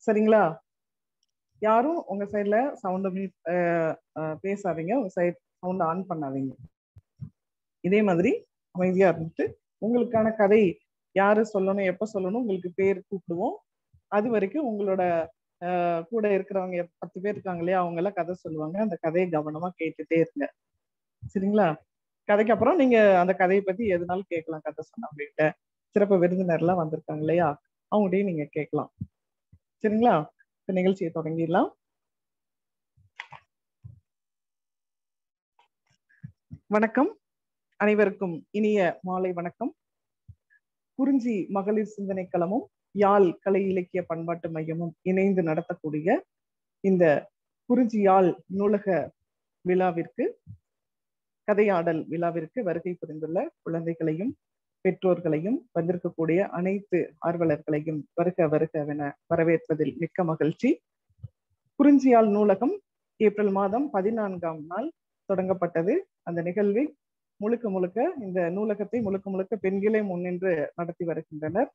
சரிங்களா யாரும் உங்க சைட்ல சவுண்ட் மியூட் பேசாதீங்க உங்க சைட் சவுண்ட் ஆன் பண்ணாதீங்க இதே மாதிரி அமைதியா இருந்துட்டு உங்களுக்கான கதை யாரு சொல்லணும் எப்ப சொல்லணும் உங்களுக்கு பேர் கூப்பிடுவோம் அது வரைக்கும் உங்களோட ஆஹ் கூட இருக்கிறவங்க பத்து பேர் இருக்காங்க இல்லையா அவங்க எல்லாம் கதை சொல்லுவாங்க அந்த கதையை கவனமா கேட்டுட்டே இருங்க சரிங்களா கதைக்கு அப்புறம் நீங்க அந்த கதையை பத்தி எதுனாலும் கேட்கலாம் கதை சொன்னவங்ககிட்ட சிறப்பு விருந்தினர் எல்லாம் வந்திருக்காங்க இல்லையா அவங்ககிட்டயும் நீங்க கேட்கலாம் சரிங்களா இப்ப நிகழ்ச்சியை தொடங்கிடலாம் வணக்கம் அனைவருக்கும் இனிய மாலை வணக்கம் குறிஞ்சி மகளிர் சிந்தனை களமும் யாழ் கலை இலக்கிய பண்பாட்டு மையமும் இணைந்து நடத்தக்கூடிய இந்த குறிஞ்சி யாழ் நூலக விழாவிற்கு கதையாடல் விழாவிற்கு வருகை புரிந்துள்ள குழந்தைகளையும் பெற்றோர்களையும் வந்திருக்கக்கூடிய அனைத்து ஆர்வலர்களையும் வருக வருகவென வரவேற்பதில் மிக்க மகிழ்ச்சி குறிஞ்சியால் நூலகம் ஏப்ரல் மாதம் பதினான்காம் நாள் தொடங்கப்பட்டது அந்த நிகழ்வை முழுக்க முழுக்க இந்த நூலகத்தை முழுக்க முழுக்க பெண்களே முன்னின்று நடத்தி வருகின்றனர்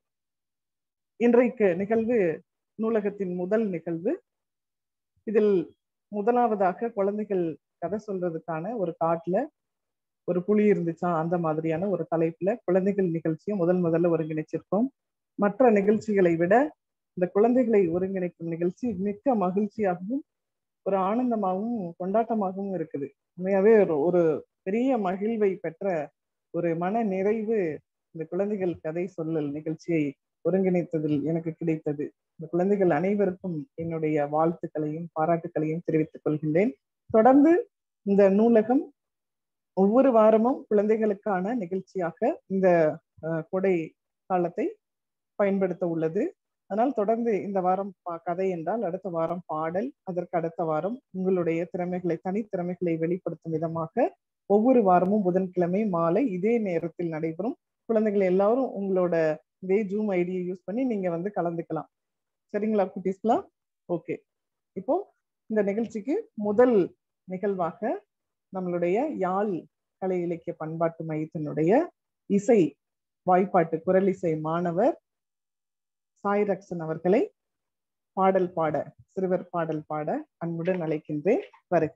இன்றைக்கு நிகழ்வு நூலகத்தின் முதல் நிகழ்வு இதில் முதலாவதாக குழந்தைகள் கதை சொல்றதுக்கான ஒரு காட்டுல ஒரு புலி இருந்துச்சா அந்த மாதிரியான ஒரு தலைப்புல குழந்தைகள் நிகழ்ச்சியை முதல் முதல்ல ஒருங்கிணைச்சிருக்கோம் மற்ற நிகழ்ச்சிகளை விட இந்த குழந்தைகளை ஒருங்கிணைக்கும் நிகழ்ச்சி மிக்க மகிழ்ச்சியாகவும் ஒரு ஆனந்தமாகவும் கொண்டாட்டமாகவும் இருக்குது உண்மையாவே ஒரு ஒரு பெரிய மகிழ்வை பெற்ற ஒரு மன நிறைவு இந்த குழந்தைகள் கதை சொல்லல் நிகழ்ச்சியை ஒருங்கிணைத்ததில் எனக்கு கிடைத்தது இந்த குழந்தைகள் அனைவருக்கும் என்னுடைய வாழ்த்துக்களையும் பாராட்டுக்களையும் தெரிவித்துக் கொள்கின்றேன் தொடர்ந்து இந்த நூலகம் ஒவ்வொரு வாரமும் குழந்தைகளுக்கான நிகழ்ச்சியாக இந்த கொடை காலத்தை பயன்படுத்த உள்ளது அதனால் தொடர்ந்து இந்த வாரம் கதை என்றால் அடுத்த வாரம் பாடல் அதற்கு அடுத்த வாரம் உங்களுடைய திறமைகளை தனித்திறமைகளை வெளிப்படுத்தும் விதமாக ஒவ்வொரு வாரமும் புதன்கிழமை மாலை இதே நேரத்தில் நடைபெறும் குழந்தைகள் எல்லாரும் உங்களோட இதே ஜூம் ஐடியை யூஸ் பண்ணி நீங்க வந்து கலந்துக்கலாம் சரிங்களா குட்டீஸ்லாம் ஓகே இப்போ இந்த நிகழ்ச்சிக்கு முதல் நிகழ்வாக நம்மளுடைய யாழ் கலை இலக்கிய பண்பாட்டு மையத்தினுடைய இசை வாய்ப்பாட்டு குரல் இசை மாணவர் சாய் ரக்ஷன் அவர்களை பாடல் பாட சிறுவர் பாடல் பாட அன்புடன் அழைக்கின்றேன் வருக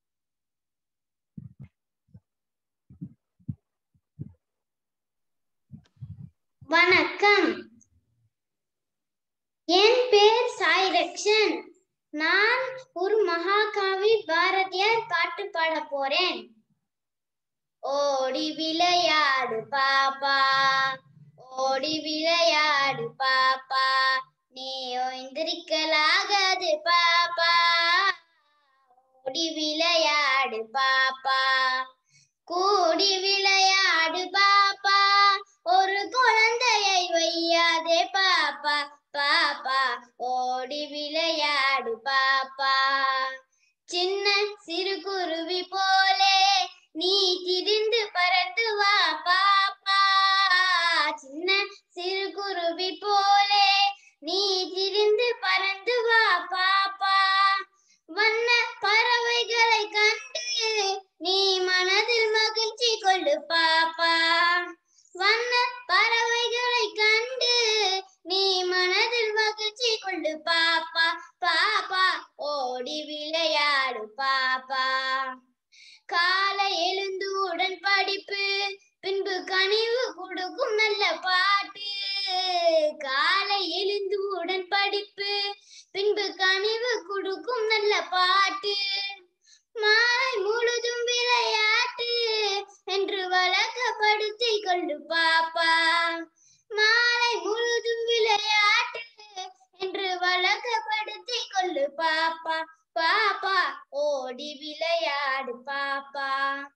வணக்கம் என் பேர் சாய் ரக்ஷன் நான் ஒரு மகாகவி பாரதியார் பாட்டு பாட போறேன் ஓடி விளையாடு பாப்பா ஓடி விளையாடு பாப்பா நீ ஓய்ந்திருக்கலாகாது பாப்பா ஓடி விளையாடு பாப்பா கூடி விளையாடு பாப்பா ஒரு குழந்தையை வையாதே பாப்பா பாப்பா ஓடி விளையாடு பாப்பா சின்ன சிறு குருவி போலே நீ திரிந்து பறந்து வா பாப்பா சின்ன சிறு குருவி போலே நீ திரிந்து பறந்து வா பாப்பா வண்ண பறவைகளை கண்டு நீ மனதில் மகிழ்ச்சி கொள்ளு பாப்பா வண்ண பறவைகளை கண்டு நீ மனதில் மகிழ்ச்சி கொள்ளு பாப்பா பாப்பா ஓடி விளையாடு பாப்பா காலை எழுந்து உடன் படிப்பு பின்பு கனிவு கொடுக்கும் நல்ல பாட்டு காலை எழுந்து உடன் படிப்பு பின்பு கனிவு கொடுக்கும் நல்ல பாட்டு மாலை முழுதும் விளையாட்டு என்று வழக்கப்படுத்தி கொண்டு பாப்பா மாலை முழுதும் விளையாட்டு என்று வழக்கப்படுத்தி கொள்ளு பாப்பா பாப்பா ஓடி விளையாடு பாப்பா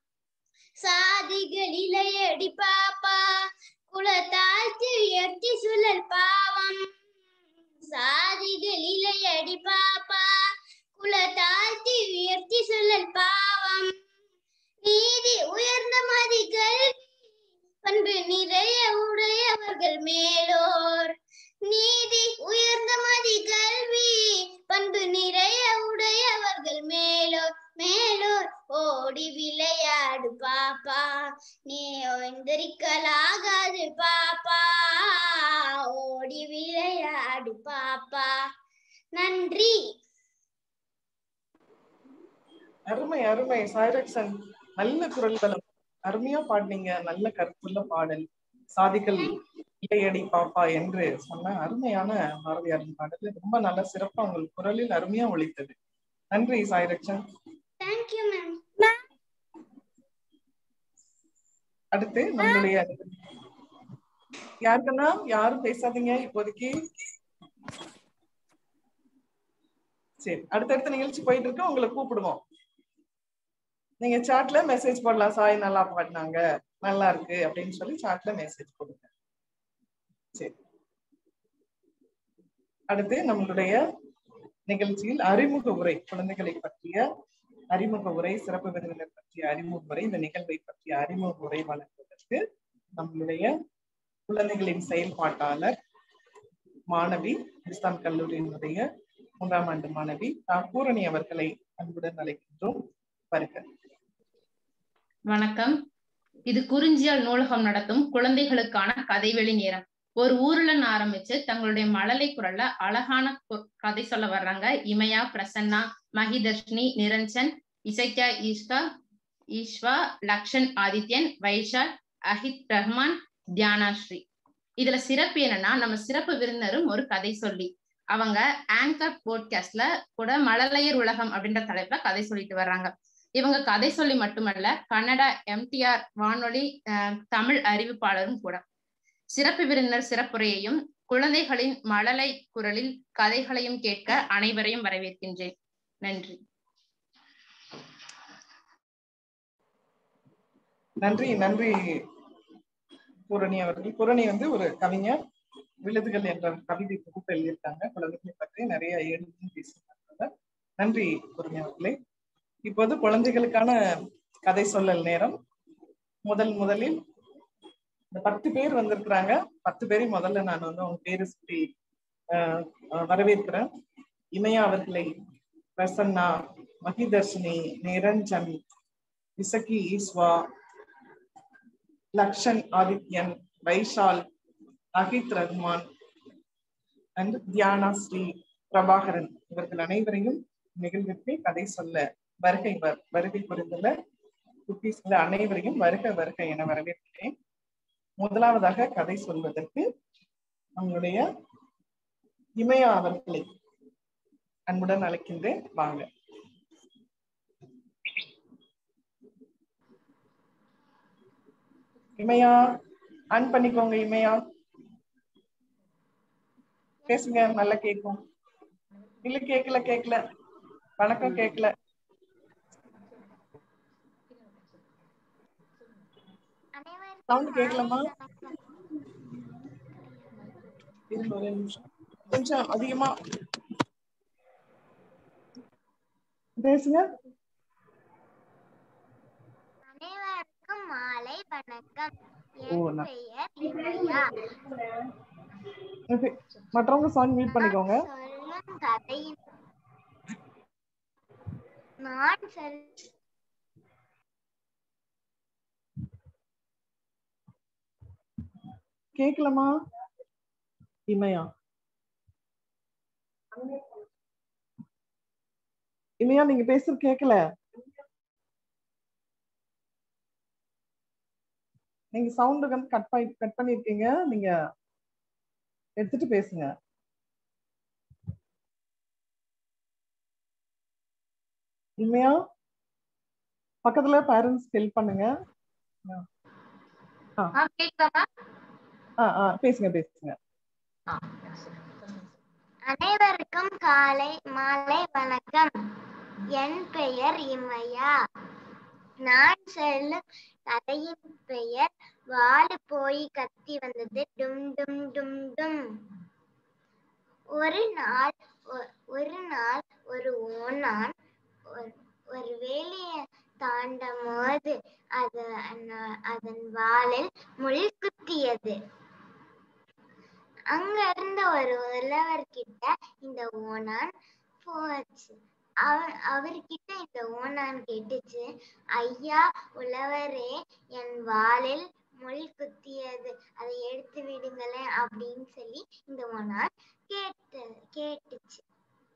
சாதிகளிலே அடி பாப்பா குலத்தாழ்த்தி உயர்த்தி சுழல் பாவம் சாதிகளிலே அடி பாப்பா குலத்தாழ்த்தி உயர்த்தி சுழல் பாவம் நீதி உயர்ந்த மதி கல்வி பண்பு நிறைய உடையவர்கள் மேலோர் நீதி உயர்ந்த மதி கல்வி பண்பு நிறைய உடையவர்கள் மேலோர் மேலோர் ஓடி விளையாடு பாப்பா நீ ஓய்ந்திருக்கலாகாது பாப்பா ஓடி விளையாடு பாப்பா நன்றி அருமை அருமை சாய்ரக்ஷன் நல்ல குரல் வளம் அருமையா பாடினீங்க நல்ல கருத்துள்ள பாடல் சாதிக்கல் இல்லையடி பாப்பா என்று சொன்ன அருமையான பாரதியாரின் பாடல் ரொம்ப நல்ல சிறப்பா உங்கள் குரலில் அருமையா ஒழித்தது நன்றி சாய்ரக்ஷன் தேங்க்யூ மேம் அடுத்து நம்மளுடைய யாருக்குன்னா யாரும் பேசாதீங்க இப்போதைக்கு சரி அடுத்தடுத்த நிகழ்ச்சி போயிட்டு இருக்கு உங்களை கூப்பிடுவோம் நீங்க சாட்ல மெசேஜ் போடலாம் சாய் நல்லா பாடினாங்க நல்லா இருக்கு அப்படின்னு சொல்லி சாட்ல மெசேஜ் போடுங்க சரி அடுத்து நம்மளுடைய நிகழ்ச்சியில் அறிமுக உரை குழந்தைகளை பற்றிய அறிமுக உரை சிறப்பு விருந்தினர் பற்றிய அறிமுக உரை இந்த நிகழ்வை பற்றிய அறிமுக உரை வழங்குவதற்கு நம்மளுடைய குழந்தைகளின் செயல்பாட்டாளர் மாணவி கிறிஸ்தான் கல்லூரியினுடைய மூன்றாம் ஆண்டு மாணவி தா. பூரணி அவர்களை அன்புடன் அழைக்கின்றோம் வருக வணக்கம் இது குறிஞ்சியால் நூலகம் நடத்தும் குழந்தைகளுக்கான கதைவெளி நேரம் ஒரு ஊருலன்னு ஆரம்பிச்சு தங்களுடைய மழலை குரல்ல அழகான கு- கதை சொல்ல வர்றாங்க இமயா பிரசன்னா மகிதர்ஷினி நிரஞ்சன் இசைக்கா ஈஸ்கா ஈஸ்வா லக்ஷன் ஆதித்யன் வைஷால் அஹித் ரஹ்மான் தியானாஸ்ரீ இதுல சிறப்பு என்னன்னா நம்ம சிறப்பு விருந்தினரும் ஒரு கதை சொல்லி அவங்க ஆங்கர் போட்காஸ்ட்ல கூட மழலையர் உலகம் அப்படின்ற தலைப்புல கதை சொல்லிட்டு வர்றாங்க இவங்க கதை சொல்லி மட்டுமல்ல கன்னடா எம்டிஆர் வானொலி அஹ், தமிழ் அறிவிப்பாளரும் கூட சிறப்பு விருந்தினர் சிறப்புரையையும் குழந்தைகளின் மழலை குரலில் கதைகளையும் கேட்க அனைவரையும் வரவேற்கின்றேன் நன்றி நன்றி நன்றி பூரணி அவர்கள் பூரணி வந்து ஒரு கவிஞர் விழுதுகள் என்ற கவிதை தொகுப்பு எழுதியிருக்காங்க குழந்தைகளை பற்றி நிறைய எழுதி பேசியிருக்காங்க நன்றி பூரணி அவர்களே இப்போது குழந்தைகளுக்கான கதை சொல்லல் நேரம் முதல் முதலில் இந்த பத்து பேர் வந்திருக்கிறாங்க பத்து பேரையும் முதல்ல நான் வந்து அவங்க பேரு சொல்லி ஆஹ், ஆஹ், வரவேற்கிறேன் இமயா அவர்களை பிரசன்னா மகிதர்ஷினி நிரஞ்சன் இசக்கி ஈஸ்வா லக்ஷன் ஆதித்யன் வைஷால் அகித் ரஹ்மான் அண்ட் தியானா ஸ்ரீ பிரபாகரன் இவர்கள் அனைவரையும் நிகழ்விற்கு கதை சொல்ல வருகை வர்- வருகை புரிந்துள்ள குட்டீஸ்கள் அனைவரையும் வருக வருக என வரவேற்கிறேன் முதலாவதாக கதை சொல்வதற்கு நம்மளுடைய இமயா அவர்களை அன்புடன் அழைக்கின்றேன் வாங்க இமையா ஆன் பண்ணிக்கோங்க இமையா பேசுங்க நல்லா கேக்கும் இல்ல கேக்கல கேக்கல வணக்கம் கேக்கல சவுண்ட் கேட்கலாமா இருங்க ஒரே நிமிஷம் கொஞ்சம் அதிகமா பேசுங்க அனைவருக்கும் மாலை வணக்கம் ஓ, என் நான்- பெயர் இமயா Okay. மற்றவங்க சவுண்ட் மியூட் பண்ணிக்கோங்க சொல்லும் கதையின் நான் சொல் கேக்கலமா இமையா இமையா நீங்க பேசுறது கேக்கல நீங்க சவுண்ட் வந்து கட் பண்ணி கட் பண்ணிருக்கீங்க நீங்க எடுத்துட்டு பேசுங்க இமையா பக்கத்துல பேரண்ட்ஸ் ஹெல்ப் பண்ணுங்க கேட்கலாமா ஆ ஆ பேசுங்க பேசுங்க அனைவருக்கும் காலை மாலை வணக்கம் என் பெயர் இமயா நான் சொல்லும் கதையின் பெயர் வாலு போய் கத்தி வந்தது டும் டும் டும் டும் ஒரு நாள் ஒ- ஒரு நாள் ஒரு ஓனான் ஒரு- ஒரு வேலியை தாண்டும் போது அது அன- அதன் வாலில் முள் குத்தியது அங்க இருந்த ஒரு உழவர்கிட்ட இந்த ஓனான் போச்சு அவர் அவர்கிட்ட இந்த ஓனான் கேட்டுச்சு ஐயா உழவரே என் வாலில் முள் குத்தியது அதை எடுத்து விடுங்களேன் அப்படின்னு சொல்லி இந்த ஓனான் கேட்டு கேட்டுச்சு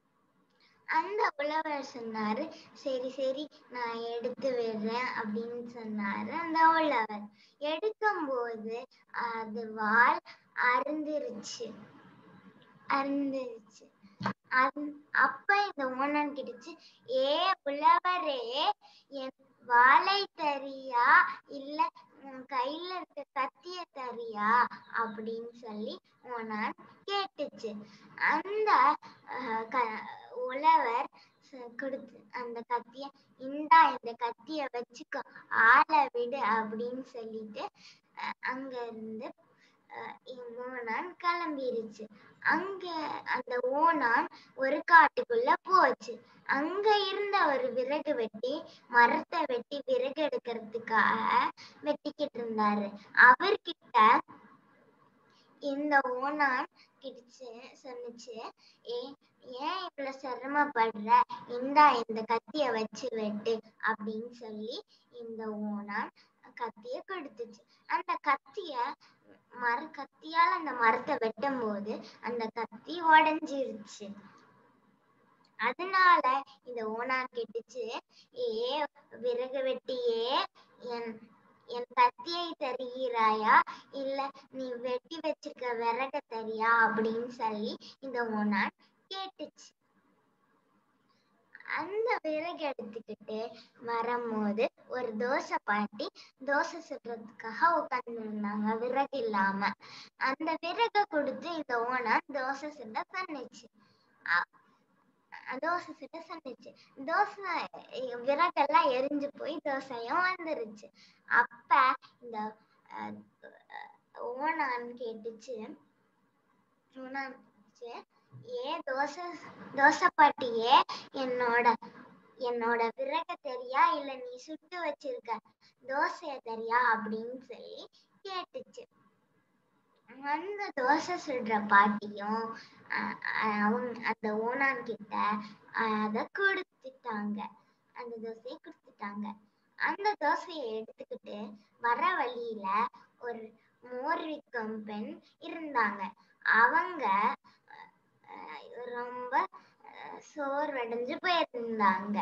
அந்த உழவர் சொன்னாரு சரி சரி நான் எடுத்து விடுறேன் அப்படின்னு சொன்னாரு அந்த உழவர் எடுக்கும்போது அது வால் அருந்துருச்சு அருந்துருச்சு அந்- அப்ப இந்த ஓனான் கிட்டுச்சு ஏ உழவரே என் வாளை தரியா இல்ல உன் கையில இருக்க கத்திய தரியா அப்படின்னு சொல்லி ஓனான் கேட்டுச்சு அந்த அஹ், க- உழவர் ச- கொடுத்து அந்த கத்திய இந்தா இந்த கத்திய வச்சுக்கோ ஆளை விடு அப்படின்னு சொல்லிட்டு அஹ், அங்க இருந்து அஹ், இ- ஓணான் கிளம்பிருச்சு அங்க அந்த ஓணான் ஒரு காட்டுக்குள்ள போச்சு அங்க இருந்த ஒரு விறகு வெட்டி மரத்தை வெட்டி விறகு எடுக்கிறதுக்காக வெட்டிக்கிட்டு இருந்தாரு அவர்கிட்ட இந்த ஓணான் கிடிச்சு சொன்னுச்சு ஏ ஏன் இவ்வளவு சிரமப்படுற இந்தா இந்த கத்திய வச்சு வெட்டு அப்படின்னு சொல்லி இந்த ஓணான் கத்திய கொடுத்துச்சு அந்த கத்திய மர கத்தியால அந்த மரத்தை வெட்டும் போது அந்த கத்தி உடைஞ்சிருச்சு அதனால இந்த ஓனான் கேட்டுச்சு ஏ விறகு வெட்டியே என் என் கத்தியை தருகிறாயா இல்ல நீ வெட்டி வச்சிருக்க விறக தரியா அப்படின்னு சொல்லி இந்த ஓனான் கேட்டுச்சு அந்த விறகு எடுத்துக்கிட்டு வரும்போது ஒரு தோசை பாட்டி தோசை சுடுறதுக்காக உட்கார்ந்து இருந்தாங்க விறகு இல்லாம அந்த விறகை கொடுத்து இந்த ஓனான் தோசை சுட சொன்னுச்சு அ- தோசை சுட சொன்னுச்சு தோசை எ- விறகெல்லாம் எரிஞ்சு போய் தோசையும் வந்துருச்சு அப்ப இந்த அஹ், ஓனான் கேட்டுச்சு ஓனான் கேட்டுச்சு ஏ தோசை தோசை பாட்டியே என்னோட என்னோட விறக தெரியா இல்ல நீ சுட்டு வச்சிருக்க தோசைய தெரியா அப்படின்னு சொல்லி கேட்டுச்சு அந்த தோசை சுடுற பாட்டியும் அஹ், அஹ், அவங்க அந்த ஓனான் கிட்ட அத கொடுத்துட்டாங்க அந்த தோசையை கொடுத்துட்டாங்க அந்த தோசையை எடுத்துக்கிட்டு வர வழியில ஒரு மோர் விற்கும் பெண் இருந்தாங்க அவங்க அஹ், ரொம்ப அஹ், சோர்வடைஞ்சு போயிருந்தாங்க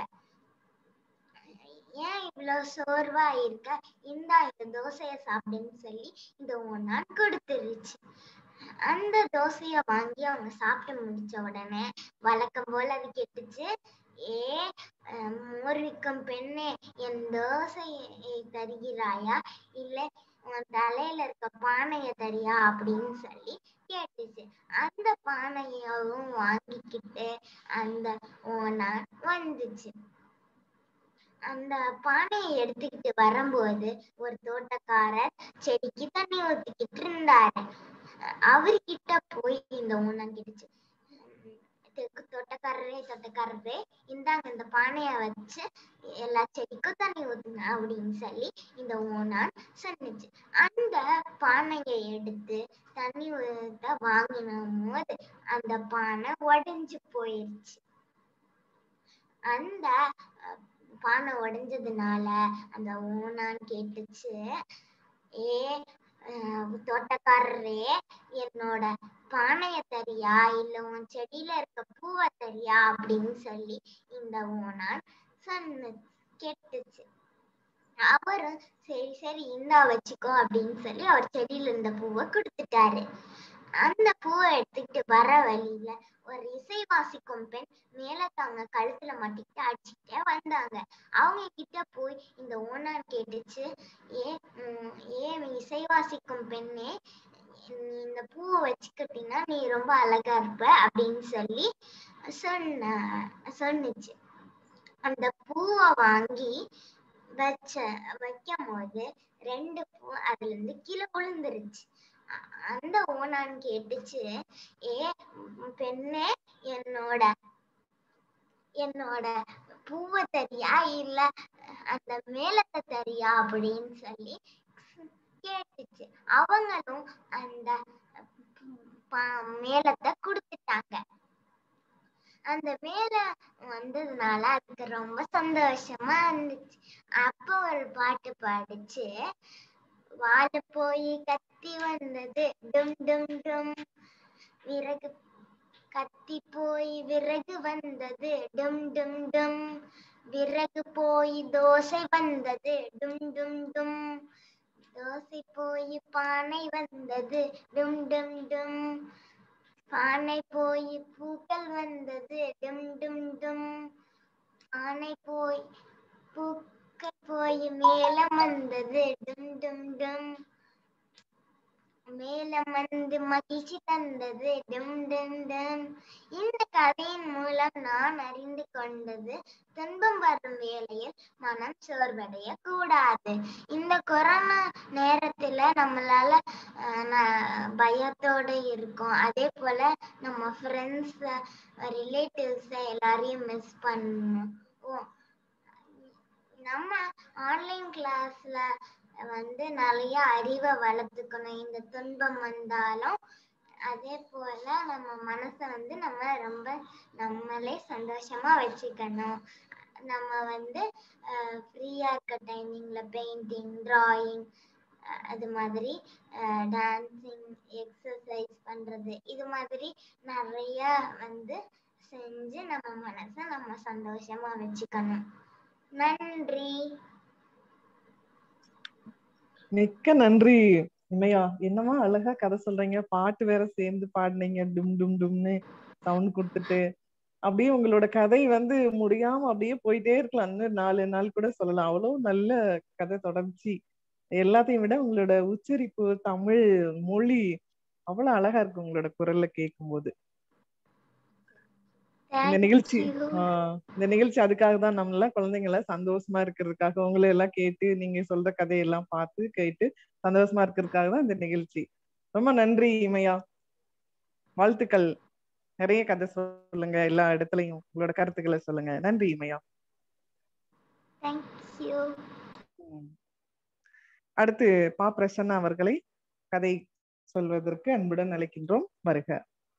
ஏன் இவ்வளவு சோர்வா இருக்க இந்தா இந்த தோசைய சாப்பிடுன்னு சொல்லி இந்த ஒன்னான் கொடுத்துருச்சு அந்த தோசைய வாங்கி அவங்க சாப்பிட்டு முடிச்ச உடனே வழக்கம் போல அது கேட்டுச்சு ஏ அஹ், மோர் விற்கும் பெண்ணே என் தோசையை தருகிறாயா இல்ல உன் தலையில இருக்க பானைய தரியா அப்படின்னு சொல்லி கேட்டுச்சு அந்த பானையவும் வாங்கிக்கிட்டு அந்த ஓனான் வந்துச்சு அந்த பானையை எடுத்துக்கிட்டு வரும்போது ஒரு தோட்டக்காரர் செடிக்கு தண்ணி ஊத்திக்கிட்டு இருந்தாரு அஹ் அவர்கிட்ட போய் இந்த ஓனான் கேட்டுச்சு "தெற்கு தோட்டக்காரரே தோட்டக்காரரே இந்தாங்க இந்த பானைய வச்சு எல்லா செடிக்கும் தண்ணி ஊத்துங்க அப்படின்னு சொல்லி இந்த ஓனான் சொன்னுச்சு அந்த பானையை எடுத்து தண்ணி ஊத்த வாங்கின போது அந்த பானை உடைஞ்சு போயிருச்சு அந்த அஹ், பானை உடைஞ்சதுனால அந்த ஓனான் கேட்டுச்சு ஏ அஹ், தோட்டக்காரரே என்னோட பானைய தரியா இல்ல உன் செடியில இருக்க பூவை தரியா அப்படின்னு சொல்லி இந்த ஓனான் சொன்ன கேட்டுச்சு அவரும் சரி சரி இந்தா வச்சுக்கோ அப்படின்னு சொல்லி அவர் செடியில இருந்த பூவை கொடுத்துட்டாரு அந்த பூவை எடுத்துக்கிட்டு வர வழியில ஒரு இசை வாசிக்கும் பெண் மேலத்தாங்க கழுத்துல மாட்டிக்கிட்டு அடிச்சுக்கிட்டே வந்தாங்க அவங்க கிட்ட போய் இந்த ஓனான் கேட்டுச்சு ஏ உம், ஏன் இசை வாசிக்கும் பெண்ணே நீ இந்த பூவை வச்சுக்கிட்டீங்கன்னா நீ ரொம்ப அழகா இருப்ப அப்படின்னு சொல்லி சொன்ன சொன்னுச்சு அந்த பூவை வாங்கி வச்ச வைக்கும் போது ரெண்டு பூ அதுல இருந்து கீழே விழுந்துருச்சு அ- அந்த ஓனான் கேட்டுச்சு ஏ உம் பெண்ணே என்னோட என்னோட பூவை தரியா இல்ல அந்த மேலத்தை தரியா அப்படின்னு சொல்லி கேட்டுச்சு அவங்களும் அந்த பா- மேளத்தை கொடுத்துட்டாங்க அந்த மேல வந்ததுனால அதுக்கு ரொம்ப சந்தோஷமா இருந்துச்சு அப்ப ஒரு பாட்டு பாடுச்சு வாழ போய் கத்தி வந்தது டும் டும் டும் விறகு கத்தி போய் விறகு வந்தது டும் டும் டும் விறகு போய் தோசை வந்தது டும் டும் டும் தோசை போய் பானை வந்தது டும் டும் டும் பானை போய் பூக்கள் வந்தது டும் டும் டும் பானை போய் பூக்கள் போய் மேலம் வந்தது டும் டும் டும் மேலம் வந்து மகிழ்ச்சி தந்தது டும் டும் டும் இந்த கதையின் மூலம் நான் அறிந்து கொண்டது துன்பம் வரும் வேளையில் மனம் சோர்வடைய கூடாது இந்த கொரோனா நேரத்துல நம்மளால அஹ், ந- பயத்தோட இருக்கும் அதே போல நம்ம ஃப்ரெண்ட்ஸ் ரிலேட்டிவ்ஸ் எல்லாரையும் மிஸ் பண்ணுவோம் நம்ம ஆன்லைன் கிளாஸ்ல வந்து நிறைய அறிவை வளர்த்துக்கணும் இந்த துன்பம் வந்தாலும் அதே போல நம்ம மனசை வந்து நம்ம ரொம்ப நம்மளே சந்தோஷமா வச்சுக்கணும் நம்ம வந்து ஃப்ரீயா இருக்க டைமிங்ல பெயிண்டிங் டிராயிங் அது மாதிரி டான்சிங் எக்ஸசைஸ் பண்றது இது மாதிரி நிறைய வந்து செஞ்சு நம்ம மனசை நம்ம சந்தோஷமா வச்சுக்கணும் நன்றி மிக்க நன்றி இமையா என்னமா அழகா கதை சொல்றீங்க பாட்டு வேற சேர்ந்து பாடுனீங்க டும் டும் டும்னு சவுண்ட் கொடுத்துட்டு அப்படியே உங்களோட கதை வந்து முடியாம அப்படியே போயிட்டே இருக்கலாம் இன்னும் நாலு நாள் கூட சொல்லலாம் அவ்வளவு நல்ல கதை தொடர்ச்சி எல்லாத்தையும் விட உங்களோட உச்சரிப்பு தமிழ் மொழி அவ்வளவு அழகா இருக்கு உங்களோட குரல்ல கேட்கும்போது இந்த நிகழ்ச்சி Thank you. ஆஹ் இந்த நிகழ்ச்சி அதுக்காக தான் நம்ம எல்லாம் குழந்தைங்க எல்லாம் சந்தோஷமா இருக்கிறதுக்காக உங்களை எல்லாம் கேட்டு நீங்க சொல்ற கதையெல்லாம் பார்த்து கேட்டு சந்தோஷமா இருக்கிறதுக்காக தான் இந்த நிகழ்ச்சி ரொம்ப நன்றி இமையா வாழ்த்துக்கள் நிறைய கதை சொல்லுங்க எல்லா இடத்துலயும் உங்களோட கருத்துக்களை சொல்லுங்க நன்றி இமையா Thank you. உம். அடுத்து பா பிரசன்னா அவர்களை கதை சொல்வதற்கு அன்புடன் அழைக்கின்றோம் வருக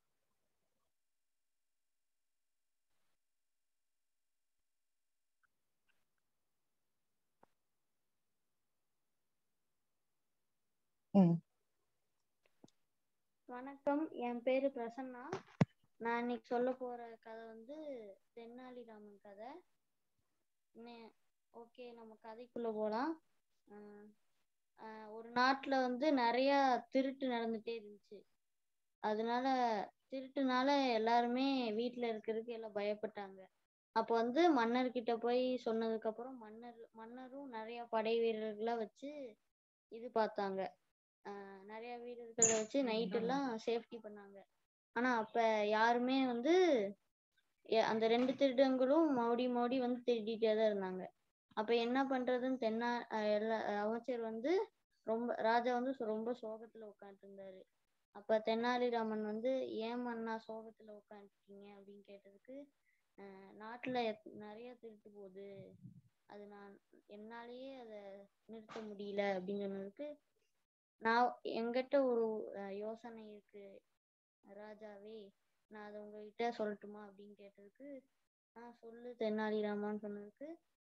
உம் வணக்கம் என் பேரு பிரசன்னா நான் இன்னைக்கு சொல்ல போற கதை வந்து தென்னாலிராமன் கதை ஓகே நம்ம கதைக்குள்ள போலாம் ஆஹ் ஆஹ் ஒரு நாட்டுல வந்து நிறைய திருட்டு நடந்துட்டே இருந்துச்சு அதனால திருட்டுனால எல்லாருமே வீட்ல இருக்கிறதுக்கு எல்லாம் பயப்பட்டாங்க அப்போ வந்து மன்னர்கிட்ட போய் சொன்னதுக்கு அப்புறம் மன்னர் மன்னரும் நிறைய படை வீரர்களை வச்சு இது பார்த்தாங்க ஆஹ் நிறைய வீரர்களை வச்சு நைட் எல்லாம் சேஃப்டி பண்ணாங்க ஆனா அப்ப யாருமே வந்து எ- அந்த ரெண்டு திருடங்களும் மறுபடி மறுபடி வந்து திருடிட்டே தான் இருந்தாங்க அப்ப என்ன பண்றதுன்னு தென்னா அஹ் எல்லா அமைச்சர் வந்து ரொம்ப ராஜா வந்து சொ- ரொம்ப சோகத்துல உட்காந்துட்டு இருந்தாரு அப்ப தெனாலிராமன் வந்து ஏன் மன்னா சோகத்துல உட்காந்துருக்கீங்க அப்படின்னு கேட்டதுக்கு அஹ் நாட்டுல எத்- நிறைய திருட்டு போகுது அது நான் என்னாலேயே அதை நிறுத்த முடியல அப்படின்னு சொன்னதுக்கு நான் என்கிட்ட ஒரு அஹ், யோசனை இருக்கு ராஜாவே நான் அதை உங்ககிட்ட சொல்லட்டுமா அப்படின்னு கேட்டதுக்கு ஆ சொல்லு தெனாலிராமான்னு சொன்னதுக்கு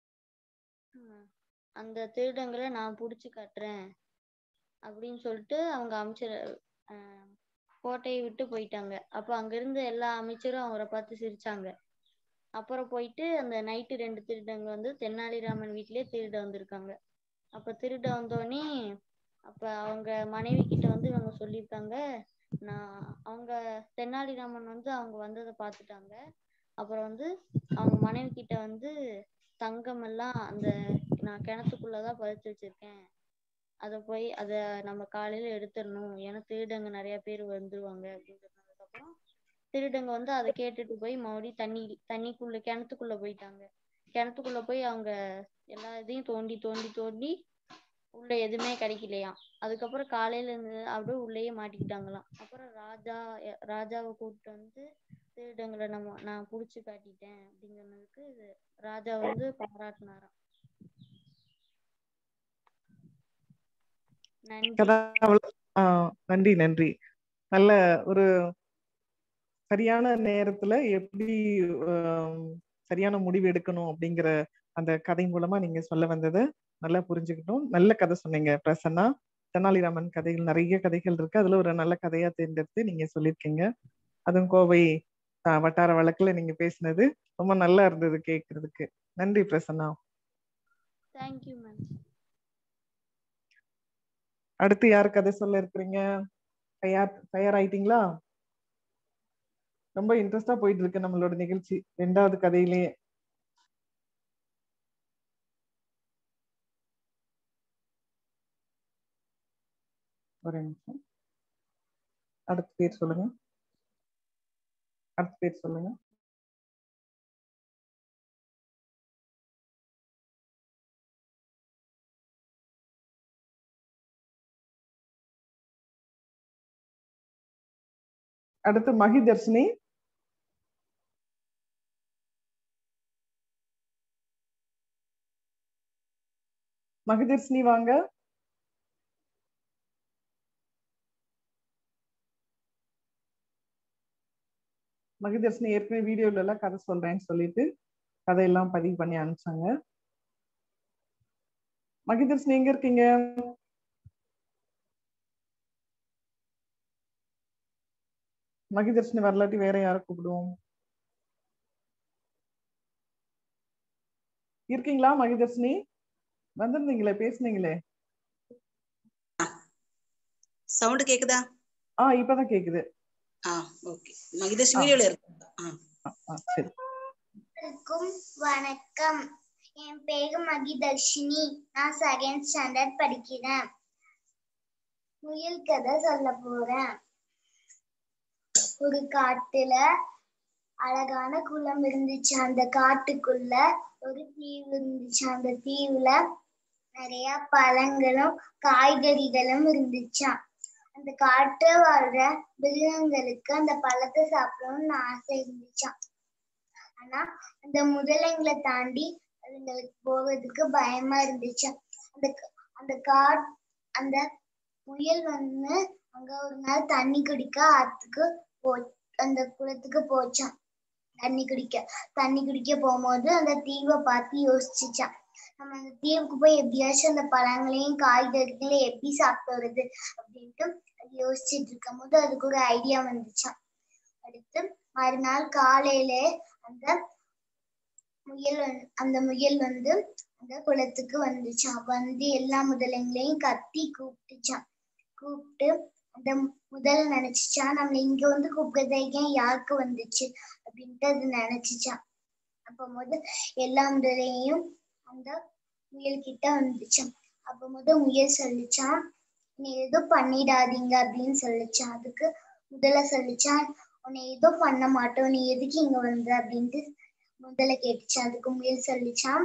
"ம், அந்த திருடங்களை நான் புடிச்சு காட்டுறேன் அப்படின்னு சொல்லிட்டு அவங்க அமைச்சர் அஹ், கோட்டையை விட்டு போயிட்டாங்க அப்போ அங்க இருந்த எல்லா அமைச்சரும் அவரை பார்த்து சிரிச்சாங்க அப்புறம் போயிட்டு அந்த நைட்டு ரெண்டு திருடங்க வந்து தெனாலிராமன் வீட்டிலேயே திருட வந்திருக்காங்க அப்ப திருட வந்தோடனே அப்ப அவங்க மனைவி கிட்ட வந்து இவங்க சொல்லியிருக்காங்க நான் அவங்க தெனாலிராமன் வந்து அவங்க வந்ததை பார்த்துட்டாங்க அப்புறம் வந்து அவங்க மனைவி கிட்ட வந்து தங்கம் எல்லாம் அந்த நான் கிணத்துக்குள்ளதான் பதிச்சு வச்சிருக்கேன் அத போய் அத நம்ம காலையில எடுத்துடணும் ஏன்னா திருடங்க நிறைய பேர் வந்துருவாங்க அப்படின்னு சொன்னதுக்கு அப்புறம் திருடங்க வந்து அதை கேட்டுட்டு போய் மறுபடியும் தண்ணி தண்ணிக்குள்ள கிணத்துக்குள்ள போயிட்டாங்க கிணத்துக்குள்ள போய் அவங்க எல்லா இதையும் தோண்டி தோண்டி தோண்டி உள்ள எதுவுமே கிடைக்கலையாம் அதுக்கப்புறம் காலையில இருந்து அப்படியே உள்ளேயே மாட்டிக்கிட்டாங்களாம் அப்புறம் ராஜா எ- ராஜாவை கூப்பிட்டு வந்து திருடங்களை நம்ம நான் புடிச்சு காட்டிட்டேன் அப்படின்னு சொன்னதுக்கு இது ராஜா வந்து பாராட்டினாராம் நன்றி கதா அவ்வளவு- ஆஹ் நன்றி நன்றி நல்ல ஒரு சரியான நேரத்துல எப்படி ஆம், சரியான முடிவு எடுக்கணும் அப்படிங்கிற அந்த கதை மூலமா நீங்க சொல்ல வந்ததை நல்லா புரிஞ்சுக்கிட்டோம் நல்ல கதை சொன்னீங்க பிரசன்னா தெனாலிராமன் கதைகள் நிறைய கதைகள் இருக்கு அதுல ஒரு நல்ல கதையா தேர்ந்தெடுத்து நீங்க சொல்லியிருக்கீங்க அதுவும் கோவை த- வட்டார வழக்குல நீங்க பேசினது ரொம்ப நல்லா இருந்தது கேட்கறதுக்கு நன்றி பிரசன்னா தேங்க்யூ மேம் அடுத்து யார் கதை சொல்ல இருக்கிறீங்க தயார் தயாராயிட்டீங்களா ரொம்ப இன்ட்ரெஸ்டா போயிட்டு இருக்கு நம்மளோட நிகழ்ச்சி ரெண்டாவது கதையிலேயே ஒரு நிமிஷம் அடுத்த பேர் சொல்லுங்க அடுத்த பேர் சொல்லுங்க அடுத்து மகிதர்ஷினி மகிதர்ஷினி வாங்க மகிதர்ஷினி ஏற்கனவே வீடியோல எல்லாம் கதை சொல்றேன்னு சொல்லிட்டு கதையெல்லாம் பதிவு பண்ணி அனுப்பிச்சாங்க மகிதர்ஷினி எங்க இருக்கீங்க மகிதர்ஷினி வரலாட்டி வேற யாரை கூப்பிடுவோம் இருக்கீங்களா மகிதர்ஷினி வந்திருந்தீங்களே பேசுனீங்களே சவுண்ட் கேக்குதா ஆ இப்பதான் கேக்குது ஆ ஓகே மகிதேஷ் ஆ. வீடியோல இருக்கு ஆ ஆ, ஆ, சரி அனைவருக்கும் வணக்கம் என் பேரு மகிதர்ஷினி நான் செகண்ட் ஸ்டாண்டர்ட் படிக்கிறேன் முயல் கதை சொல்ல போறேன் ஒரு காட்டுல அழகான குளம் இருந்துச்சு அந்த காட்டுக்குள்ள ஒரு தீவு இருந்துச்சு அந்த தீவுல நிறைய பழங்களும் காய்கறிகளும் இருந்துச்சாம் அந்த காட்டுல வாழ்ற மிருகங்களுக்கு அந்த பழத்தை சாப்பிடணும்னு ஆசை இருந்துச்சாம் ஆனா அந்த முதலைங்களை தாண்டி அதுங்களுக்கு போகிறதுக்கு பயமா இருந்துச்சு அந்த க- அந்த காட் அந்த முயல் வந்து அங்க ஒரு நாள் தண்ணி குடிக்க ஆத்துக்கு போ அந்த குளத்துக்கு போச்சான் தண்ணி குடிக்க தண்ணி குடிக்க போகும்போது அந்த தீவை பார்த்து யோசிச்சுச்சான் நம்ம அந்த தீவுக்கு போய் எப்படியாச்சும் அந்த பழங்களையும் காய்கறிகளையும் எப்படி சாப்பிட்டு வருது அப்படின்ட்டு அது யோசிச்சுட்டு இருக்கும் போது அதுக்கு ஒரு ஐடியா வந்துச்சான் அடுத்து மறுநாள் காலையில அந்த முயல் வந்து- அந்த முயல் வந்து அந்த குளத்துக்கு வந்துச்சான் வந்து எல்லா முதலைங்களையும் கத்தி கூப்பிட்டுச்சான் கூப்பிட்டு அந்த முதல் நினைச்சுச்சான் நம்ம இங்க வந்து கூப்பிடுறதுக்கே யாருக்கு வந்துச்சு அப்படின்ட்டு அது நினைச்சுச்சான் அப்ப முத எல்லா முதலையும் அந்த முயல் கிட்ட வந்துச்சான் அப்ப முத முயல் சொல்லிச்சான் நீ எதுவும் பண்ணிடாதீங்க அப்படின்னு சொல்லிச்சான் அதுக்கு முதல்ல சொல்லிச்சான் உன்னை எதுவும் பண்ண மாட்டோம் நீ எதுக்கு இங்க வந்த அப்படின்ட்டு முதல்ல கேட்டுச்சான் அதுக்கு முயல் சொல்லிச்சான்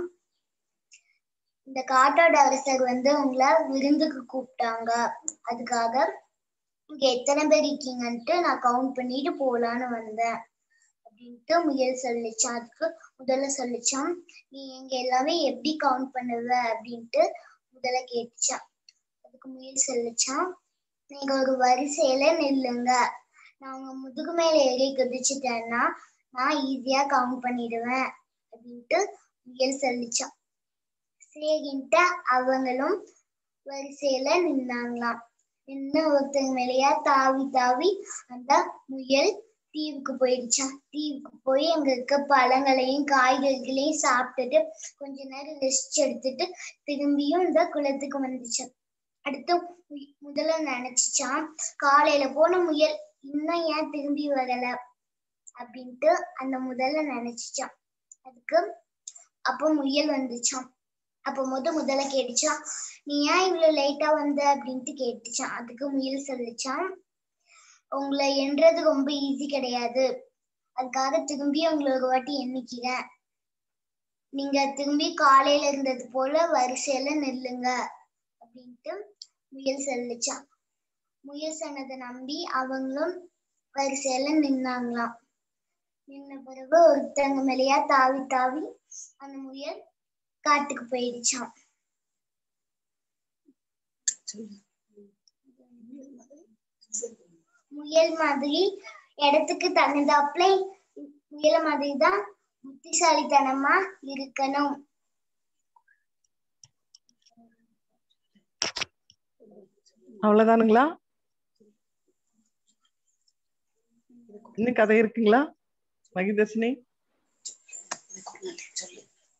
இந்த காட்டோட அரசர் வந்து உங்களை விருந்துக்கு கூப்பிட்டாங்க அதுக்காக இங்க எத்தனை பேர் இருக்கீங்கன்ட்டு நான் கவுண்ட் பண்ணிட்டு போலான்னு வந்தேன் அப்படின்ட்டு முயல் சொல்லிச்சான் அதுக்கு முதல்ல சொல்லிச்சான் நீ எங்க எல்லாமே எப்படி கவுண்ட் பண்ணுவ அப்படின்ட்டு முதல்ல கேட்டுச்சான் அதுக்கு முயல் சொல்லிச்சான் நீங்க ஒரு வரிசையில நில்லுங்க நான் உங்க முதுகு மேல ஏறி குதிச்சுட்டேன்னா நான் ஈஸியா கவுண்ட் பண்ணிடுவேன் அப்படின்ட்டு முயல் சொல்லிச்சான் சரின்ட்டு அவங்களும் வரிசையில நின்னாங்களாம் நின்னு ஒருத்தங்க மேலேயா தாவி தாவி அந்த முயல் தீவுக்கு போயிடுச்சான் தீவுக்கு போய் அங்க இருக்க பழங்களையும் காய்கறிகளையும் சாப்பிட்டுட்டு கொஞ்ச நேரம் ரெஸ்ட் எடுத்துட்டு திரும்பியும் இந்த குளத்துக்கு வந்துச்சான் அடுத்து மு- முதல்ல நினைச்சுச்சான் காலையில போன முயல் இன்னும் ஏன் திரும்பி வரல அப்படின்ட்டு அந்த முதல்ல நினைச்சுச்சான் அதுக்கு அப்போ முயல் வந்துச்சான் அப்போ முத முதல்ல கேட்டுச்சான் நீ ஏன் இவ்வளவு லேட்டா வந்த அப்படின்ட்டு கேட்டுச்சான் அதுக்கு முயல் சொல்லிச்சான் உங்களை எண்றது ரொம்ப ஈஸி கிடையாது அதுக்காக திரும்பி உங்களை ஒரு வாட்டி எண்ணிக்கிறேன் நீங்க திரும்பி காலையில இருந்தது போல வரிசையில நில்லுங்க அப்படின்ட்டு முயல் சொல்லிச்சான் முயல் சொன்னதை நம்பி அவங்களும் வரிசையில நின்னாங்களாம் நின்ன பிறகு ஒருத்தங்க மேலேயா தாவி தாவி அந்த முயல் காட்டுக்கு போயிடுச்சான் முயல் மாதிரி இடத்துக்கு தகுந்தாப்புல முயல மாதிரி தான் புத்திசாலித்தனமா இருக்கணும் அவ்வளவுதானுங்களா இன்னும் கதை இருக்குங்களா மகிதர்ஷினி சொல்லு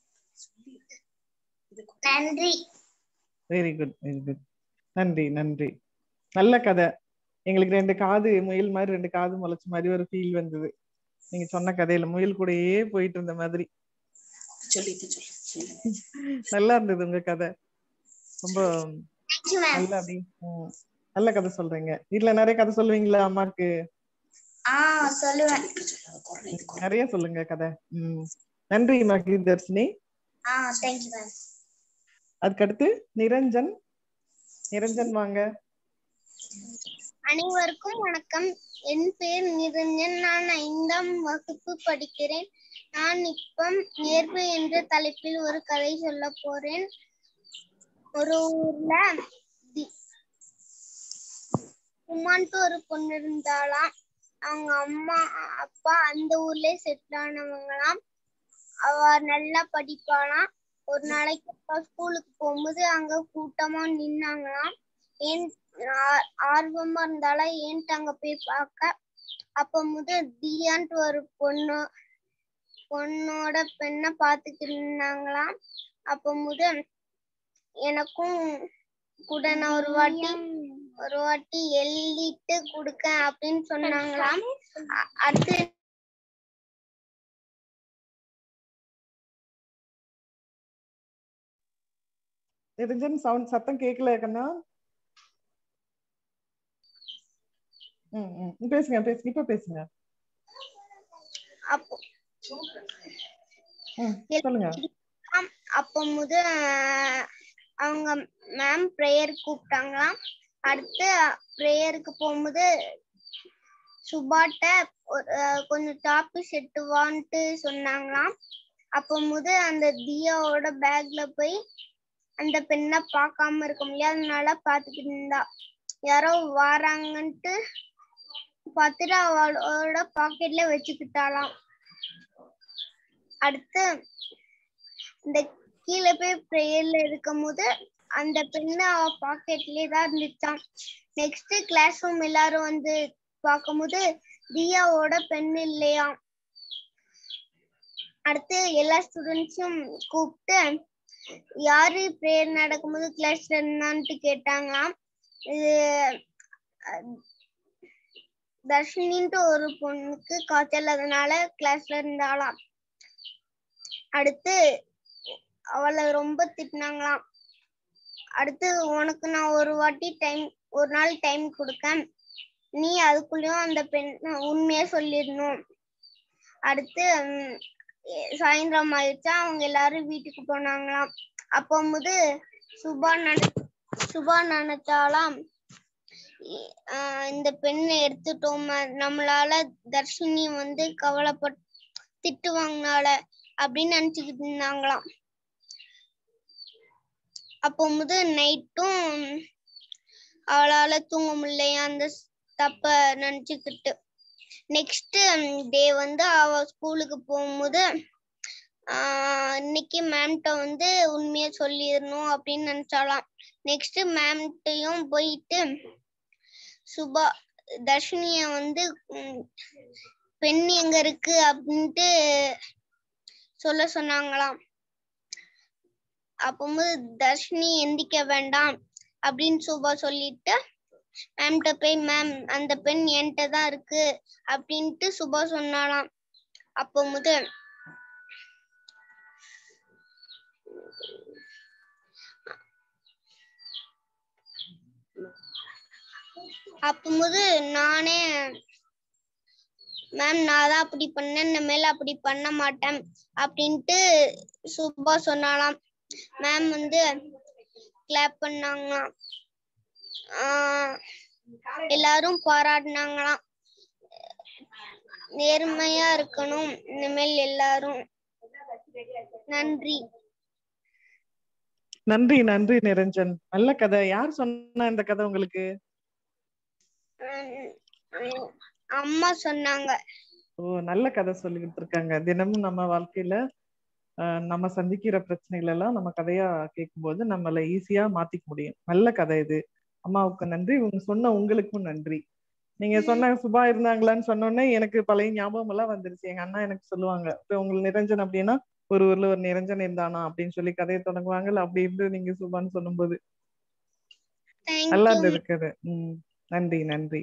நன்றி வெரி குட் வெரி குட் நன்றி நன்றி நல்ல கதை எங்களுக்கு ரெண்டு காது முயல் மாதிரி ரெண்டு காது முளைச்ச மாதிரி ஒரு ஃபீல் வந்தது நீங்க சொன்ன கதையில முயல் கூடயே போயிட்டு இருந்த மாதிரி சொல்லு இது சொல்லு சொல்லு நல்லா இருந்தது உங்க கதை ரொம்ப தேங்க்யூ மேம் நல்லா அப்படி ம், நல்ல கதை சொல்றீங்க வீட்ல நிறைய கதை சொல்லுவீங்களா அம்மாக்கு ஆ சொல்லுவேன் சொல்லு சொல்லு குறை இது குறை நிறைய சொல்லுங்க கதை ம் நன்றி மகிதர்ஷினி ஆ தேங்க்யூ மேம் அதுக்கடுத்து நிரஞ்சன் நிரஞ்சன் வாங்க அனைவருக்கும் வணக்கம் என் பேர் நிரஞ்சன் நான் ஐந்தாம் வகுப்பு படிக்கிறேன் நான் இப்ப நேர்வு என்ற தலைப்பில் ஒரு கதை சொல்ல போறேன் ஒரு ஊர்ல தி- உமான்ட்டு ஒரு பொண்ணு இருந்தாளாம் அவங்க அம்மா அப்பா அந்த ஊர்லயே செட்டில் ஆனவங்களாம் அவ நல்லா படிப்பாளாம் ஒரு நாளைக்கு அப்பா ஸ்கூலுக்கு போகும்போது அங்க கூட்டமா நின்னாங்களாம் ஏன் ஆ- ஆர்வமா இருந்தாலும் ஏன்ட்டு அங்க போய் பார்க்க அப்ப முதல் தியான்ட்டு ஒரு பொண்ணு பொண்ணோட பெண்ணை பார்த்துக்கிட்டு இருந்தாங்களாம் அப்ப முதல் எனக்கும் கூட நான் ஒரு வாட்டி ஒரு வாட்டி எழுதிட்டு கொடுக்க அப்படின்னு சொன்னாங்களாம் அ- அடுத்து நிரஞ்சன் சவுண்ட் சத்தம் கேட்கல கண்ணா ம் ம் பேசுங்க பேசுங்க இப்ப பேசுங்க அப்போ ம் சொல்லுங்க ஆம், அப்போ முத அவங்க மேம் ப்ரேயர் கூப்பிட்டாங்களாம் அடுத்து ப்ரேயருக்கு போகும்போது சுபாட்ட ஒரு, அஹ், கொஞ்சம் டாபிக் செட்டு வான்ட்டு சொன்னாங்களாம் அப்போ முத அந்த தியாவோட பேக்ல போய் அந்த பெண்ணை பார்க்காம இருக்க முடியாதனால பார்த்துக்கிட்டு இருந்தா யாரோ வாராங்கன்ட்டு பார்த்துட்டு அவளோட பாக்கெட்ல வச்சுக்கிட்டாளாம் அடுத்து இந்த கீழே போய் ப்ரேயர்ல இருக்கும் போது அந்த பெண்ணு அவ பாக்கெட்லயே தான் இருந்துச்சாம் நெக்ஸ்ட் கிளாஸ் ரூம் எல்லாரும் வந்து பார்க்கும்போது தியாவோட பெண் இல்லையாம் அடுத்து எல்லா ஸ்டூடெண்ட்ஸும் கூப்பிட்டு யாரு ப்ரேயர் நடக்கும்போது கிளாஸ்ல இருந்தான்ட்டு கேட்டாங்களாம் இது அஹ், தர்ஷினின்ட்டு ஒரு பொண்ணுக்கு காய்ச்சல் அதனால கிளாஸ்ல இருந்தாளாம் அடுத்து அவளை ரொம்ப திட்டினாங்களாம் அடுத்து உனக்கு நான் ஒரு வாட்டி டைம் ஒரு நாள் டைம் கொடுக்கேன் நீ அதுக்குள்ளயும் அந்த பெண் உண்மையா சொல்லிடணும் அடுத்து ம், எ- சாயந்தரம் ஆயிடுச்சா அவங்க எல்லாரும் வீட்டுக்கு போனாங்களாம் அப்போ போது சுபா நினை சுபா நினைச்சாலாம் இ- ஆஹ் இந்த பெண்ணை எடுத்துட்டோம் நம்மளால தர்ஷினி வந்து கவலைப்பட் திட்டுவாங்கனால அப்படின்னு நினைச்சுக்கிட்டு இருந்தாங்களாம் அப்போ முதல் நைட்டும் அவளால தூங்க முடியலையா அந்த ஸ்- தப்ப நினைச்சுக்கிட்டு நெக்ஸ்ட் டே வந்து அவ ஸ்கூலுக்கு போகும்போது ஆஹ் இன்னைக்கு மேம்கிட்ட வந்து உண்மையை சொல்லிடணும் அப்படின்னு நினைச்சாலாம் நெக்ஸ்ட் மேம்கிட்டயும் போயிட்டு சுபா தர்ஷினிய வந்து ம், பெண் எங்க இருக்கு அப்படின்ட்டு சொல்ல சொன்னாங்களாம் அப்போது தர்ஷினி எந்திக்க வேண்டாம் அப்படின்னு சுபா சொல்லிட்டு மேம்கிட்ட போய் மேம் அந்த பெண் என்கிட்ட தான் இருக்கு அப்படின்ட்டு சுபா சொன்னாலாம் அப்போ முதல் அப்போது நானே மேம் நான் தான் அப்படி பண்ணேன் இனிமேல் அப்படி பண்ண மாட்டேன் அப்படின்ட்டு சுபா சொன்னாலாம் மேம் வந்து கிளாப் பண்ணாங்களாம் ஆஹ் எல்லாரும் பாராட்டினாங்களாம் நேர்மையா இருக்கணும் இனிமேல் எல்லாரும் நன்றி நன்றி நன்றி நிரஞ்சன் நல்ல கதை யார் சொன்னா இந்த கதை உங்களுக்கு உம் உம் அம்மா சொன்னாங்க ஓ நல்ல கதை சொல்லிக்கிட்டு இருக்காங்க தினமும் நம்ம வாழ்க்கையில ஆஹ், நம்ம சந்திக்கிற பிரச்சனைகள் எல்லாம் நம்ம கதையா கேட்கும்போது நம்மள ஈஸியா மாத்திக்க முடியும் நல்ல கதை இது அம்மாவுக்கு நன்றி உங்க சொன்ன உங்களுக்கும் நன்றி நீங்க சொன்ன சுபா இருந்தாங்களான்னு சொன்னோடனே எனக்கு பழைய ஞாபகம் எல்லாம் வந்துருச்சு எங்க அண்ணா எனக்கு சொல்லுவாங்க இப்ப உங்களுக்கு நிரஞ்சன் அப்படின்னா ஒரு ஊர்ல ஒரு நிரஞ்சன் இருந்தானா அப்படின்னு சொல்லி கதையை தொடங்குவாங்கல்ல அப்படி இருந்து நீங்க சுபான்னு சொல்லும்போது நல்லா இருந்தது கதை உம் நன்றி நன்றி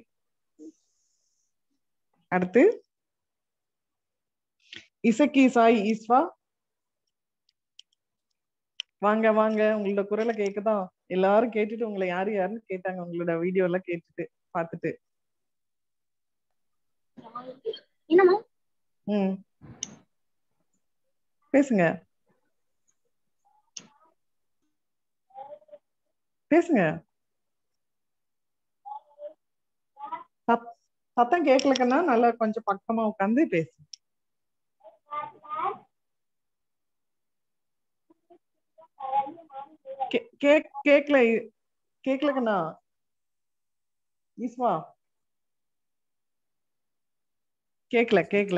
அடுத்து இசக்கி சாய் ஈஸ்வா வாங்க வாங்க உங்களோட குரலை கேக்குதான் எல்லாரும் கேட்டுட்டு உங்களை யாரு யாருன்னு கேட்டாங்க உங்களோட வீடியோ எல்லாம் கேட்டுட்டு பார்த்துட்டு என்னம்மா ம் பேசுங்க பேசுங்க சத்- சத்தம் கேட்கலக்கன்னா நல்லா கொஞ்சம் பக்கமா உட்காந்து பேசு கே- கேக் கேக்கல கேக்கலக்கண்ணா ஈஸ்வா கேக்கல கேக்கல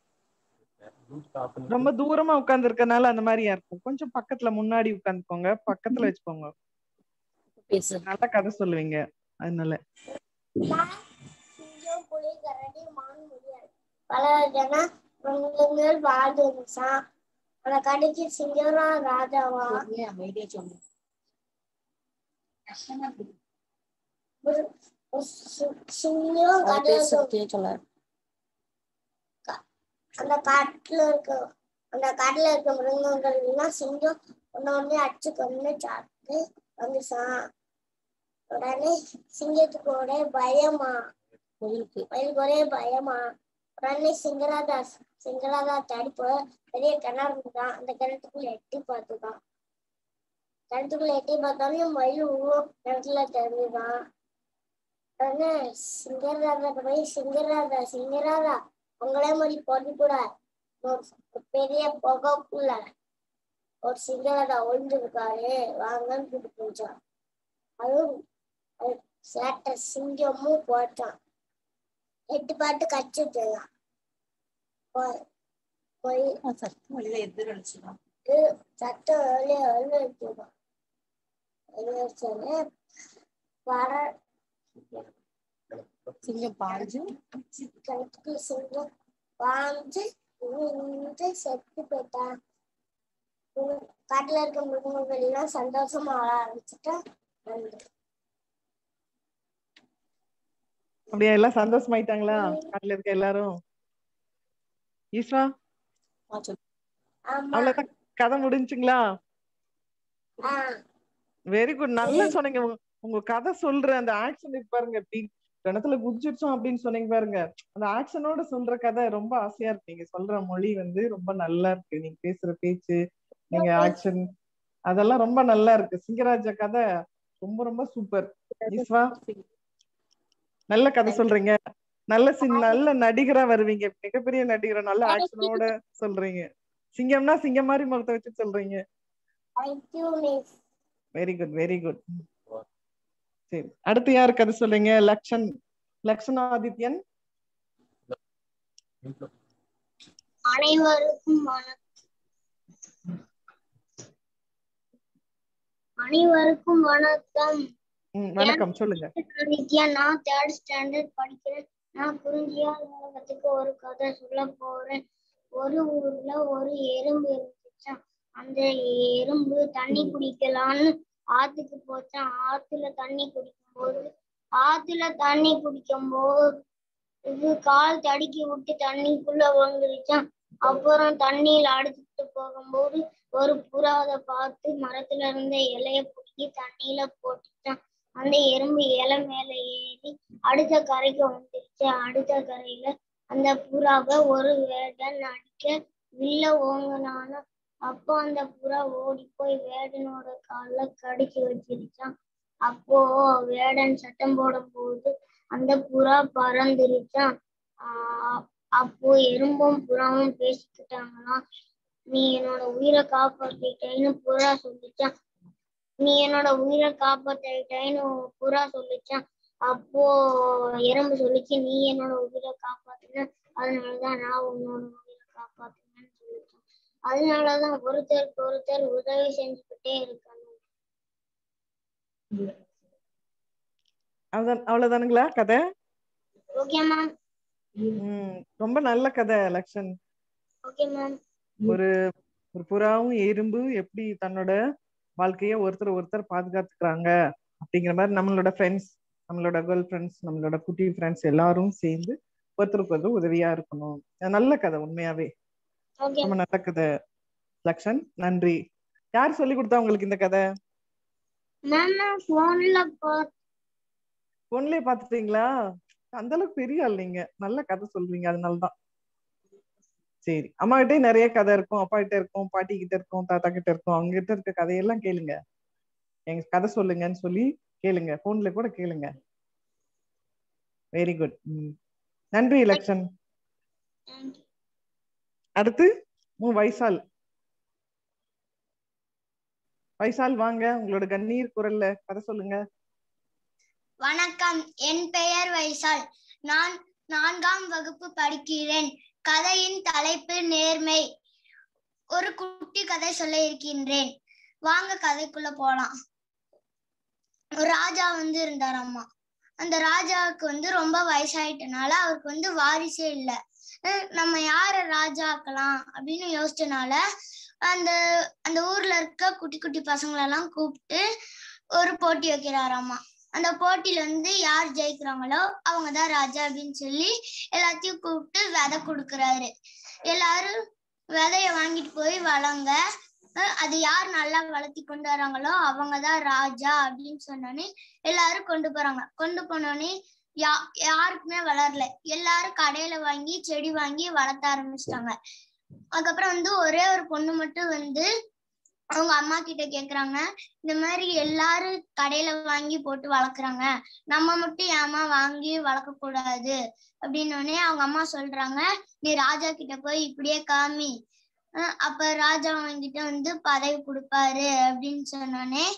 ரொம்ப தூரமா உட்கார்ந்து இருக்கனால அந்த மாதிரியா இருக்கும் கொஞ்சம் பக்கத்துல முன்னாடி உட்கார்ந்துக்கோங்க பக்கத்துல வச்சுக்கோங்க பேசு நல்லா கதை சொல்லுவீங்க அதனால சிங்கம் புலி கரடி மான் முடியாது பல வகையான மிருகங்கள் வாழ்ந்து இருந்துச்சான் அந்த கடைக்கு சிங்கம் ராஜாவா ஏன் அமைதியா சொன்னேன் ஒரு- ஒரு சி- சிங்கம் அவர் கடைக்கு பேசுறதே சொன்னார் அந்த காட்டுல இருக்க அந்த காட்டுல இருக்க மிருகங்கள் எல்லாம் சிங்கம் ஒண்ணு ஒண்ணு அடிச்சு கொண்டு சாப்பிட்டு வந்துச்சான் உடனே சிங்கத்துக்கு ஒரே பயமா கோயிலுக்கு மயிலுக்கு ஒரே பயமா உடனே சிங்கராதா சிங்கராதா தடுப்பு பெரிய கிணறு இருந்துதான் அந்த கிணத்துக்குள்ள எட்டி பார்த்துதான் கிணத்துக்குள்ள எட்டி பார்த்தாலும் மயில் உருவம் கிணத்துல தெரிஞ்சுதான் உடனே சிங்கராதா போய் சிங்கராதா சிங்கராதா உங்களே மாதிரி போட்டு கூட ஒரு பெரிய புகைக்குள்ள ஒரு சிங்கராதா ஒழிஞ்சிருக்காரு வாங்கன்னு கூப்பிட்டு போச்சான் அதுவும் அது சேட்டை சிங்கமும் போச்சான் எட்டு பாட்டு கச்சுட்டுலாம் போய் சத்தம் வழியில எதிரொலிச்சுதான் சத்தம் வெளியே வெளியே வச்சுருக்கோம் வெளியே வச்சோடனே வர சிங்கம் பாஞ்சு கிணத்துக்கு சிங்கம் வாழ்ந்து இருந்து செத்து போயிட்டான் உம் காட்டுல இருக்க மிருகங்கள் எல்லாம் சந்தோஷமா வாழ ஆரம்பிச்சுட்டா நன்றி அப்படியே எல்லாம் சந்தோஷமாயிட்டாங்களா காட்டுல இருக்க எல்லாரும் ஈஸ்வா ஆ, சொல்லு. ஆமா அவ்வளவுதான் கதை முடிஞ்சுங்களா ஆஹ் வெரி குட் நல்லா சொன்னீங்க உங்க- உங்க கதை சொல்ற அந்த ஆக்ஷன் இருக்கு பாருங்க எப்படி கிணத்துல குதிச்சிருச்சோம் அப்படின்னு சொன்னீங்க பாருங்க அந்த ஆக்ஷனோட சொல்ற கதை ரொம்ப ஆசையா இருக்கு நீங்க சொல்ற மொழி வந்து ரொம்ப நல்லா இருக்கு நீங்க பேசுற பேச்சு நீங்க ஆக்ஷன் அதெல்லாம் ரொம்ப நல்லா இருக்கு சிங்கராஜ கதை ரொம்ப ரொம்ப சூப்பர் ஈஸ்வா நல்ல கதை சொல்றீங்க நல்ல சி- நல்ல நடிகரா வருவீங்க மிகப்பெரிய நடிகரா நல்ல ஆக்ஷனோட சொல்றீங்க சிங்கம்னா சிங்கம் மாதிரி முகத்தை வச்சு சொல்றீங்க thank you miss very good very good சரி அடுத்து யாரு கதை சொல்றீங்க லக்ஷன் லக்ஷணாதித்யன் அனைவருக்கும் வணக்கம் அனைவருக்கும் வணக்கம் ம், வணக்கம் சொல்லுங்க நித்யா நான் தேர்ட் ஸ்டாண்டர்ட் படிக்கிறேன் நான் குறிஞ்சியா உலகத்துக்கு ஒரு கதை சொல்ல போறேன் ஒரு ஊர்ல ஒரு எறும்பு இருந்துச்சாம் அந்த எறும்பு தண்ணி குடிக்கலான்னு ஆத்துக்கு போச்சான் ஆத்துல தண்ணி குடிக்கும்போது ஆத்துல தண்ணி குடிக்கும்போது இது கால் தடுக்கி விட்டு தண்ணிக்குள்ள விழுந்துருச்சான் அப்புறம் தண்ணியில அடிச்சுட்டு போகும்போது ஒரு புறாவை பார்த்து மரத்துல இருந்த இலைய பிடிக்கி தண்ணியில போட்டுச்சான் அந்த எறும்பு இலை மேல ஏறி அடுத்த கரைக்கு வந்துருச்சு அடுத்த கரையில அந்த புறாவை ஒரு வேடன் அடிக்க வில்ல ஓங்குனான அப்போ அந்த புறா ஓடி போய் வேடனோட கால்ல கடிச்சு வச்சிருச்சான் அப்போ வேடன் சத்தம் போடும் போது அந்த புறா பறந்துருச்சான் ஆஹ் அப்போ எறும்பும் புறாவும் பேசிக்கிட்டாங்களாம் நீ என்னோட உயிரை காப்பாத்திட்டேன்னு புறா சொல்லிச்சான் நீ என்னோட உயிரை காப்பாத்திட்டேன்னு புறா சொல்லிச்சான் அப்போ எறும்பு சொல்லிச்சு நீ என்னோட உயிரை காப்பாத்தின அதனாலதான் நான் உன்னோட உயிரை காப்பாத்தினேன்னு சொல்லிச்சான் அதனாலதான் ஒருத்தருக்கு ஒருத்தர் உதவி செஞ்சுக்கிட்டே இருக்கணும் அவ்வளவு அவ்வளவுதானுங்களா கதை ஓகே மேம் ம் ரொம்ப நல்ல கதை லக்ஷன் ஓகே மேம் ஒரு ஒரு புறாவும் எறும்பு எப்படி தன்னோட வாழ்க்கைய ஒருத்தர் ஒருத்தர் பாதுகாத்துக்கிறாங்க அப்படிங்கிற மாதிரி நம்மளோட ஃப்ரெண்ட்ஸ் நம்மளோட கேர்ள் ஃப்ரெண்ட்ஸ் நம்மளோட குட்டி ஃப்ரெண்ட்ஸ் எல்லாரும் சேர்ந்து ஒருத்தருக்கு ஒருத்தர் உதவியா இருக்கணும் அது நல்ல கதை உண்மையாவே ஓகே ரொம்ப நல்ல கதை லக்ஷன் நன்றி யார் சொல்லி கொடுத்தா உங்களுக்கு இந்த கதை மேம் நான் போன்ல பார்த்து பொண்ணுலயே பாத்துட்டீங்களா அந்த அளவுக்கு பெரிய ஆள் நீங்க நல்ல கதை சொல்றீங்க அதனாலதான் சரி அம்மா கிட்டே நிறைய கதை இருக்கும் அப்பா கிட்ட இருக்கும் பாட்டி கிட்ட இருக்கும் தாத்தா கிட்ட இருக்கும் அவங்க கிட்ட இருக்க கதையெல்லாம் கேளுங்க எங்க கதை சொல்லுங்கன்னு சொல்லி கேளுங்க போன்ல கூட கேளுங்க வெரி குட் நன்றி லக்ஷன் அடுத்து உன் வைசால் வைசால் வாங்க உங்களோட கண்ணீர் குரல்ல கதை சொல்லுங்க வணக்கம் என் பெயர் வைசால் நான் நான்காம் வகுப்பு படிக்கிறேன் கதையின் தலைப்பு நேர்மை ஒரு குட்டி கதை சொல்ல இருக்கின்றேன் வாங்க கதைக்குள்ள போலாம் ஒரு ராஜா வந்து இருந்தார் அம்மா அந்த ராஜாவுக்கு வந்து ரொம்ப வயசாயிட்டனால அவருக்கு வந்து வாரிசே இல்ல அஹ் நம்ம யார ராஜா ஆக்கலாம் அப்படின்னு யோசிச்சனால அந்த அந்த ஊர்ல இருக்க குட்டி குட்டி பசங்களெல்லாம் கூப்பிட்டு ஒரு போட்டி வைக்கிறாராமா அந்த போட்டியில வந்து யார் ஜெயிக்கிறாங்களோ அவங்கதான் ராஜா அப்படின்னு சொல்லி எல்லாத்தையும் கூப்பிட்டு விதை கொடுக்கறாரு எல்லாரும் விதைய வாங்கிட்டு போய் வளங்க அஹ் அது யார் நல்லா வளர்த்தி கொண்டு வராங்களோ அவங்கதான் ராஜா அப்படின்னு சொன்னோன்னே எல்லாரும் கொண்டு போறாங்க கொண்டு போனோடனே யா யாருக்குமே வளரல எல்லாரும் கடையில வாங்கி செடி வாங்கி வளர்த்த ஆரம்பிச்சிட்டாங்க அதுக்கப்புறம் வந்து ஒரே ஒரு பொண்ணு மட்டும் வந்து அவங்க அம்மா கிட்ட கேக்குறாங்க இந்த மாதிரி எல்லாரும் கடையில வாங்கி போட்டு வளர்க்குறாங்க நம்ம மட்டும் ஏமா வாங்கி வளர்க்க கூடாது அப்படின்னோடனே அவங்க அம்மா சொல்றாங்க நீ ராஜா கிட்ட போய் இப்படியே காமி அஹ் அப்ப ராஜா அவன்கிட்ட வந்து பதவி கொடுப்பாரு அப்படின்னு சொன்னோடனே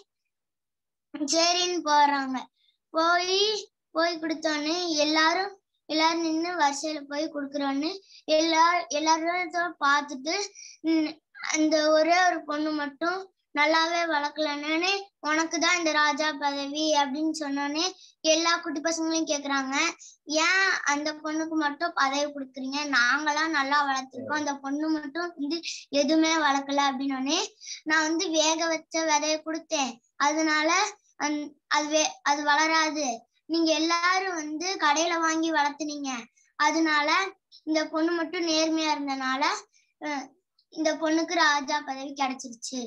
சரின்னு போறாங்க போய் போய் கொடுத்தோடனே எல்லாரும் எல்லாரும் நின்னு வரிசையில போய் கொடுக்குறோன்னு எல்லா எல்லாரும் பார்த்துட்டு உம் அந்த ஒரே ஒரு பொண்ணு மட்டும் நல்லாவே வளர்க்கலன்னு உனக்கு தான் இந்த ராஜா பதவி அப்படின்னு சொன்னோன்னே எல்லா குட்டி பசங்களையும் கேக்குறாங்க ஏன் அந்த பொண்ணுக்கு மட்டும் பதவி கொடுக்குறீங்க நாங்களாம் நல்லா வளர்த்துருக்கோம் அந்த பொண்ணு மட்டும் வந்து எதுவுமே வளர்க்கல அப்படின்னோடனே நான் வந்து வேக வச்ச விதைய கொடுத்தேன் அதனால அந் அது வே அது வளராது நீங்க எல்லாரும் வந்து கடையில வாங்கி வளர்த்துனீங்க அதனால இந்த பொண்ணு மட்டும் நேர்மையா இருந்தனால அஹ் இந்த பொண்ணுக்கு ராஜா பதவி கிடைச்சிருச்சு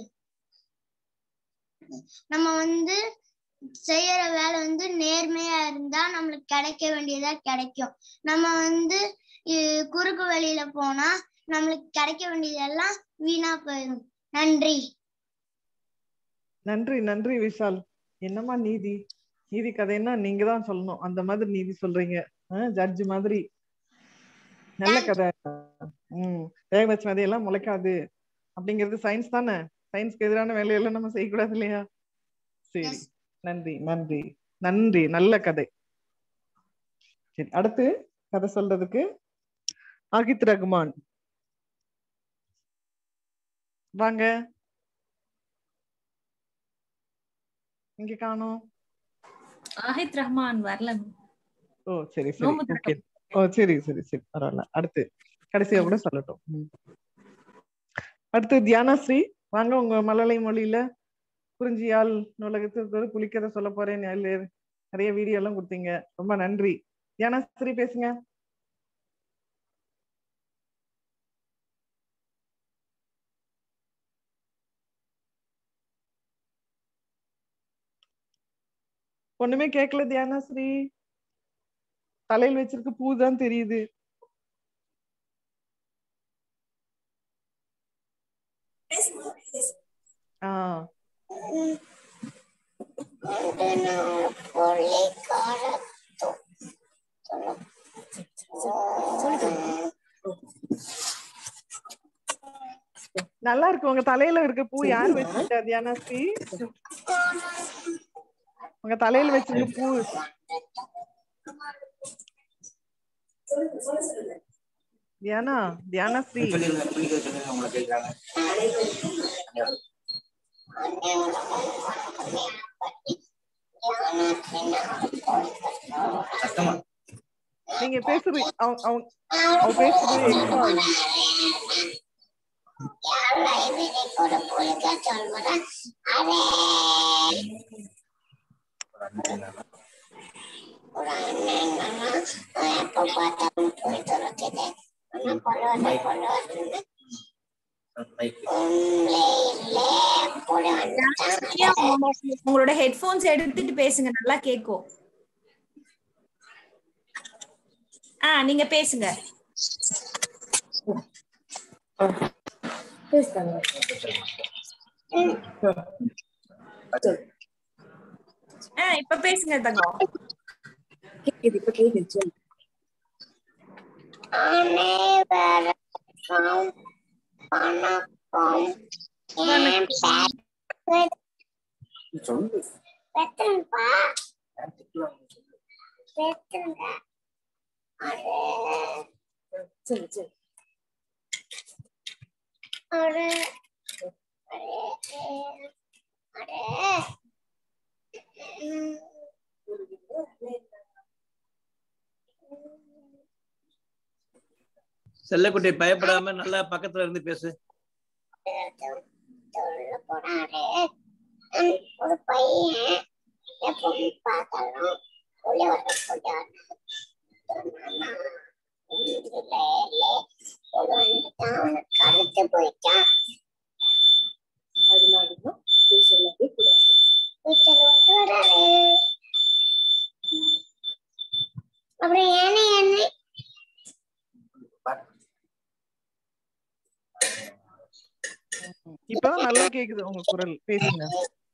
நம்ம வந்து செய்யற வேலை வந்து நேர்மையா இருந்தா நம்மளுக்கு கிடைக்க வேண்டியதா கிடைக்கும் நம்ம வந்து இ- குறுக்கு வழியில போனா நம்மளுக்கு கிடைக்க வேண்டியதெல்லாம் வீணா போயிடும் நன்றி நன்றி நன்றி விஷால் என்னம்மா நீதி நீதி கதைன்னா நீங்க தான் சொல்லணும் அந்த மாதிரி நீதி சொல்றீங்க ஜட்ஜ் மாதிரி நல்ல கதை உம் வேக வச்ச விதையெல்லாம் முளைக்காது அப்படிங்கிறது சயின்ஸ் தானே சயின்ஸ்க்கு எதிரான வேலையெல்லாம் நம்ம செய்யக்கூடாது இல்லையா சரி Yes. நன்றி நன்றி நன்றி நல்ல கதை சரி அடுத்து கதை சொல்றதுக்கு ஆகித் ரகுமான் வாங்க இங்க காணோம் ஆஹித் ரஹ்மான் வரல ஓ சரி சரி நோம்பு ஓகே ஓ சரி சரி சரி பரவாயில்ல அடுத்து கடைசியா கூட சொல்லட்டும் ம். அடுத்து தியானஸ்ரீ வாங்க உங்க மலலை மொழியில குறிஞ்சியால் நூலகத்துக்கு ஒரு புலிக்கதை சொல்ல போறேன் நிறைய- நிறைய வீடியோ எல்லாம் கொடுத்தீங்க ரொம்ப நன்றி தியானஸ்ரீ பேசுங்க ஒண்ணுமே கேட்கல தியானஸ்ரீ தலையில் வச்சிருக்க பூ தான் தெரியுது ஆஹ் நல்லா இருக்கு உங்க தலையில இருக்க பூ யார் வச்சிருக்கா தியானஸ்ரீ உங்க தலையில வச்சிருக்க பூ தியானா தியானஸ்ரீ நீங்க பேசுறது அவங்க அவங்க அவங்க பேசுறது எக்ஸ்ட்ரா ஆகும் ஒரு புழுக்க சொல்றேன் அதே ஒரு அண்ணன் என்னன்னா எப்ப பார்த்தாலும் போய் துறக்குது ஆனா கொள்வது கொள்வது உங்களே இல்லே கூட வந்துட்டான் உங்களோட ஹெட்போன்ஸ் எடுத்துட்டு பேசுங்க நல்லா கேக்கும் ஆ நீங்க பேசுங்க ஆ இப்ப பேசுங்க தங்கம் அனைவருக்கும் வணக்கம் என் பேர் பெத்தன்பா பெத்தங்க அது ஒரு அடே செல்லக்குட்டி பயப்படாம நல்லா பக்கத்துல இருந்து பேசு சொல்ல போனாரு ஹம், ஒரு பையன் எப்பவும் பார்த்தாலும் உள்ளே வர போட்டான் கருத்து போயிட்டான் வீட்டில் விட்டு வராரு அப்புறம் ஏனே என்ன இப்பதான் நல்லா கேக்குது உங்க குரல் பேசுங்க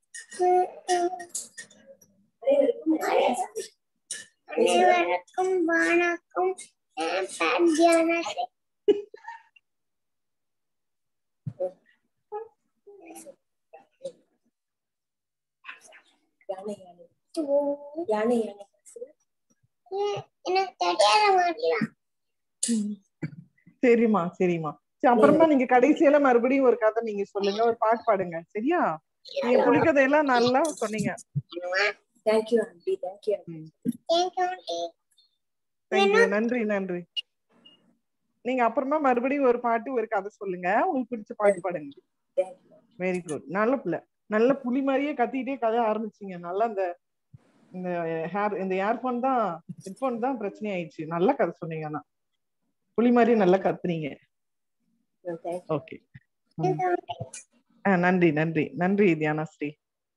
அனைவருக்கும் வணக்கம் என் பேர் தியானஸ்ரீ. ஏன், எனக்கு தெரியாத மாதிரிதான் சரிம்மா சரிம்மா சரி அப்புறமா நீங்க கடைசியில மறுபடியும் ஒரு கதை நீங்க சொல்லுங்க ஒரு பாட்டு பாடுங்க சரியா நீங்க புலிக்கதையெல்லாம் நல்லா சொன்னீங்க thank you aunty thank you thank you aunty thank you நன்றி நன்றி நீங்க அப்புறமா மறுபடியும் ஒரு பாட்டு ஒரு கதை சொல்லுங்க உங்களுக்கு பிடிச்ச பாட்டு பாடுங்க வெரி குட் நல்ல பிள்ளை நல்ல புலி மாதிரியே கத்திட்டே கதை ஆரம்பிச்சீங்க நல்லா இந்த இந்த ஹேர் இந்த இயர்போன் தான் ஹெட்போன் தான் பிரச்சனை ஆயிடுச்சு நல்லா கதை சொன்னீங்க ஆனா புலி மாதிரியே நல்லா கத்துனீங்க ஓகே நன்றி நன்றி நன்றி தியானாஸ்ரீ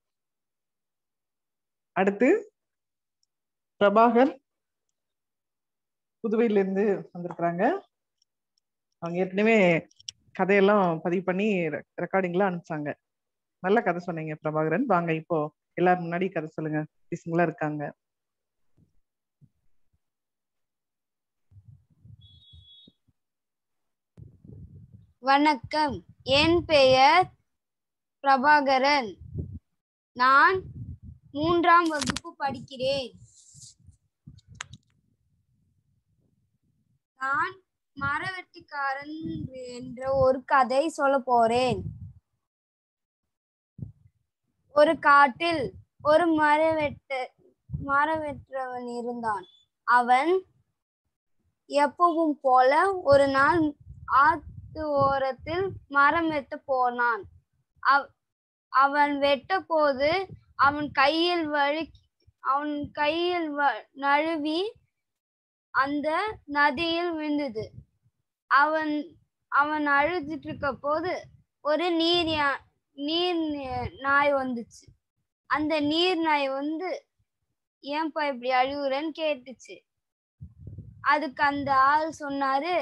அடுத்து பிரபாகர் புதுவையில இருந்து வந்திருக்கிறாங்க அவங்க ஏற்கனவே கதையெல்லாம் பதிவு பண்ணி ரெக்கார்டிங்லாம் அனுப்பிச்சாங்க நல்ல கதை சொன்னீங்க பிரபாகரன் வாங்க இப்போ எல்லாரும் முன்னாடி கதை சொல்லுங்க பீஸுங்களா இருக்காங்க வணக்கம் என் பெயர் பிரபாகரன் நான் மூன்றாம் வகுப்பு படிக்கிறேன் நான் மரவெட்டிக்காரன் என்ற ஒரு கதை சொல்ல போறேன் ஒரு காட்டில் ஒரு மரவெட்ட மரவெற்றவன் இருந்தான் அவன் எப்பவும் போல ஒரு நாள் ஆத்து ஓரத்தில் மரம் வெட்ட போனான் அவ்- அவன் வெட்ட போது அவன் கையில் வழி அவன் கையில் வ- நழுவி அந்த நதியில் விழுந்தது அவன் அவன் அழுதுட்டு இருக்க போது ஒரு நீர் யா- நீர் ந- நாய் வந்துச்சு அந்த நீர் நாய் வந்து ஏன்பா இப்படி அழுகுறன்னு கேட்டுச்சு அதுக்கு அந்த ஆள் சொன்னாரு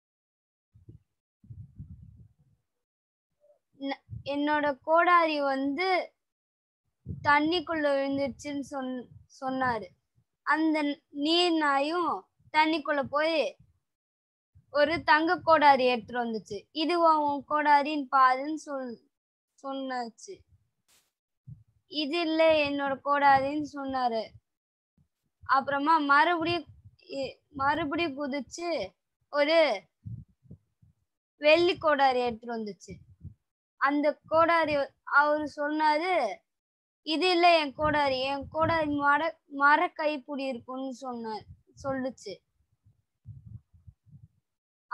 "ந- என்னோட கோடாரி வந்து தண்ணிக்குள்ள விழுந்துருச்சுன்னு சொன் சொன்னாரு அந்த நீர் நாயும் தண்ணிக்குள்ள போய் ஒரு தங்க கோடாரி எடுத்துட்டு வந்துச்சு இது உன் கோடாரின்னு பாருன்னு சொல் சொன்னாச்சு இது இல்ல என்னோட கோடாரின்னு சொன்னாரு அப்புறமா மறுபடியும் இ- மறுபடியும் குதிச்சு ஒரு வெள்ளி கோடாரி எடுத்துட்டு வந்துச்சு அந்த கோடாரி அவரு சொன்னாரு இது இல்ல என் கோடாரி என் கோடாரி மர மர கைப்பிடி இருக்கும்னு சொன்னார் சொல்லுச்சு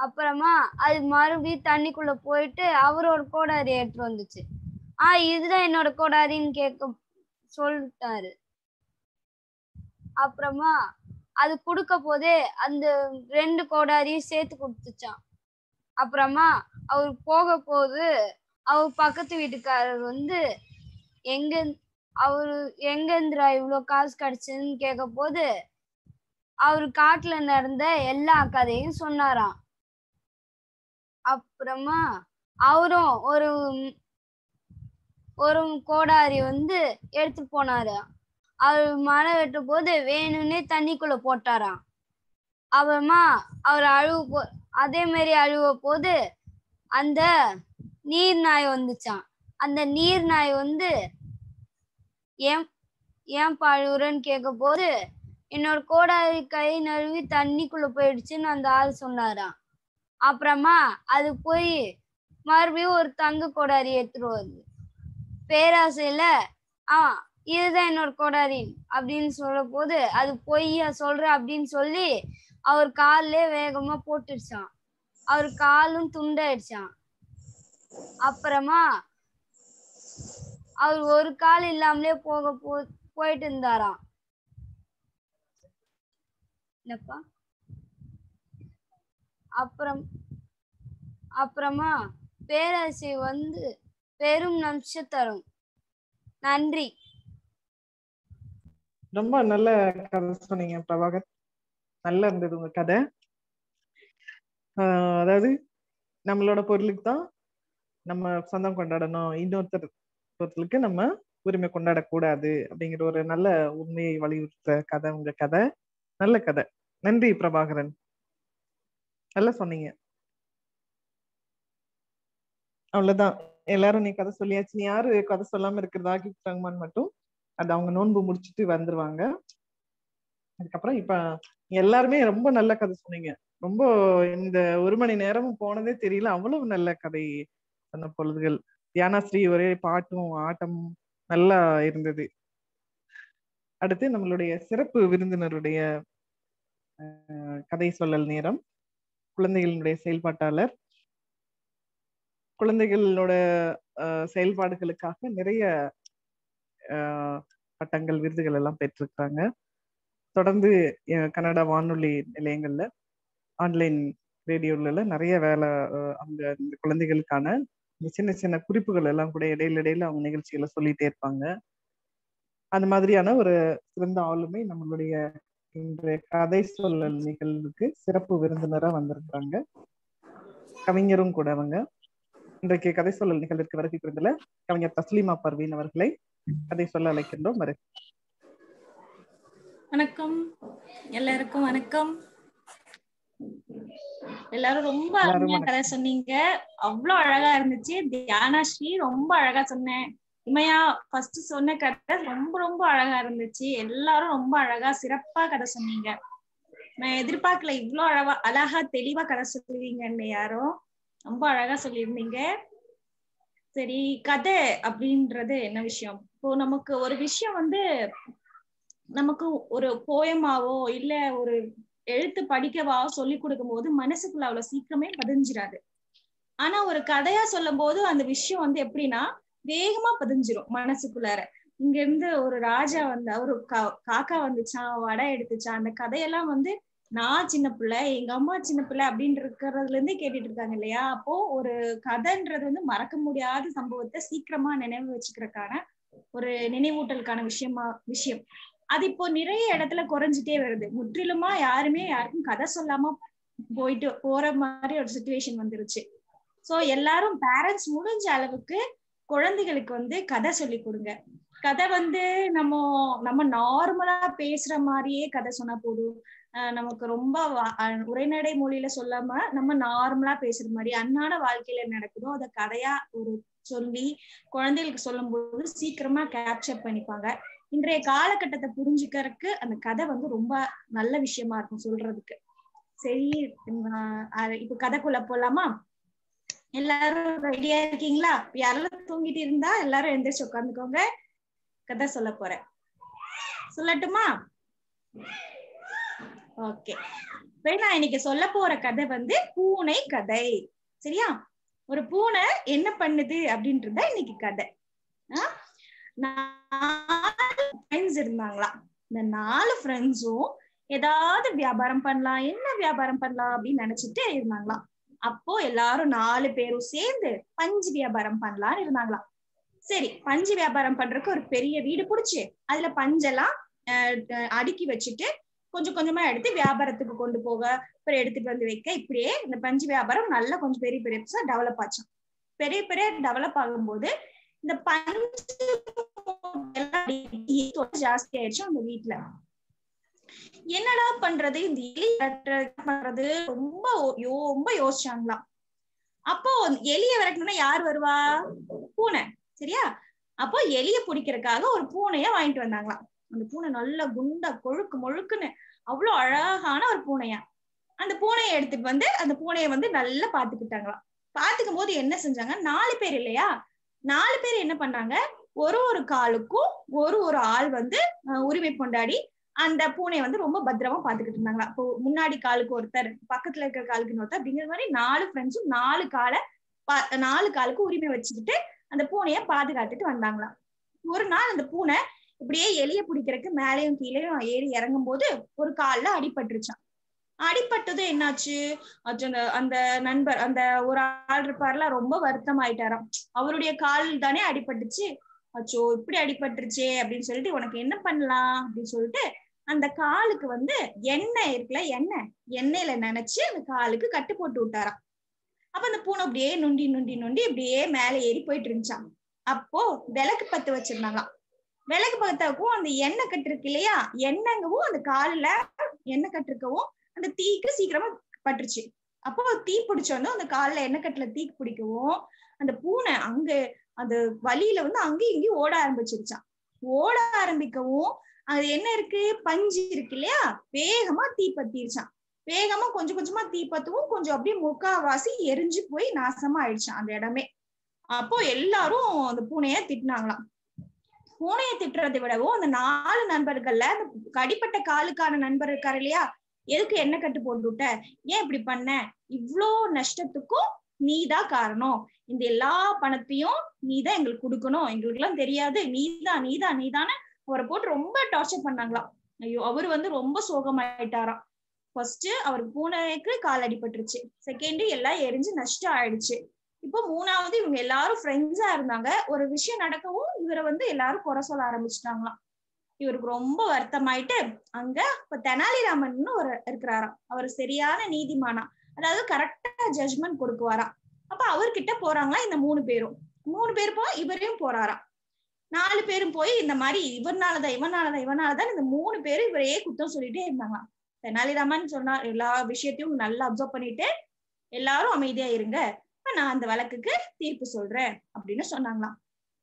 அப்புறமா அது மறுபடியும் தண்ணிக்குள்ள போயிட்டு அவரோட கோடாரி எடுத்துட்டு வந்துச்சு ஆ இதுதான் என்னோட கோடாரின்னு கேட்க சொல்லிட்டாரு அப்புறமா அது கொடுக்க போதே அந்த ரெண்டு கோடாரியும் சேர்த்து கொடுத்துச்சான் அப்புறமா அவர் போக போது அவர் பக்கத்து வீட்டுக்காரர் வந்து எங்க அவரு எங்க இருந்துடா இவ்வளோ காசு கிடைச்சதுன்னு கேட்க போது அவர் காட்டுல நடந்த எல்லா கதையும் சொன்னாராம் அப்புறமா அவரும் ஒரு ஒரு கோடாரி வந்து எடுத்து போனாரு அவர் மழை வெட்டும் போது வேணும்னே தண்ணிக்குள்ள போட்டாராம் அப்புறமா அவர் அழுவ போ அதே மாதிரி அழுவ போது அந்த நீர் நாய் வந்துச்சான் அந்த நீர் நாய் வந்து ஏன் ஏன் அழுகுறன்னு கேட்க போது என்னோட கோடாரி கை நழுவி தண்ணிக்குள்ள போயிடுச்சுன்னு அந்த ஆள் சொன்னாராம் அப்புறமா அது போய் மறுபடியும் ஒரு தங்க கோடாரி எடுத்துட்டு வருது பேராசையில ஆ இதுதான் என்னோட கோடாரி அப்படின்னு சொல்ல போது அது பொய்யா சொல்ற அப்படின்னு சொல்லி அவர் கால்லே வேகமா போட்டுடுச்சான் அவர் காலும் துண்டாயிடுச்சான் அப்புறமா அவர் ஒரு கால் இல்லாமலே போக போ போயிட்டு இருந்தாராம் என்னப்பா அப்புறம் அப்புறமா பேராசை வந்து பெரும் நட்சத்திரம் நன்றி ரொம்ப நல்ல கதை சொன்னீங்க பிரபாகர் நல்லா இருந்தது உங்க கதை ஆஹ் அதாவது நம்மளோட பொருளுக்கு தான் நம்ம சொந்தம் கொண்டாடணும் இன்னொருத்தர் பொருளுக்கு நம்ம உரிமை கொண்டாடக்கூடாது அப்படிங்கிற ஒரு நல்ல உண்மையை வலியுறுத்துற கதை உங்க கதை நல்ல கதை நன்றி பிரபாகரன் நல்லா சொன்னீங்க அவ்வளவுதான் எல்லாரும் நீ கதை சொல்லியாச்சு நீ யாரு கதை சொல்லாம இருக்கிறதா ஆகிப் ரஹ்மான் மட்டும் அது அவங்க நோன்பு முடிச்சிட்டு வந்துருவாங்க அதுக்கப்புறம் இப்ப எல்லாருமே ரொம்ப நல்ல கதை சொன்னீங்க ரொம்ப இந்த ஒரு மணி நேரமும் போனதே தெரியல அவ்வளவு நல்ல கதை சொன்ன பொழுதுகள் தியானாஸ்ரீ ஒரே பாட்டும் ஆட்டமும் நல்லா இருந்தது அடுத்து நம்மளுடைய சிறப்பு விருந்தினருடைய அஹ், கதை சொல்லல் நேரம் குழந்தைகளினுடைய செயல்பாட்டாளர் குழந்தைகளோட அஹ், செயல்பாடுகளுக்காக நிறைய அஹ், பட்டங்கள் விருதுகள் எல்லாம் பெற்றிருக்காங்க தொடர்ந்து அஹ், கன்னடா வானொலி நிலையங்கள்ல ஆன்லைன் ரேடியோல நிறைய வேலை அஹ், அவங்க இந்த குழந்தைகளுக்கான இந்த சின்ன சின்ன குறிப்புகள் எல்லாம் கூட இடையில இடையில அவங்க நிகழ்ச்சிகளை சொல்லிட்டே இருப்பாங்க அந்த மாதிரியான ஒரு சிறந்த ஆளுமை நம்மளுடைய இன்றைய கதை சொல்லல் நிகழ்வுக்கு சிறப்பு விருந்தினரா வந்திருக்கிறாங்க கவிஞரும் கூட அவங்க இன்றைக்கு கதை சொல்லல் நிகழ்விற்கு வருகை புரிந்துள்ள கவிஞர் தஸ்லீமா பர்வீன் அவர்களை கதை சொல்ல அழைக்கின்றோம் வரு வணக்கம் எல்லாருக்கும் வணக்கம் எல்லாரும் ரொம்ப எல்லாரும் அருமையா வணக்கம். கதை சொன்னீங்க அவ்வளவு அழகா இருந்துச்சு தியானாஸ்ரீ ரொம்ப அழகா சொன்னேன் இமையா ஃபர்ஸ்ட் சொன்ன கதை ரொம்ப ரொம்ப அழகா இருந்துச்சு எல்லாரும் ரொம்ப அழகா சிறப்பா கதை சொன்னீங்க நான் எதிர்பார்க்கல இவ்வளவு அழகா அழகா தெளிவா கதை சொல்லுவீங்கன்னு யாரும் ரொம்ப அழகா சொல்லியிருந்தீங்க சரி கதை அப்படின்றது என்ன விஷயம் இப்போ நமக்கு ஒரு விஷயம் வந்து நமக்கு ஒரு போயமாவோ இல்ல ஒரு எழுத்து படிக்கவா சொல்லி கொடுக்கும் போது மனசுக்குள்ள அவ்வளவு சீக்கிரமே பதிஞ்சிராது ஆனா ஒரு கதையா சொல்லும் போது அந்த விஷயம் வந்து எப்படின்னா வேகமா பதிஞ்சிரும் மனசுக்குள்ளார இங்க இருந்து ஒரு ராஜா வந்து ஒரு கா- காக்கா வந்துச்சான் வடை எடுத்துச்சான் அந்த கதையெல்லாம் வந்து நான் சின்ன பிள்ளை எங்க அம்மா சின்ன பிள்ளை அப்படின்னு இருக்கிறதுல இருந்தே கேட்டுட்டு இருக்காங்க இல்லையா அப்போ ஒரு கதைன்றது வந்து மறக்க முடியாத சம்பவத்தை சீக்கிரமா நினைவு வச்சுக்கிறதுக்கான ஒரு நினைவூட்டலுக்கான விஷயமா விஷயம் அது இப்போ நிறைய இடத்துல குறைஞ்சிட்டே வருது முற்றிலுமா யாருமே யாருக்கும் கதை சொல்லாம போயிட்டு போற மாதிரி ஒரு சுச்சுவேஷன் வந்துருச்சு சோ எல்லாரும் பேரண்ட்ஸ் முடிஞ்ச அளவுக்கு குழந்தைகளுக்கு வந்து கதை சொல்லி கொடுங்க கதை வந்து நம்ம நம்ம நார்மலா பேசுற மாதிரியே கதை சொன்னா போதும் ஆஹ் நமக்கு ரொம்ப வா- அஹ் உரைநடை மொழியில சொல்லாம நம்ம நார்மலா பேசுற மாதிரி அன்னாட வாழ்க்கையில நடக்குதோ அத கதையா ஒரு சொல்லி குழந்தைகளுக்கு சொல்லும் போது சீக்கிரமா கேப்சர் பண்ணிப்பாங்க இன்றைய காலகட்டத்தை புரிஞ்சுக்கறதுக்கு அந்த கதை வந்து ரொம்ப நல்ல விஷயமா இருக்கும் சொல்றதுக்கு சரி ஆஹ் அஹ் இப்ப கதைக்குள்ள போலாமா எல்லாரும் ரெடியா இருக்கீங்களா யாரெல்லாம் தூங்கிட்டு இருந்தா எல்லாரும் எந்திரிச்சு உட்காந்துக்கோங்க கதை சொல்ல போறேன் சொல்லட்டுமா ஓகே இப்ப நான் இன்னைக்கு சொல்ல போற கதை வந்து பூனை கதை சரியா ஒரு பூனை என்ன பண்ணுது அப்படின்றத இன்னைக்கு கதை ஆஹ் நாலு ஃப்ரெண்ட்ஸ் இருந்தாங்களாம் இந்த நாலு ஃப்ரெண்ட்ஸும் ஏதாவது வியாபாரம் பண்ணலாம் என்ன வியாபாரம் பண்ணலாம் அப்படின்னு நினைச்சிட்டு இருந்தாங்களாம் அப்போ எல்லாரும் நாலு பேரும் சேர்ந்து பஞ்சு வியாபாரம் பண்ணலாம்னு இருந்தாங்களாம் சரி பஞ்சு வியாபாரம் பண்றதுக்கு ஒரு பெரிய வீடு புடிச்சு அதுல பஞ்செல்லாம் அஹ், அஹ், அடுக்கி வச்சுட்டு கொஞ்சம் கொஞ்சமா எடுத்து வியாபாரத்துக்கு கொண்டு போக அப்புறம் எடுத்துட்டு வந்து வைக்க இப்படியே இந்த பஞ்சு வியாபாரம் நல்லா கொஞ்சம் பெரிய பெரிய டெவலப் ஆச்சு பெரிய பெரிய டெவலப் ஆகும்போது இந்த பஞ்சு எல்லாம் தொல்லை ஜாஸ்தி ஆயிடுச்சு அந்த வீட்டுல என்னடா பண்றது இந்த எலி விரட்டுறது பண்றது ரொம்ப யோ- ரொம்ப யோசிச்சாங்களாம் அப்போ எலிய விரட்டணும்னா யார் வருவா பூனை சரியா அப்போ எலிய பிடிக்கிறதுக்காக ஒரு பூனைய வாங்கிட்டு வந்தாங்களாம் அந்த பூனை நல்ல குண்டா கொழுக்கு முழுக்குன்னு அவ்வளவு அழகான ஒரு பூனையா அந்த பூனையை எடுத்துட்டு வந்து அந்த பூனையை வந்து நல்லா பாத்துக்கிட்டாங்களாம் பாத்துக்கும் போது என்ன செஞ்சாங்க நாலு பேர் இல்லையா நாலு பேர் என்ன பண்ணாங்க ஒரு ஒரு காலுக்கும் ஒரு ஒரு ஆள் வந்து அஹ், உரிமை கொண்டாடி அந்த பூனையை வந்து ரொம்ப பத்திரமா பாத்துக்கிட்டு இருந்தாங்களா இப்போ முன்னாடி காலுக்கு ஒருத்தர் பக்கத்துல இருக்கிற காலுக்கு ஒருத்தர் அப்படிங்கிற மாதிரி நாலு ஃப்ரெண்ட்ஸும் நாலு காலை பா- நாலு காலுக்கு உரிமை வச்சுக்கிட்டு அந்த பூனைய பாதுகாத்துட்டு வந்தாங்களாம் ஒரு நாள் அந்த பூனை இப்படியே எலிய பிடிக்கிறதுக்கு மேலேயும் கீழேயும் ஏறி இறங்கும் போது ஒரு கால்ல அடிபட்டுருச்சான் அடிபட்டது என்னாச்சு அச்சோ, அந்த அந்த நண்பர் அந்த ஒரு ஆள் இருப்பார்ல ரொம்ப வருத்தம் ஆயிட்டாராம் அவருடைய கால் தானே அடிபட்டுச்சு அச்சோ இப்படி அடிபட்டுருச்சே அப்படின்னு சொல்லிட்டு உனக்கு என்ன பண்ணலாம் அப்படின்னு சொல்லிட்டு அந்த காலுக்கு வந்து எண்ணெய் இருக்குல்ல எண்ணெய் எண்ணெயில நினைச்சு அந்த காலுக்கு கட்டு போட்டு விட்டாராம் அப்ப அந்த பூனை அப்படியே நுண்டி நுண்டி நுண்டி இப்படியே மேல ஏறி போயிட்டு இருந்துச்சாம் அப்போ விளக்கு பத்து வச்சிருந்தாங்களாம் விளக்கு பத்தவும் அந்த எண்ணெய் கட்டு இருக்கு இல்லையா எண்ணெங்கவும் அந்த காலில் எண்ணெய் கட்டிருக்கவும் அந்த தீக்கு சீக்கிரமா பட்டுருச்சு அப்போ தீ பிடிச்சோன்னு அந்த காலில் எண்ணெய் கட்டுல தீக்கு பிடிக்கவும் அந்த பூனை அங்க அந்த வழியில வந்து அங்கேயும் இங்கேயும் ஓட ஆரம்பிச்சிருச்சான் ஓட ஆரம்பிக்கவும் அது என்ன இருக்கு பஞ்சு இருக்கு இல்லையா வேகமா தீ பத்திருச்சான் வேகமா கொஞ்சம் கொஞ்சமா தீ பத்தவும் கொஞ்சம் அப்படியே முக்காவாசி எரிஞ்சு போய் நாசமா ஆயிடுச்சான் அந்த இடமே அப்போ எல்லாரும் அந்த பூனைய திட்டினாங்களாம் பூனைய திட்டுறதை விடவும் அந்த நாலு நண்பர்கள்ல அந்த கடிப்பட்ட காலுக்கான நண்பர் இருக்காரு இல்லையா எதுக்கு என்ன கட்டு போட்டு விட்ட ஏன் இப்படி பண்ண இவ்ளோ நஷ்டத்துக்கும் நீதான் காரணம் இந்த எல்லா பணத்தையும் நீதான் எங்களுக்கு கொடுக்கணும் எங்களுக்கு எல்லாம் தெரியாது நீதான் நீதான் நீதானே அவரை போட்டு ரொம்ப டார்ச்சர் பண்ணாங்களாம் ஐயோ அவரு வந்து ரொம்ப சோகமாயிட்டாராம் ஃபர்ஸ்ட் அவருக்கு பூனைக்கு கால் அடிபட்டுருச்சு செகண்ட் எல்லாம் எரிஞ்சு நஷ்டம் ஆயிடுச்சு இப்போ மூணாவது இவங்க எல்லாரும் ஃப்ரெண்ட்ஸா இருந்தாங்க ஒரு விஷயம் நடக்கவும் இவரை வந்து எல்லாரும் குறை சொல்ல ஆரம்பிச்சிட்டாங்களாம் இவருக்கு ரொம்ப வருத்தமாயிட்டு அங்க இப்ப தெனாலிராமன் ஒரு இருக்கிறாராம் அவர் சரியான நீதிமானா அதாவது கரெக்டா ஜட்ஜ்மெண்ட் கொடுக்குவாராம் அப்ப அவர்கிட்ட போறாங்களா இந்த மூணு பேரும் மூணு பேர் போ இவரையும் போறாராம் நாலு பேரும் போய் இந்த மாதிரி இவனாலதான் இவனாலதான் இவனாலதான் இந்த மூணு பேரும் இவரையே குத்தம் சொல்லிட்டே இருந்தாங்களாம் தெனாலிராமன் சொன்னா எல்லா விஷயத்தையும் நல்லா அப்சர்வ் பண்ணிட்டு எல்லாரும் அமைதியா இருங்க இப்ப நான் அந்த வழக்குக்கு தீர்ப்பு சொல்றேன் அப்படின்னு சொன்னாங்களாம்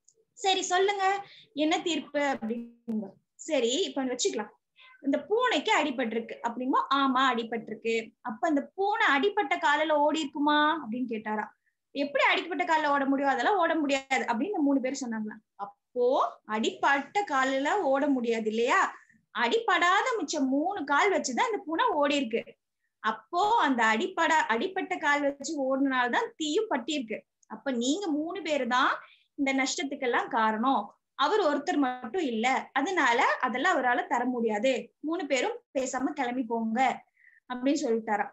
சரி சொல்லுங்க என்ன தீர்ப்பு அப்படின்னு சரி இப்ப வச்சுக்கலாம் இந்த பூனைக்கு அடிபட்டிருக்கு அப்படிங்குமோ ஆமா அடிபட்டிருக்கு அப்ப இந்த பூனை அடிப்பட்ட காலில ஓடி இருக்குமா அப்படின்னு கேட்டாரா எப்படி அடிப்பட்ட காலில் ஓட முடியும் அதெல்லாம் ஓட முடியாது அப்படின்னு இந்த மூணு பேர் சொன்னாங்களா அப்போ அடிப்பட்ட காலில ஓட முடியாது இல்லையா அடிப்படாத மிச்சம் மூணு கால் வச்சுதான் இந்த பூனை ஓடி இருக்கு அப்போ அந்த அடிப்படா அடிப்பட்ட கால் வச்சு ஓடினால்தான் தீயும் பட்டிருக்கு அப்ப நீங்க மூணு பேரு தான் இந்த நஷ்டத்துக்கெல்லாம் காரணம் அவர் ஒருத்தர் மட்டும் இல்ல அதனால அதெல்லாம் அவரால தர முடியாது மூணு பேரும் பேசாம கிளம்பி போங்க அப்படின்னு சொல்லிட்டாராம்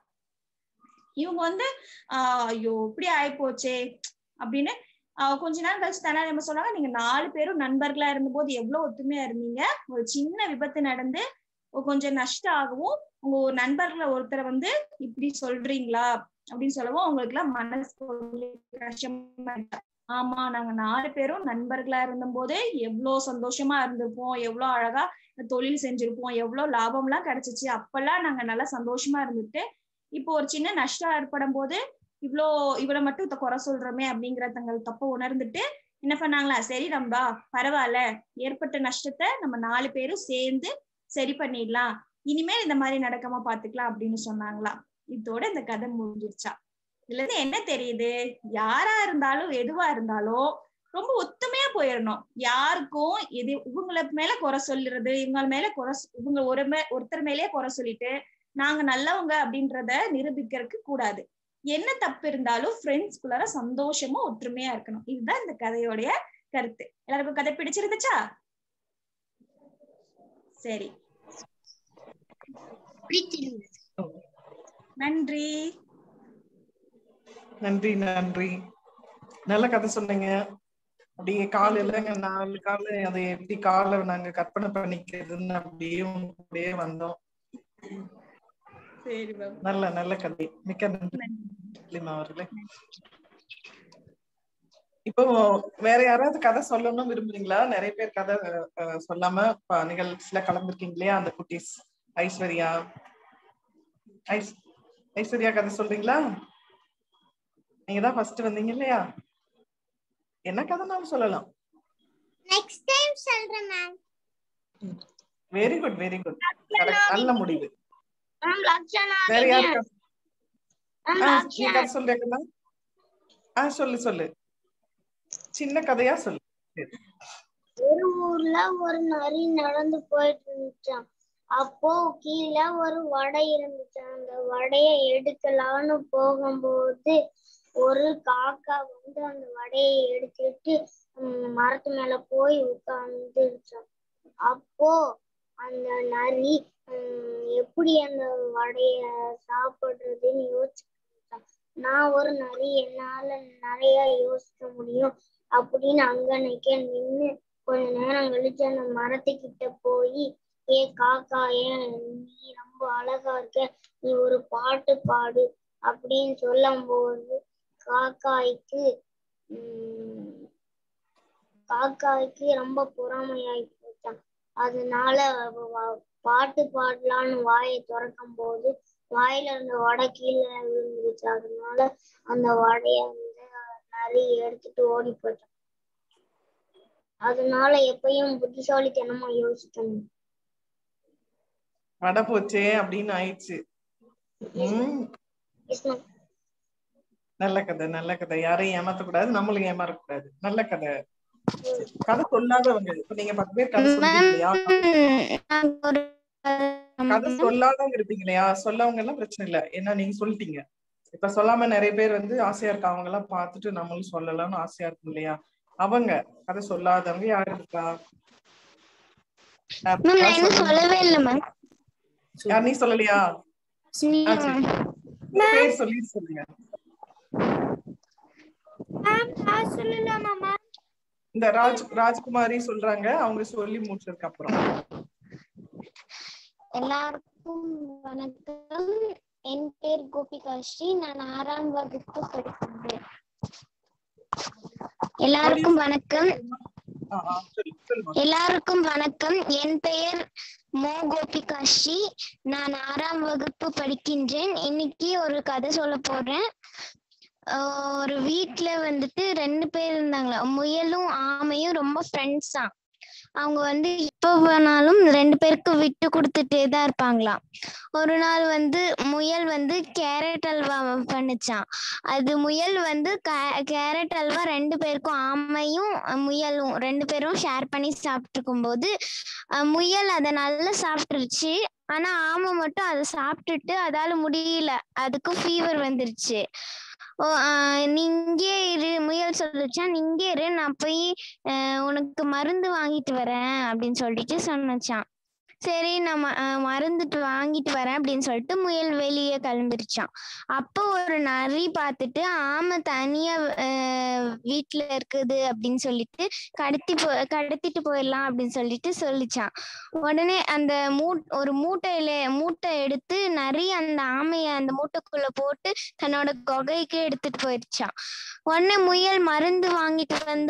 இவங்க வந்து ஆஹ் ஐயோ இப்படி ஆயிப்போச்சே அப்படின்னு ஆஹ் கொஞ்ச நேரம் கழிச்சு தானே நம்ம சொன்னாங்க நீங்க நாலு பேரும் நண்பர்களா இருந்தபோது எவ்வளவு ஒத்துமையா இருந்தீங்க ஒரு சின்ன விபத்து நடந்து கொஞ்சம் நஷ்டம் ஆகவும் உங்க ஒரு நண்பர்களை ஒருத்தரை வந்து இப்படி சொல்றீங்களா அப்படின்னு சொல்லவும் அவங்களுக்கு எல்லாம் மனசு கஷ்டமா இருக்கு. ஆமா நாங்க நாலு பேரும் நண்பர்களா இருந்தபோது எவ்வளவு சந்தோஷமா இருந்திருப்போம் எவ்வளவு அழகா தொழில் செஞ்சிருப்போம் எவ்வளவு லாபம் எல்லாம் கிடைச்சிச்சு அப்பெல்லாம் நாங்க நல்லா சந்தோஷமா இருந்துட்டு இப்போ ஒரு சின்ன நஷ்டம் ஏற்படும் போது இவ்வளோ இவரை மட்டும் இத குறை சொல்றோமே அப்படிங்கிற தங்கள் தப்ப உணர்ந்துட்டு என்ன பண்ணாங்களா சரி நம்பா பரவாயில்ல ஏற்பட்ட நஷ்டத்தை நம்ம நாலு பேரும் சேர்ந்து சரி பண்ணிடலாம் இனிமேல் இந்த மாதிரி நடக்காம பாத்துக்கலாம் அப்படின்னு சொன்னாங்களா இதோட இந்த கதை முடிஞ்சிருச்சா இதுல இருந்து என்ன தெரியுது யாரா இருந்தாலும் எதுவா இருந்தாலும் ரொம்ப ஒத்துமையா போயிடணும் யாருக்கும் எது இவங்கள மேல குறை சொல்லுறது இவங்க மேல குறை சொ- இவங்க ஒரு மே ஒருத்தர் மேலயே குறை சொல்லிட்டு நாங்க நல்லவங்க அப்படின்றத நிரூபிக்கிறதுக்கு கூடாது என்ன தப்பு இருந்தாலும் ஃப்ரெண்ட்ஸ்குள்ளார சந்தோஷமா ஒற்றுமையா இருக்கணும் இதுதான் இந்த கதையோடைய கருத்து எல்லாருக்கும் கதை பிடிச்சிருந்துச்சா சரி நன்றி நன்றி நன்றி நல்ல கதை சொன்னீங்க அப்படியே காலையில நாலு கால அதை எப்படி காலை நாங்க கற்பனை பண்ணிக்கிறதுன்னு அப்படியே உங்க கூடயே வந்தோம் சரி மேம் நல்ல நல்ல கதை மிக்க நன்றி லீமா அவர்களே இப்போ வேற யாராவது கதை சொல்லணும்னு விரும்புறீங்களா நிறைய பேர் கதை அஹ், சொல்லாம ப- நிகழ்ச்சியில கலந்துருக்கீங்க இல்லையா அந்த குட்டீஸ் ஐஸ்வர்யா ஐஸ் ஐஸ்வர்யா கதை சொல்றீங்களா நீங்க தான் ஃபர்ஸ்ட் வந்தீங்க இல்லையா என்ன கதைனாலும் சொல்லலாம் நெக்ஸ்ட் டைம் சொல்றேன் ma'am very good very good நல்ல முடிவு மேம் லட்சணா வேற யாரு கதை- மேம் ஆ, நீ லட்சணா கதை சொல்றீங்களா ஆ சொல்லு சொல்லு சின்ன கதையா சொல்லு சரி. ஒரு ஊர்ல ஒரு நரி நடந்து போயிட்டு இருந்துச்சாம் அப்போ கீழே ஒரு வடை இருந்துச்சு அந்த வடையை எடுக்கலான்னு போகும்போது ஒரு காக்கா வந்து அந்த வடையை எடுத்துட்டு ம், மரத்து மேல போய் உட்கார்ந்துருச்சாம் அப்போ அந்த நரி ம், எப்படி அந்த வடைய சாப்பிடுறதுன்னு யோசிச்சு நான் ஒரு நரி என்னால நிறைய யோசிக்க முடியும் அப்படின்னு அங்க நிக்க நின்னு கொஞ்ச நேரம் கழிச்சு அந்த மரத்துக்கிட்ட போய் ஏ காக்கா ஏன் நீ ரொம்ப அழகா இருக்க நீ ஒரு பாட்டு பாடு அப்படின்னு சொல்லும் போது காக்காய்க்கு உம் காக்காய்க்கு ரொம்ப பொறாமையாயி போச்சான் அதனால அவ வா- பாட்டு பாடலான்னு வாயை திறக்கும் போது வாயில இருந்த வடை கீழே விழுந்துருச்சு அதனால அந்த வடைய வந்து நரி எடுத்துட்டு ஓடி போயிட்டான் அதனால எப்பயும் புத்திசாலித்தனமா யோசிக்கணும் வடை போச்சே அப்படின்னு ஆயிடுச்சு உம் Yes, ma'am. நல்ல கதை நல்ல கதை யாரையும் ஏமாத்தக்கூடாது நம்மளும் ஏமாறக்கூடாது நல்ல கதை கதை சொல்லாதவங்க இப்ப நீங்க பத்து பேர் கதை சொல்றீங்க இல்லையா கதை சொல்லாதவங்க இருப்பீங்க இல்லையா சொல்லவங்க எல்லாம் பிரச்சனை இல்ல ஏன்னா நீங்க சொல்லிட்டீங்க இப்ப சொல்லாம நிறைய பேர் வந்து ஆசையா இருக்க அவங்க எல்லாம் பார்த்துட்டு நம்மளும் சொல்லலாம்னு ஆசையா இருக்கும் இல்லையா அவங்க கதை சொல்லாதவங்க யாரு இருக்கா யார் மேம் நான் யார் இன்னும் சொல்லுங்க. சொல்லவே இல்லை மேம் யார் நீ சொல்லலையா ஆ, சரி. உங்க பேர் சொல்லி சொல்லுங்க மேம் நான் சொல்லலாமா மேம் இந்த ராஜ் ராஜ்குமாரி சொல்றாங்க அவங்க சொல்லி முடிச்சதுக்கு அப்புறம் எல்லாருக்கும் வணக்கம் என் பேர் கோபிகாஸ்ரீ நான் ஆறாம் வகுப்பு படிக்கின்றேன் எல்லாருக்கும் வணக்கம் ஆ, ஆ, சொல்லு, சொல்லுமா. எல்லாருக்கும் வணக்கம் என் பெயர் மோ கோபிகாஸ்ரீ நான் ஆறாம் வகுப்பு படிக்கின்றேன் இன்னைக்கு ஒரு கதை சொல்ல போறேன் ஆஹ் ஒரு வீட்ல வந்துட்டு ரெண்டு பேர் இருந்தாங்களா முயலும் ஆமையும் ரொம்ப ஃப்ரெண்ட்ஸ் தான் அவங்க வந்து எப்ப வேணாலும் ரெண்டு பேருக்கு விட்டு கொடுத்துட்டே தான் இருப்பாங்களாம் ஒரு நாள் வந்து முயல் வந்து கேரட் அல்வா பண்ணுச்சான் அது முயல் வந்து கேரட் அல்வா ரெண்டு பேருக்கும் ஆமையும் அஹ், முயலும் ரெண்டு பேரும் ஷேர் பண்ணி சாப்பிட்டு போது அஹ், முயல் அதை நல்லா சாப்பிட்டுருச்சு ஆனா ஆமை மட்டும் அதை சாப்பிட்டுட்டு அதால முடியல அதுக்கு ஃபீவர் வந்துருச்சு ஓ ஆஹ் நீ இங்கே இரு முயல் சொல்லுச்சா நீ இங்கே இரு நான் போய் அஹ் உனக்கு மருந்து வாங்கிட்டு வரேன் அப்படின்னு சொல்லிட்டு சொன்னச்சான் சரி நான் ம- அஹ் மருந்துட்டு வாங்கிட்டு வரேன் அப்படின்னு சொல்லிட்டு முயல் வெளியே கிளம்பிருச்சான் அப்போ ஒரு நரி பார்த்துட்டு ஆமை தனியா அஹ் வீட்டுல இருக்குது அப்படின்னு சொல்லிட்டு கடத்தி போ கடத்திட்டு போயிடலாம் அப்படின்னு சொல்லிட்டு சொல்லிச்சான் உடனே அந்த மூ ஒரு மூட்டையில மூட்டை எடுத்து நரி அந்த ஆமைய அந்த மூட்டைக்குள்ள போட்டு தன்னோட குகைக்கு எடுத்துட்டு போயிடுச்சான் உடனே முயல் மருந்து வாங்கிட்டு வந்து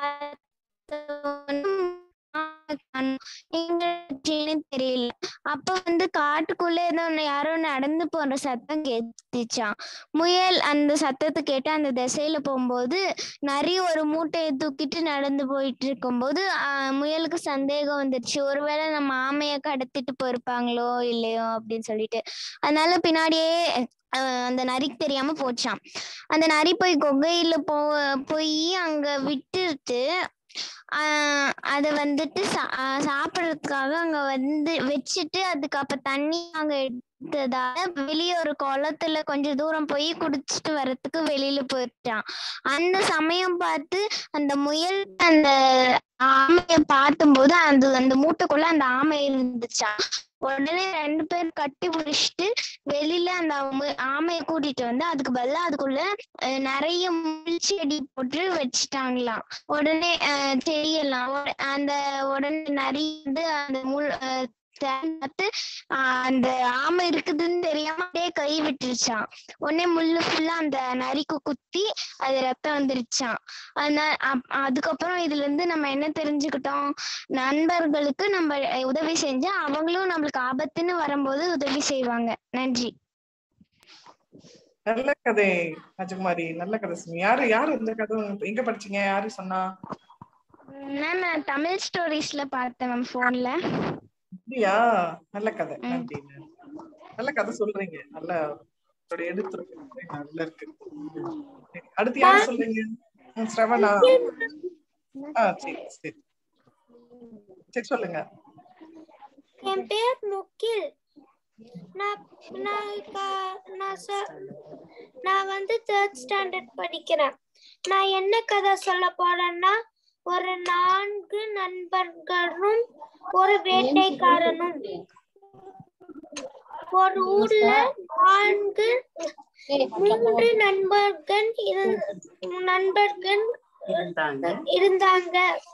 பார்த்த எங்க வச்சேன்னு தெரியல அப்ப வந்து காட்டுக்குள்ள ஏதோ ஒண்ணு யாரோ நடந்து போற சத்தம் கேட்டுச்சான் முயல் அந்த சத்தத்தை கேட்டு அந்த திசையில போகும்போது நரி ஒரு மூட்டையை தூக்கிட்டு நடந்து போயிட்டு இருக்கும்போது ஆஹ் முயலுக்கு சந்தேகம் வந்துருச்சு ஒருவேளை நம்ம ஆமைய கடத்திட்டு போயிருப்பாங்களோ இல்லையோ அப்படின்னு சொல்லிட்டு அதனால பின்னாடியே ஆஹ் அந்த நரிக்கு தெரியாம போச்சான் அந்த நரி போய் குகையில போ போய் அங்க விட்டுட்டு ஆஹ் அத வந்துட்டு சா- ஆஹ் சாப்பிடறதுக்காக அங்க வந்து வச்சுட்டு அதுக்கு அப்ப தண்ணி அங்க எடுத்து இருந்ததால வெளிய ஒரு குளத்துல கொஞ்ச தூரம் போய் குடிச்சிட்டு வர்றதுக்கு வெளியில போயிட்டான் அந்த சமயம் பார்த்து அந்த முயல் அந்த ஆமைய பார்க்கும்போது அந்த அந்த மூட்டைக்குள்ள அந்த ஆமை இருந்துச்சாம் உடனே ரெண்டு பேர் கட்டி பிடிச்சிட்டு வெளியில அந்த மு- ஆமைய கூட்டிட்டு வந்து அதுக்கு பதிலா அதுக்குள்ள அஹ், நிறைய முள் செடி போட்டு வச்சுட்டாங்களாம் உடனே அஹ், செடியெல்லாம் உட- அந்த உடனே நிறைய வந்து அந்த முள் அஹ், தேன் பார்த்து ஆஹ் அந்த ஆமை இருக்குதுன்னு தெரியாம அப்படியே கை விட்டுருச்சான் உடனே முள்ளு ஃபுல்லா அந்த நரிக்கு குத்தி அது ரத்தம் வந்துருச்சான் அதனால அப்- அதுக்கப்புறம் இதுல இருந்து நம்ம என்ன தெரிஞ்சுக்கிட்டோம் நண்பர்களுக்கு நம்ம அஹ், உதவி செஞ்சா அவங்களும் நம்மளுக்கு ஆபத்துன்னு வரும்போது உதவி செய்வாங்க நன்றி நல்ல கதை ராஜகுமாரி நல்ல கதை சொன்னீங்க யாரு யாரு இந்த கதை எங்க படிச்சீங்க யாரு சொன்னா மேம் நான் தமிழ் ஸ்டோரிஸ்ல பார்த்தேன் மேம் போன்ல அப்படியா நல்ல கதை நன்றி நன்றி. நல்ல கதை சொல்றீங்க நல்ல உங்களோட எடுத்துருக்கு நல்லா இருக்கு சரி, அடுத்து யார் சொல்றீங்க ம், ஸ்ரவணா ஆ சரி சரி சரி சொல்லுங்க என் பேர் முகில் நான் நான் க- நான் சொ- நான் வந்து தேர்ட் ஸ்டாண்டர்ட் படிக்கிறேன் நான் என்ன கதை சொல்ல போறேன்னா ஒரு நான்கு நண்பர்களும் ஒரு வேட்டைக்காரனும் ஒரு ஊர்ல நான்கு மூன்று நண்பர்கள் இரு- நண்பர்கள் இருந்தாங்க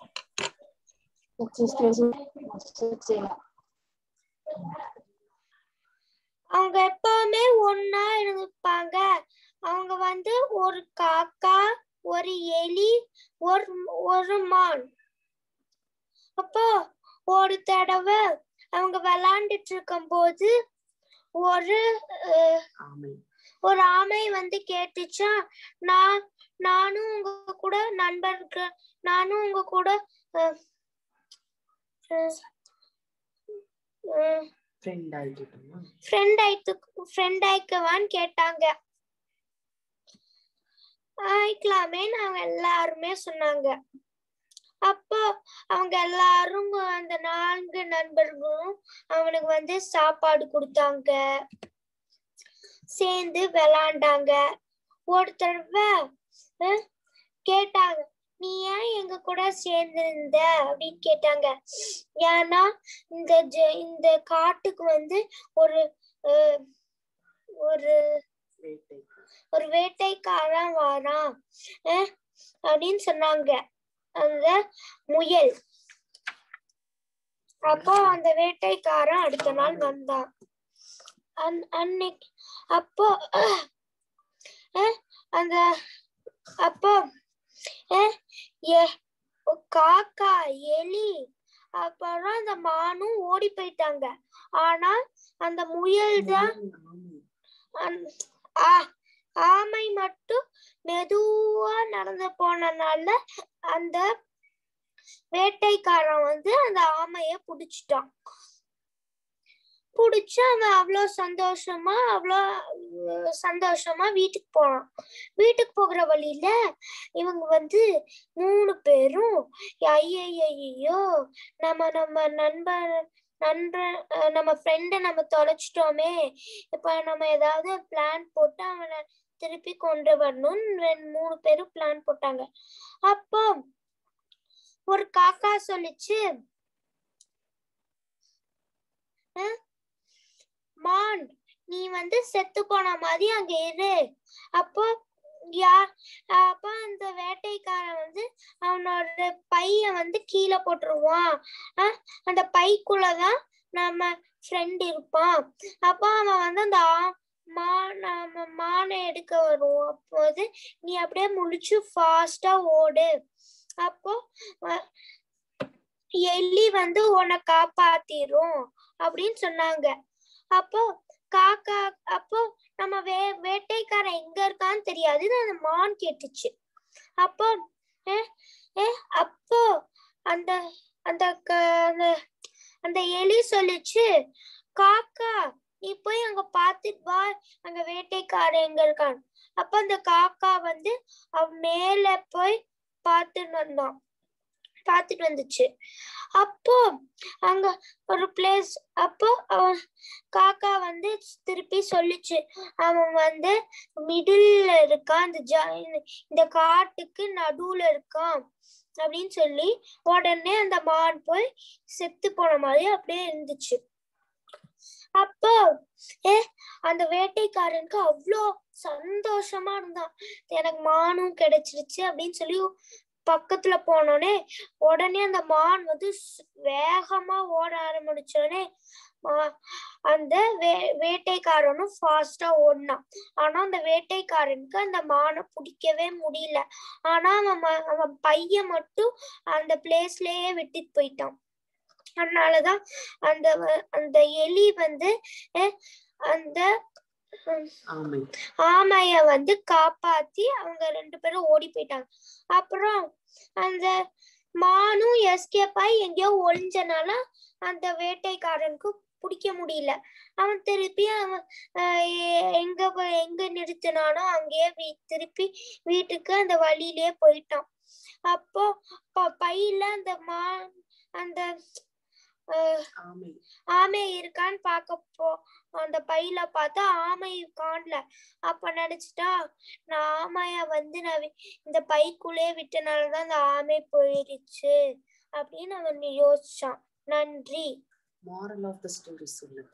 அவங்க எப்பவுமே ஒன்னா இருப்பாங்க அவங்க வந்து ஒரு காக்கா ஒரு எலி ஒரு ஒரு மான் அப்போ ஒரு தடவை அவங்க விளையாண்டுட்டு இருக்கும்போது ஒரு அஹ், ஒரு ஆமை வந்து கேட்டுச்சா நான் நானும் உங்க கூட நண்பர்கள் நானும் உங்க கூட அஹ், அஹ், அஹ், ஃப்ரெண்ட் ஆயிட்டு ஃப்ரெண்ட் ஆயிக்கவான்னு கேட்டாங்க ஆயிக்கலாமேன்னு அவங்க எல்லாருமே சொன்னாங்க அப்போ அவங்க எல்லாரும் அந்த நான்கு நண்பர்களும் அவனுக்கு வந்து சாப்பாடு கொடுத்தாங்க சேர்ந்து விளாண்டாங்க ஒரு தடவை அஹ், கேட்டாங்க நீ ஏன் எங்க கூட சேர்ந்து இருந்த அப்படின்னு கேட்டாங்க ஏன்னா இந்த ஜ- இந்த காட்டுக்கு வந்து ஒரு அஹ், ஒரு ஒரு வேட்டைக்காரன் வாரான் அஹ், அப்படின்னு சொன்னாங்க அந்த முயல் அப்போ அந்த வேட்டைக்காரன் அடுத்த நாள் வந்தான் அன்- அன்னைக்கு அப்போ அஹ், அஹ், அந்த அப்போ அஹ், எ- காக்கா எலி அப்புறம் அந்த மானும் ஓடி போயிட்டாங்க ஆனா அந்த முயல் தான் அந்த- ஆ- ஆமை மட்டும் மெதுவா நடந்து போனனால அந்த வேட்டைக்காரன் வந்து அந்த ஆமைய புடிச்சிட்டான் புடிச்சு அவன் அவ்வளோ சந்தோஷமா அவ்வளோ அஹ், சந்தோஷமா வீட்டுக்கு போனான் வீட்டுக்கு போகிற வழியில இவங்க வந்து மூணு பேரும் ஐயோ நம்ம நம்ம நண்பர் நண்பன் அஹ், நம்ம ஃப்ரெண்டை நம்ம தொலைச்சிட்டோமே இப்ப நம்ம ஏதாவது பிளான் போட்டு அவனை திருப்பி கொண்டு வரணும்னு ரெண்டு மூணு பேரும் பிளான் போட்டாங்க அப்போ ஒரு காக்கா சொல்லிச்சு "அஹ், மான் நீ வந்து செத்து போன மாதிரி அங்க இரு அப்போ யார் அப்ப அந்த வேட்டைக்காரன் வந்து அவனோட பைய வந்து கீழே போட்டுருவான் அஹ், அந்த பைக்குள்ளதான் நம்ம ஃப்ரெண்ட் இருப்பான் அப்போ அவன் வந்து அந்த ஆ- மா- நம்ம மானை எடுக்க வருவோம் அப்போது நீ அப்படியே முழிச்சு ஃபாஸ்டா ஓடு அப்போ அஹ், எலி வந்து உன்னை காப்பாத்திரும் அப்படின்னு சொன்னாங்க அப்போ காக்கா அப்போ நம்ம வே வேட்டைக்காரன் எங்க இருக்கான்னு தெரியாது இது அந்த மான் கேட்டுச்சு அப்போ அஹ், அஹ், அப்போ அந்த அந்த க- அந்த அந்த எலி சொல்லுச்சு காக்கா நீ போய் அங்க பாத்துட்டு வா அங்க வேட்டைக்காரன் எங்க இருக்கான் அப்ப அந்த காக்கா வந்து அவன் மேல போய் பார்த்துட்டு வந்தான் பார்த்துட்டு வந்துச்சு அப்போ அங்க ஒரு பிளேஸ் அப்போ அவன் காக்கா வந்து திருப்பி சொல்லுச்சு அவன் வந்து மிடில்ல இருக்கான் இந்த ஜ- இந்த காட்டுக்கு நடுவுல இருக்கான் அப்படின்னு சொல்லி உடனே அந்த மான் போய் செத்து போன மாதிரி அப்படியே இருந்துச்சு அப்போ ஏ அந்த வேட்டைக்காரனுக்கு அவ்வளோ சந்தோஷமா இருந்தான் எனக்கு மானும் கிடைச்சிருச்சு அப்படின்னு சொல்லி பக்கத்துல போனோடனே உடனே அந்த மான் வந்து ஸ்- வேகமா ஓட ஆரம்பிச்சோடனே மா- அந்த வே வேட்டைக்காரனும் ஃபாஸ்டா ஓடினான் ஆனா அந்த வேட்டைக்காரனுக்கு அந்த மானை பிடிக்கவே முடியல ஆனா அவன் ம- அவன் பையன் மட்டும் அந்த பிளேஸ்லயே விட்டுட்டு போயிட்டான் அதனாலதான் அந்த வ- அந்த எலி வந்து அஹ், அந்த ஹம், ஆமை ஆமைய வந்து காப்பாத்தி அவங்க ரெண்டு பேரும் ஓடி போயிட்டாங்க அப்புறம் அந்த மானும் எஸ்கேப் ஆகி எங்கேயோ ஒளிஞ்சனால அந்த வேட்டைக்காரனுக்கு பிடிக்க முடியல அவன் திருப்பி அவன் ஆஹ் எ- எங்க போய்- எங்க நிறுத்தினானோ அங்கேயே வீ- திருப்பி வீட்டுக்கு அந்த வழியிலே போயிட்டான் அப்போ ப- பையில அந்த மா அந்த ஆஹ் ஆமை ஆமை இருக்கான்னு பார்க்க போ அந்த பையில பார்த்தா ஆமை காணல அப்ப நினைச்சிட்டா நான் ஆமைய வந்து நான் வி- இந்த பைக்குள்ளே விட்டனாலதான் அந்த ஆமை போயிருச்சு அப்படின்னு அவன் யோசிச்சான் நன்றி மாரல் ஆஃப் த ஸ்டோரி சொல்லு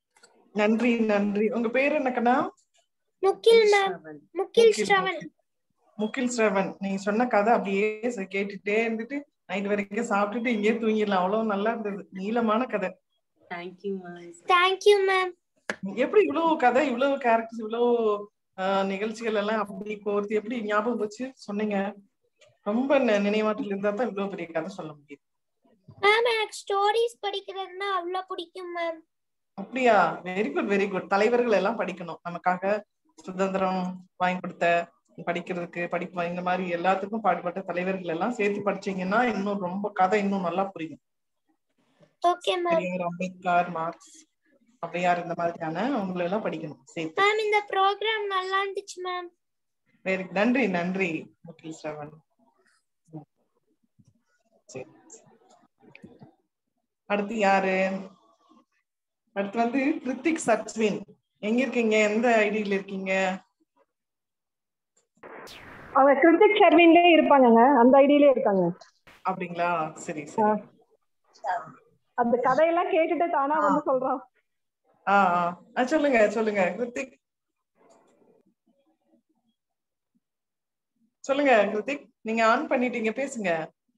நன்றி நன்றி உங்க பேர் என்னக்கண்ணா முக்கில் மேம் ஸ்ரவன். முக்கில் முகில், ஸ்ரவன் முகில் ஸ்ரவன் நீங்க சொன்ன கதை அப்படியே ச- கேட்டுட்டே இருந்துட்டு நைட் வரைக்கும் சாப்பிட்டுட்டு இங்கேயே தூங்கிடலாம் அவ்வளவு நல்லா இருந்தது நீளமான கதை Thank you, ma'am. Thank you ma'am எப்படி இவ்வளவு கதை இவ்வளவு கேரக்டர்ஸ் இவ்வளவு ஆஹ், நிகழ்ச்சிகள் எல்லாம் அப்படி கோர்த்து எப்படி ஞாபகம் வச்சு சொன்னீங்க ரொம்ப நி- நினைவாற்றல் இருந்தா தான் இவ்வளவு பெரிய கதை சொல்ல முடியும் மேம் எனக்கு ஸ்டோரிஸ் படிக்கிறதுனா அவ்வளவு பிடிக்கும் மேம் அப்படியா வெரி குட் வெரி குட் தலைவர்கள் எல்லாம் படிக்கணும் நமக்காக சுதந்திரம் வாங்கி கொடுத்த படிக்கிறதுக்கு படிப்பு இந்த மாதிரி எல்லாத்துக்கும் பாடுபட்ட தலைவர்கள் எல்லாம் சேர்த்து படிச்சீங்கன்னா இன்னும் ரொம்ப கதை இன்னும் நல்லா புரியும் okay ma'am Periyar Ambedkar Marx Avvaiyar இந்த மாதிரியான அவங்களை எல்லாம் படிக்கணும் சேர்த்து மேம் இந்த ப்ரோக்ராம் நல்லா இருந்துச்சு மேம் வெரி நன்றி நன்றி முகில் ஸ்ரவன் ம். சரி அடுத்து யாரு அடுத்து வந்து கிருத்திக் சச்வின் எங்க இருக்கீங்க எந்த ஐடியில இருக்கீங்க அவங்க கிருத்திக் ஷர்வின்லே இருப்பாங்கங்க அந்த ஐடியிலே இருக்காங்க அப்படிங்களா சரி சரி அந்த கதையெல்லாம் கேட்டுட்டு தானா வந்து சொல்றான் ஆ ஆ ஆ, சொல்லுங்க சொல்லுங்க கிருத்திக் சொல்லுங்க கிருத்திக் நீங்க ஆன் பண்ணிட்டீங்க பேசுங்க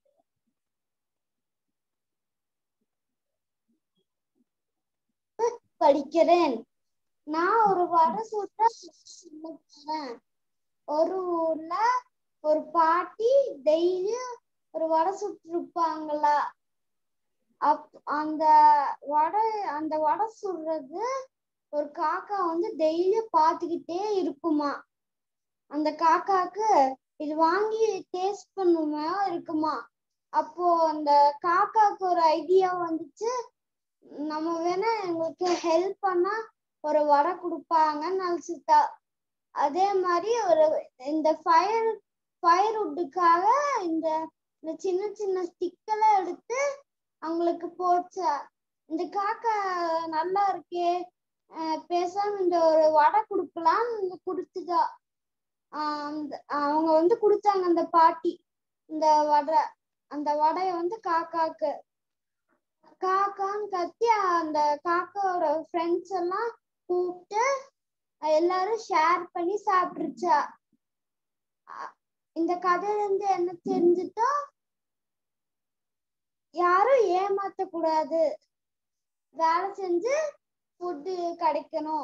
படிக்கிறேன் நான் ஒரு வடை சுட்ட சொல்லுறேன் ஒரு ஊர்ல ஒரு பாட்டி டெய்லியும் ஒரு வடை சுட்டிருப்பாங்களா அப் அந்த வடை அந்த வடை சுடுறது ஒரு காக்கா வந்து டெய்லியும் பார்த்துக்கிட்டே இருக்குமா அந்த காக்காக்கு இது வாங்கி டேஸ்ட் பண்ணுமா இருக்குமா அப்போ அந்த காக்காக்கு ஒரு ஐடியா வந்துச்சு நம்ம வேணா எங்களுக்கு ஹெல்ப் பண்ணா ஒரு வடை கொடுப்பாங்கன்னு நினைச்சுட்டா அதே மாதிரி ஒரு இந்த ஃபயர் ஃபயர் வுட்டுக்காக இந்த இந்த சின்ன சின்ன ஸ்டிக்கெல்லாம் எடுத்து அவங்களுக்கு போச்சா இந்த காக்கா நல்லா இருக்கே அஹ் பேசாம இந்த ஒரு வடை கொடுக்கலாம்னு கொடுத்துட்டா ஆஹ் அந்த அவங்க வந்து கொடுத்தாங்க அந்த பாட்டி இந்த வடை அந்த வடையை வந்து காக்காக்கு காக்கான்னு கத்தி அந்த காக்காவோட ஃப்ரெண்ட்ஸ் எல்லாம் கூப்பிட்டு எல்லாரும் ஷேர் பண்ணி சாப்பிட்டுருச்சா அ- இந்த கதையில இருந்து என்ன தெரிஞ்சுட்டோம் யாரும் ஏமாத்த கூடாது வேலை செஞ்சு ஃபுட்டு கிடைக்கணும்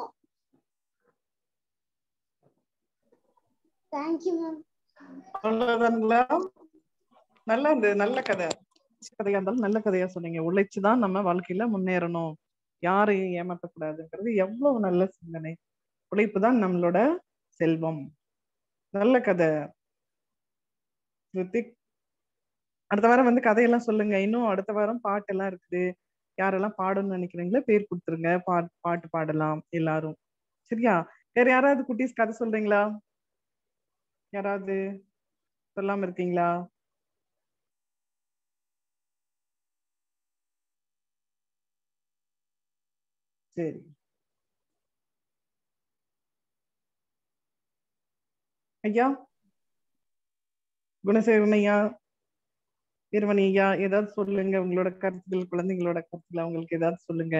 தேங்க்யூ மேம் அவ்வளவுதானுங்களா நல்லா இருந்தது நல்ல கதை சின்ன கதையா இருந்தாலும் நல்ல கதையா சொன்னீங்க உழைச்சுதான் நம்ம வாழ்க்கையில முன்னேறணும் யாரையும் ஏமாற்றக்கூடாதுங்கிறது எவ்வளவு நல்ல சிந்தனை உழைப்பு தான் நம்மளோட செல்வம் நல்ல கதை ரித்திக் அடுத்த வாரம் வந்து கதையெல்லாம் சொல்லுங்க இன்னும் அடுத்த வாரம் பாட்டெல்லாம் இருக்குது யாரெல்லாம் பாடணும்னு நினைக்கிறீங்களோ பேர் கொடுத்துருங்க பாட் பாட்டு பாடலாம் எல்லாரும் சரியா வேற யாராவது குட்டீஸ் கதை சொல்றீங்களா யாராவது சொல்லாம இருக்கீங்களா சரி ஐயா குணசேகரன் ஐயா வீரமணி ஐயா ஏதாவது சொல்லுங்க உங்களோட கருத்துக்கள் குழந்தைங்களோட கருத்துக்கள் அவங்களுக்கு ஏதாவது சொல்லுங்க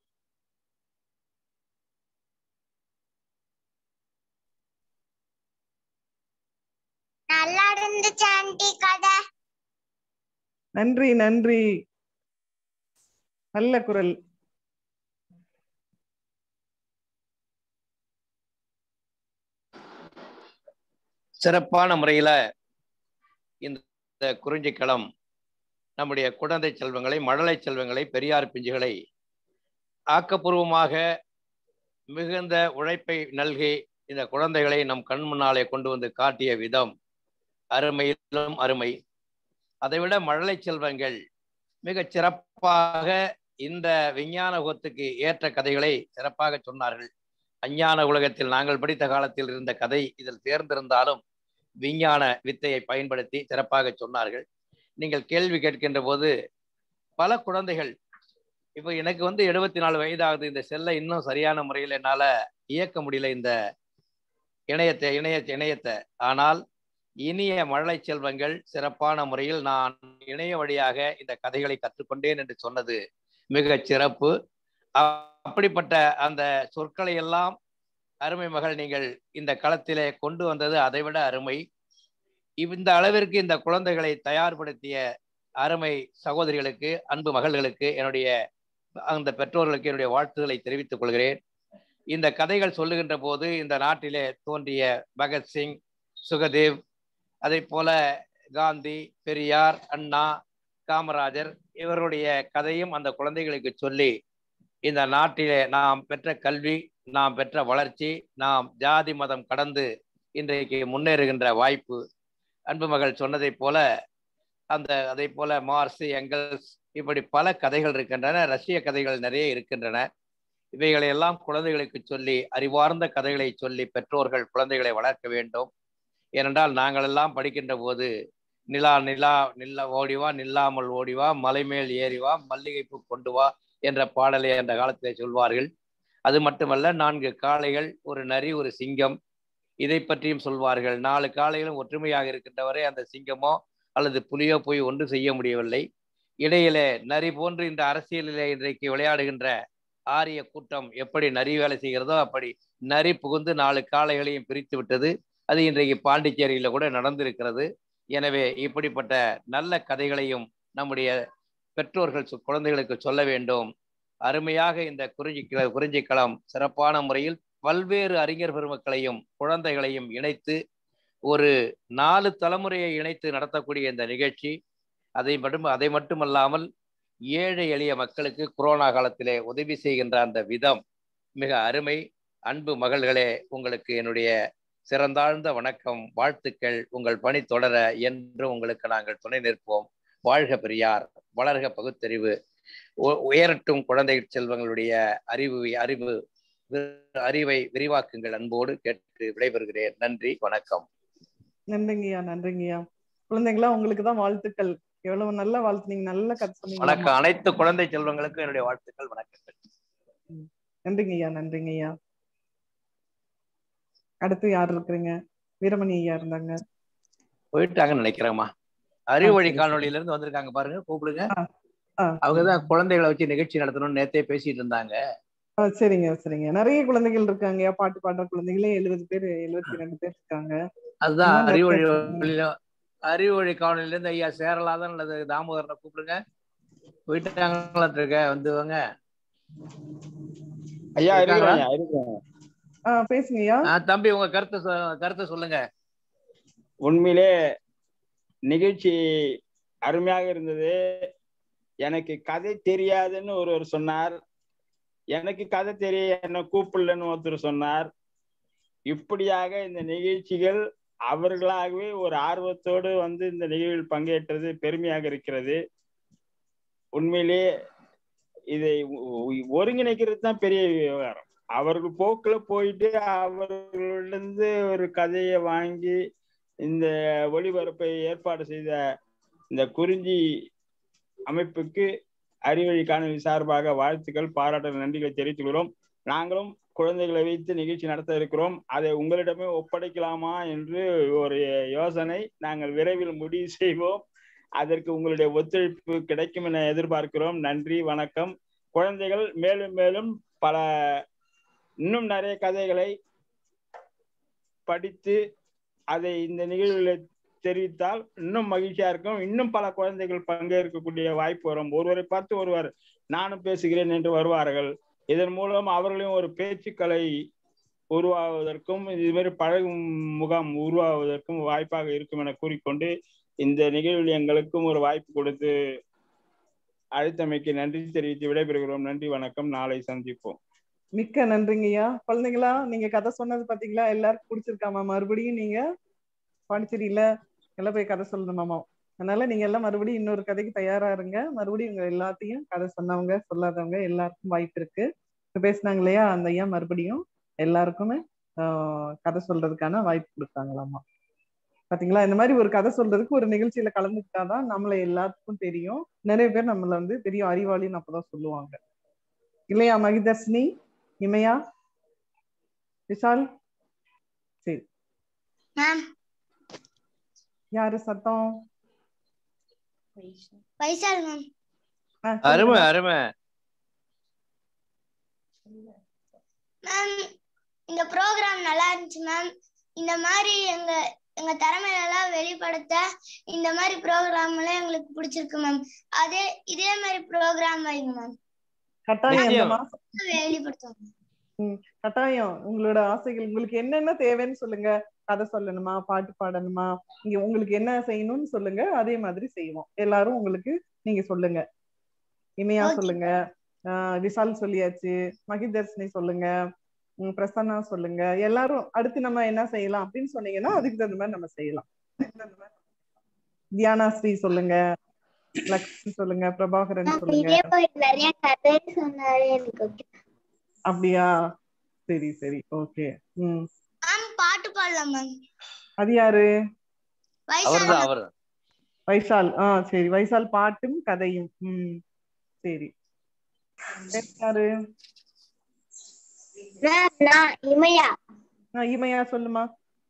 நல்லா இருந்துச்சு ஆண்டி கதை நன்றி நன்றி நல்ல குரல் சிறப்பான முறையில இந்த குறிஞ்சிக்களம் நம்முடைய குழந்தை செல்வங்களை மழலை செல்வங்களை பெரியார் பிஞ்சுகளை ஆக்கப்பூர்வமாக மிகுந்த உழைப்பை நல்கி இந்த குழந்தைகளை நம் கண் முன்னாலே கொண்டு வந்து காட்டிய விதம் அருமையிலும் அருமை அதைவிட மழலை செல்வங்கள் மிக சிறப்பாக இந்த விஞ்ஞான உலகத்துக்கு ஏற்ற கதைகளை சிறப்பாக சொன்னார்கள் அஞ்ஞான உலகத்தில் நாங்கள் படித்த காலத்தில் இருந்த கதை இதில் தேர்ந்திருந்தாலும் விஞ்ஞான வித்தையை பயன்படுத்தி சிறப்பாக சொன்னார்கள் நீங்கள் கேள்வி கேட்கின்ற போது பல குழந்தைகள் இப்போ எனக்கு வந்து எழுபத்தி நாலு வயதாகுது இந்த செல்லை இன்னும் சரியான முறையில் என்னால் இயக்க முடியல இந்த இணையத்தை இணைய இணையத்தை ஆனால் இனிய மழலை செல்வங்கள் சிறப்பான முறையில் நான் இணைய வழியாக இந்த கதைகளை கற்றுக்கொண்டேன் என்று சொன்னது மிக சிறப்பு அப்படிப்பட்ட அந்த சொற்களை எல்லாம் அருமை மகள் நீங்கள் இந்த களத்திலே கொண்டு வந்தது அதைவிட அருமை இந்த அளவிற்கு இந்த குழந்தைகளை தயார்படுத்திய அருமை சகோதரிகளுக்கு அன்பு மகள்களுக்கு என்னுடைய அந்த பெற்றோர்களுக்கு என்னுடைய வாழ்த்துக்களை தெரிவித்துக் கொள்கிறேன் இந்த கதைகள் சொல்லுகின்ற போது இந்த நாட்டிலே தோன்றிய பகத்சிங் சுகதேவ் அதே போல காந்தி பெரியார் அண்ணா காமராஜர் இவருடைய கதையும் அந்த குழந்தைகளுக்கு சொல்லி இந்த நாட்டிலே நாம் பெற்ற கல்வி நாம் பெற்ற வளர்ச்சி நாம் ஜாதி மதம் கடந்து இன்றைக்கு முன்னேறுகின்ற வாய்ப்பு அன்பு மகள் சொன்னதைப் போல அந்த அதே போல மார்ஸ் எங்கல்ஸ் இப்படி பல கதைகள் இருக்கின்றன ரஷ்ய கதைகள் நிறைய இருக்கின்றன இவைகளை எல்லாம் குழந்தைகளுக்கு சொல்லி அறிவார்ந்த கதைகளை சொல்லி பெற்றோர்கள் குழந்தைகளை வளர்க்க வேண்டும் ஏனென்றால் நாங்கள் எல்லாம் படிக்கின்ற போது நிலா நிலா நில்லா ஓடிவா நில்லாமல் ஓடிவா மலைமேல் ஏறிவா மல்லிகைப்பூ கொண்டு வா என்ற பாடலை அந்த காலத்திலே சொல்வார்கள் அது மட்டுமல்ல நான்கு காளைகள் ஒரு நரி ஒரு சிங்கம் இதை பற்றியும் சொல்வார்கள் நாலு காளைகளும் ஒற்றுமையாக இருக்கின்றவரை அந்த சிங்கமோ அல்லது புலியோ போய் ஒன்று செய்ய முடியவில்லை இடையிலே நரி போன்று இந்த அரசியலிலே இன்றைக்கு விளையாடுகின்ற ஆரிய கூட்டம் எப்படி நரி வேலை செய்கிறதோ அப்படி நரி புகுந்து நாலு காளைகளையும் பிரித்து விட்டது அது இன்றைக்கு பாண்டிச்சேரியில கூட நடந்திருக்கிறது எனவே இப்படிப்பட்ட நல்ல கதைகளையும் நம்முடைய பெற்றோர்கள் குழந்தைகளுக்கு சொல்ல வேண்டும் அருமையாக இந்த குறிஞ்சி குறிஞ்சிக்களம் சிறப்பான முறையில் பல்வேறு அறிஞர் பெருமக்களையும் குழந்தைகளையும் இணைத்து ஒரு நாலு தலைமுறையை இணைத்து நடத்தக்கூடிய இந்த நிகழ்ச்சி அதை மட்டும் அதை மட்டுமல்லாமல் ஏழை எளிய மக்களுக்கு கொரோனா காலத்திலே உதவி செய்கின்ற அந்த விதம் மிக அருமை அன்பு மகள்களே உங்களுக்கு என்னுடைய சிறந்தாழ்ந்த வணக்கம் வாழ்த்துக்கள் உங்கள் பணி தொடர என்று உங்களுக்கு நாங்கள் துணை நிற்போம் வாழ்க பெரியார் வளர்க பகுத்தறிவு உயரட்டும் குழந்தை செல்வங்களுடைய அறிவு அறிவு அறிவை விரிவாக்குங்கள் அன்போடு கேட்டு விடைபெறுகிறேன் நன்றி வணக்கம் நன்றிங்கய்யா நன்றிங்கய்யா குழந்தைங்களா உங்களுக்கு தான் வாழ்த்துக்கள் எவ்வளவு நல்ல வாழ்த்துனீங்க நல்ல கதை சொன்னீங்க வணக்கம் அனைத்து குழந்தை செல்வங்களுக்கும் என்னுடைய வாழ்த்துக்கள் வணக்கங்கள் நன்றிங்கய்யா நன்றிங்கய்யா அடுத்து யார் இருக்கிறீங்க வீரமணி ஐயா இருந்தாங்க போயிட்டாங்கன்னு நினைக்கிறேம்மா அறிவு வழி காணொலியில இருந்து வந்திருக்காங்க பாருங்க கூப்பிடுங்க அவங்கதான் குழந்தைகளை வச்சு நிகழ்ச்சி நடத்தணும்னு நேத்தே பேசிட்டு இருந்தாங்க சரிங்க சரிங்க நிறைய குழந்தைகள் இருக்காங்க பாட்டு பாடுற குழந்தைகளே எழுபது பேர் எழுபத்தி ரெண்டு பேர் இருக்காங்க அதுதான் அறிவு வழி அறிவு வழி காணொலியில இருந்து ஐயா சேரலாதான் அல்லது தாமோதரனை கூப்பிடுங்க போயிட்டாங்களா இருக்க வந்துவாங்க ஐயா இருக்கிறேன் பேசுங்கய்யா தம்பி உங்க கருத்தை கருத்தை சொல்லுங்க உண்மையிலே நிகழ்ச்சி அருமையாக இருந்தது எனக்கு கதை தெரியாதுன்னு ஒருவர் சொன்னார் எனக்கு கதை தெரிய என்ன கூப்பிடலன்னு ஒருத்தர் சொன்னார் இப்படியாக இந்த நிகழ்ச்சிகள் அவர்களாகவே ஒரு ஆர்வத்தோடு வந்து இந்த நிகழ்வில் பங்கேற்றது பெருமையாக இருக்கிறது உண்மையிலே இதை ஒருங்கிணைக்கிறது தான் பெரிய விவகாரம் அவர்கள் போக்குல போயிட்டு அவர்களிருந்து ஒரு கதையை வாங்கி இந்த ஒளிபரப்பை ஏற்பாடு செய்த இந்த குறிஞ்சி அமைப்புக்கு அறிவழி காணொலி சார்பாக வாழ்த்துக்கள் பாராட்டு நன்றிகளை தெரிவித்துக் கொள்கிறோம் நாங்களும் குழந்தைகளை வைத்து நிகழ்ச்சி நடத்த இருக்கிறோம் அதை உங்களிடமே ஒப்படைக்கலாமா என்று ஒரு யோசனை நாங்கள் விரைவில் முடிவு செய்வோம் அதற்கு உங்களுடைய ஒத்துழைப்பு கிடைக்கும் என எதிர்பார்க்கிறோம் நன்றி வணக்கம் குழந்தைகள் மேலும் மேலும் பல இன்னும் நிறைய கதைகளை படித்து அதை இந்த நிகழ்வுகளில் தெரிவித்தால் இன்னும் மகிழ்ச்சியா இருக்கும் இன்னும் பல குழந்தைகள் பங்கேற்கக்கூடிய வாய்ப்பு வரும் ஒருவரை பார்த்து ஒருவர் நானும் பேசுகிறேன் என்று வருவார்கள் இதன் மூலம் அவர்களையும் ஒரு பேச்சுக்கலை உருவாவதற்கும் இதுமாரி பழகும் முகாம் உருவாவதற்கும் வாய்ப்பாக இருக்கும் என கூறிக்கொண்டு இந்த நிகழ்வில் எங்களுக்கும் ஒரு வாய்ப்பு கொடுத்து அழைத்தமைக்கு நன்றி தெரிவித்து விடைபெறுகிறோம் நன்றி வணக்கம் நாளை சந்திப்போம் மிக்க நன்றிங்கய்யா குழந்தைங்களா நீங்க கதை சொன்னது பாத்தீங்களா எல்லாருக்கும் பிடிச்சிருக்காமா மறுபடியும் நீங்க பாண்டிச்சேரியில எல்லாம் போய் கதை சொல்லணுமாமா அதனால நீங்க எல்லாம் மறுபடியும் இன்னொரு கதைக்கு தயாரா இருங்க மறுபடியும் உங்க எல்லாத்தையும் கதை சொன்னவங்க சொல்லாதவங்க எல்லாருக்கும் வாய்ப்பு இருக்கு இப்ப பேசினாங்க இல்லையா அந்த ஐயா மறுபடியும் எல்லாருக்குமே ஆஹ் கதை சொல்றதுக்கான வாய்ப்பு கொடுத்தாங்களாமா பாத்தீங்களா இந்த மாதிரி ஒரு கதை சொல்றதுக்கு ஒரு நிகழ்ச்சியில கலந்துக்கிட்டாதான் நம்மளை எல்லாத்துக்கும் தெரியும் நிறைய பேர் நம்மள வந்து பெரிய அறிவாளின்னு அப்பதான் சொல்லுவாங்க இல்லையா மகிதர்ஷினி இமையா விஷால் சரி மேம் யாரு சத்தம் வைசால் மேம் ஆ, அருமை சொல்லுங்க. அருமை மேம் இந்த ப்ரோக்ராம் நல்லா இருந்துச்சு மேம் இந்த மாதிரி எங்க எங்க திறமையெல்லாம் வெளிப்படுத்த இந்த மாதிரி ப்ரோக்ராம் எல்லாம் எங்களுக்கு பிடிச்சிருக்கு மேம் அதே இதே மாதிரி ப்ரோக்ராம் வைங்க மேம் கட்டாயம் இந்த நிச்சயம். மாசம் வெளிப்படுத்துவோம் ம், கட்டாயம் உங்களோட ஆசைகள் உங்களுக்கு என்னென்ன தேவைன்னு சொல்லுங்க கதை சொல்லணுமா பாட்டு பாடணுமா நீங்க உங்களுக்கு என்ன செய்யணும்னு சொல்லுங்க அதே மாதிரி செய்வோம் எல்லாரும் உங்களுக்கு நீங்க சொல்லுங்க இமையா Okay. சொல்லுங்க ஆஹ் விஷால் சொல்லியாச்சு மகிதர்ஷினி சொல்லுங்க உம் பிரசன்னா சொல்லுங்க எல்லாரும் அடுத்து நம்ம என்ன செய்யலாம் அப்படின்னு சொன்னீங்கன்னா அதுக்கு தகுந்த மாதிரி நம்ம செய்யலாம் தியானா ஸ்ரீ சொல்லுங்க லக்ஷ்மி சொல்லுங்க பிரபாகரன் சொல்லுங்க இதே மாதிரி நிறைய கதை சொன்னாரு எனக்கு okay. அப்படியா சரி சரி ஓகே ம் மேம் பாட்டு பாடலாம் மேம் அது யாரு வைசால் அவர்தான் அவர் வைசால் ஆ சரி வைசால் பாட்டும் கதையும் ம் சரி வேற யாரு மேம் நான் இமையா ஆ, இமையா சொல்லுமா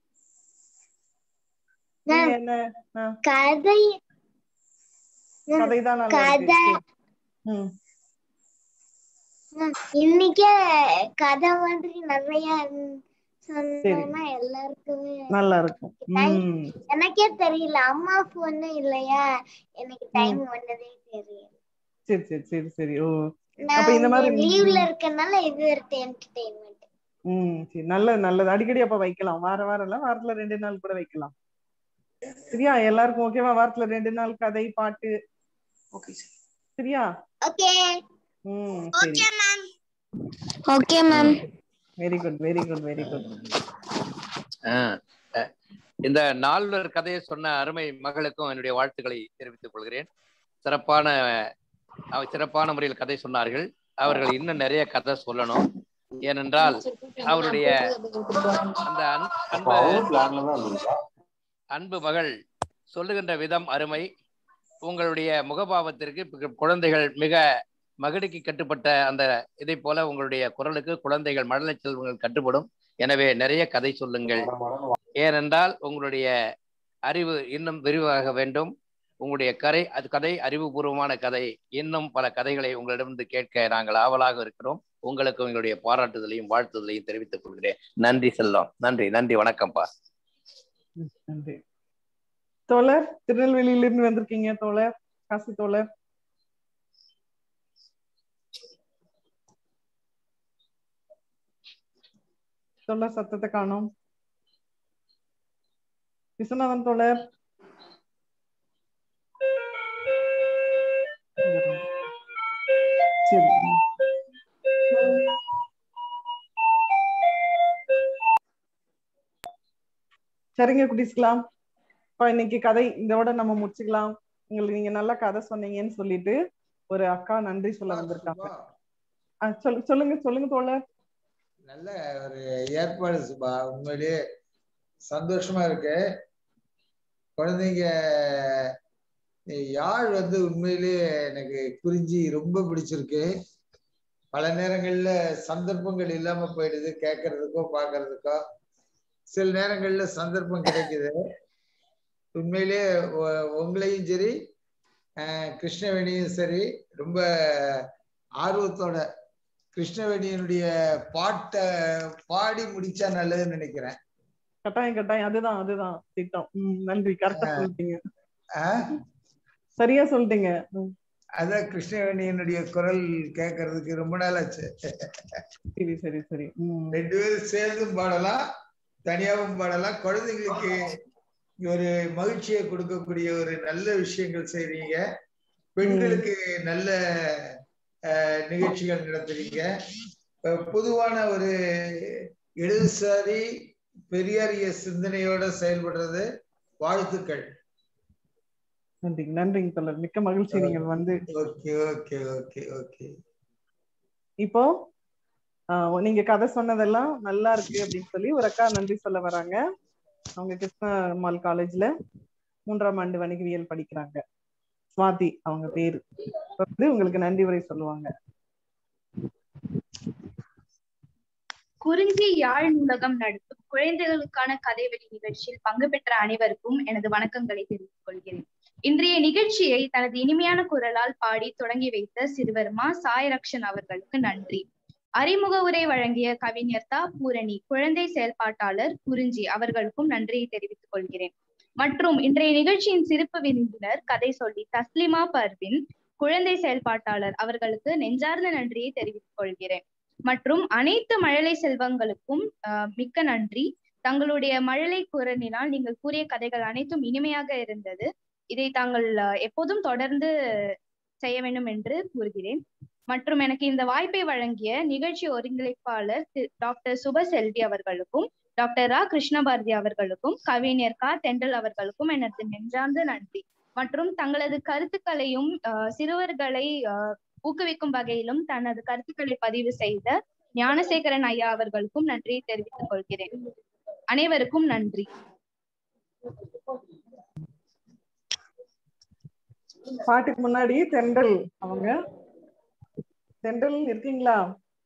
நீங்க மேம் என்ன ஆ, கதை மேம், கதைதான் நல்லா இருக்கு கதை சரி. ம் மேம், இன்னைக்கே கதை மாதிரி நிறைய இருந்- சொன்னோம்னா எல்லாருக்குமே நல்லா இருக்கும் Time- ம் எனக்கே தெரியல அம்மா பொண்ணு இல்லையா எனக்கு டைம் வந்ததே தெரியல சரி சரி சரி சரி ஓ அப்ப நான் இந்த மாதிரி லீவ்ல இருக்கறனால இது ஒரு என்டர்டைன்மெண்ட் ம் சரி நல்லது நல்லது அடிக்கடி அப்ப வைக்கலாம் வார வாரம் இல்ல வாரத்துல ரெண்டு நாள் கூட வைக்கலாம் சரியா எல்லாருக்கும் ஓகேவா வாரத்துல ரெண்டு நாள் கதை பாட்டு சரியா ஓகே ம் சரி okay ma'am okay ma'am very good very good very good ஆஹ் அஹ் இந்த நால்வர் கதையை சொன்ன அருமை மகளுக்கும் என்னுடைய வாழ்த்துக்களை தெரிவித்துக் கொள்கிறேன் சிறப்பான அவர் சிறப்பான முறையில் கதை சொன்னார்கள் அவர்கள் இன்னும் நிறைய கதை சொல்லணும் ஏனென்றால் அவருடைய அந்த அன்- அன்பு அன்பு மகள் சொல்லுகின்ற விதம் அருமை உங்களுடைய முகபாவத்திற்கு இப்ப குழந்தைகள் மிக மகிழ்ச்சி கட்டுப்பட்ட அந்த இதை போல உங்களுடைய குரலுக்கு குழந்தைகள் மழலை செல்வங்கள் கட்டுப்படும் எனவே நிறைய கதை சொல்லுங்கள் ஏனென்றால் உங்களுடைய அறிவு இன்னும் விரிவாக வேண்டும் உங்களுடைய கரை அது கதை அறிவுபூர்வமான கதை இன்னும் பல கதைகளை உங்களிடமிருந்து கேட்க நாங்கள் ஆவலாக இருக்கிறோம் உங்களுக்கு உங்களுடைய பாராட்டுதலையும் வாழ்த்துதலையும் தெரிவித்துக் கொள்கிறேன் நன்றி செல்லம் நன்றி நன்றி வணக்கம்ப்பா நன்றி தோழர் திருநெல்வேலியிலிருந்து வந்திருக்கீங்க தோழர் காசி தோழர் தோழர் சத்தத்தை காணோம் விஸ்வநாதன் தோழர் சரி சரிங்க குடிஸ்லாம் இப்போ இன்னைக்கு கதை இதோட நம்ம முடிச்சுக்கலாம் உங்களுக்கு நீங்க நல்லா கதை சொன்னீங்கன்னு சொல்லிட்டு ஒரு அக்கா நன்றி சொல்ல வந்திருக்காங்க ஆ, சொல்லு சொல்லுங்க சொல்லுங்க தோழர் நல்ல ஒரு ஏற்பாடு சுபா உண்மையிலேயே சந்தோஷமா இருக்கு குழந்தைங்க யாழ் வந்து உண்மையிலேயே எனக்கு குறிஞ்சி ரொம்ப பிடிச்சிருக்கு பல நேரங்கள்ல சந்தர்ப்பங்கள் இல்லாம போயிடுது கேட்கறதுக்கோ பார்க்கறதுக்கோ சில நேரங்கள்ல சந்தர்ப்பம் கிடைக்குது உண்மையிலே உ- உங்களையும் சரி அஹ், கிருஷ்ணவேணியும் சரி ரொம்ப ஆர்வத்தோட கிருஷ்ணவேணியினுடைய பாட்டை பாடி முடிச்சா நல்லதுன்னு நினைக்கிறேன் கட்டாயம் கட்டாயம் அதுதான் அதுதான் திட்டம் ம், நன்றி கரெக்டா ஆ. சொல்லிட்டீங்க ஆஹ் சரியா சொல்லிட்டீங்க ம், அதான் கிருஷ்ணவேணியினுடைய குரல் கேட்கறதுக்கு ரொம்ப நாள் ஆச்சு சரி சரி சரி ம், ரெண்டு பேரும் சேர்ந்தும் பாடலாம் தனியாவும் பாடலாம் குழந்தைங்களுக்கு ஒரு மகிழ்ச்சியை கொடுக்கக்கூடிய ஒரு நல்ல விஷயங்கள் செய்றீங்க பெண்களுக்கு நல்ல அஹ், நிகழ்ச்சிகள் நடத்துறீங்க அஹ், பொதுவான ஒரு இடதுசாரி பெரியாரிய சிந்தனையோட செயல்படுறது வாழ்த்துக்கள் நன்றி நன்றிங்க தோழர் மிக்க மகிழ்ச்சி நீங்கள் வந்து ஓகே ஓகே ஓகே ஓகே இப்போ ஆஹ், நீங்க கதை சொன்னதெல்லாம் நல்லா இருக்கு அப்படின்னு சொல்லி ஒரு அக்கா நன்றி சொல்ல வராங்க அவங்க கிருஷ்ணம்மாள் காலேஜ்ல மூன்றாம் ஆண்டு வணிகவியல் படிக்கிறாங்க சுவாதி அவங்க பேரு வந்து உங்களுக்கு நன்றி உரை சொல்லுவாங்க குறிஞ்சி யாழ் நூலகம் நடத்தும் குழந்தைகளுக்கான கதைவெளி நிகழ்ச்சியில் பங்கு பெற்ற அனைவருக்கும் எனது வணக்கங்களை தெரிவித்துக் கொள்கிறேன் இன்றைய நிகழ்ச்சியை தனது இனிமையான குரலால் பாடி தொடங்கி வைத்த சிறுவர் மா சாயரக்ஷன் அவர்களுக்கு நன்றி அறிமுக உரை வழங்கிய கவிஞர் தா பூரணி குழந்தை செயல்பாட்டாளர் குறிஞ்சி அவர்களுக்கும் நன்றியை தெரிவித்துக் கொள்கிறேன் மற்றும் இன்றைய நிகழ்ச்சியின் சிறப்பு விருந்தினர் கதை சொல்லி தஸ்லிமா பர்வின் குழந்தை செயல்பாட்டாளர் அவர்களுக்கு நெஞ்சார்ந்த நன்றியை தெரிவித்துக் கொள்கிறேன் மற்றும் அனைத்து மழலை செல்வங்களுக்கும் ஆஹ், மிக்க நன்றி தங்களுடைய மழலை குரலினால் நீங்கள் கூறிய கதைகள் அனைத்தும் இனிமையாக இருந்தது இதை தாங்கள் ஆஹ், எப்போதும் தொடர்ந்து செய்ய வேண்டும் என்று கூறுகிறேன் மற்றும் எனக்கு இந்த வாய்ப்பை வழங்கிய நிகழ்ச்சி ஒருங்கிணைப்பாளர் திரு- டாக்டர் சுபசெல்வி அவர்களுக்கும் டாக்டர் ரா கிருஷ்ணபாரதி அவர்களுக்கும் கவிஞர் கா தெண்டல் அவர்களுக்கும் எனது நெஞ்சார்ந்த நன்றி மற்றும் தங்களது கருத்துக்களையும் ஆஹ், சிறுவர்களை ஆஹ், ஊக்குவிக்கும் வகையிலும் தனது கருத்துக்களை பதிவு செய்த ஞானசேகரன் ஐயா அவர்களுக்கும் நன்றியை தெரிவித்துக் கொள்கிறேன் அனைவருக்கும் நன்றி பாட்டுக்கு முன்னாடி தென்றல் அவங்க தென்றல் இருக்கீங்களா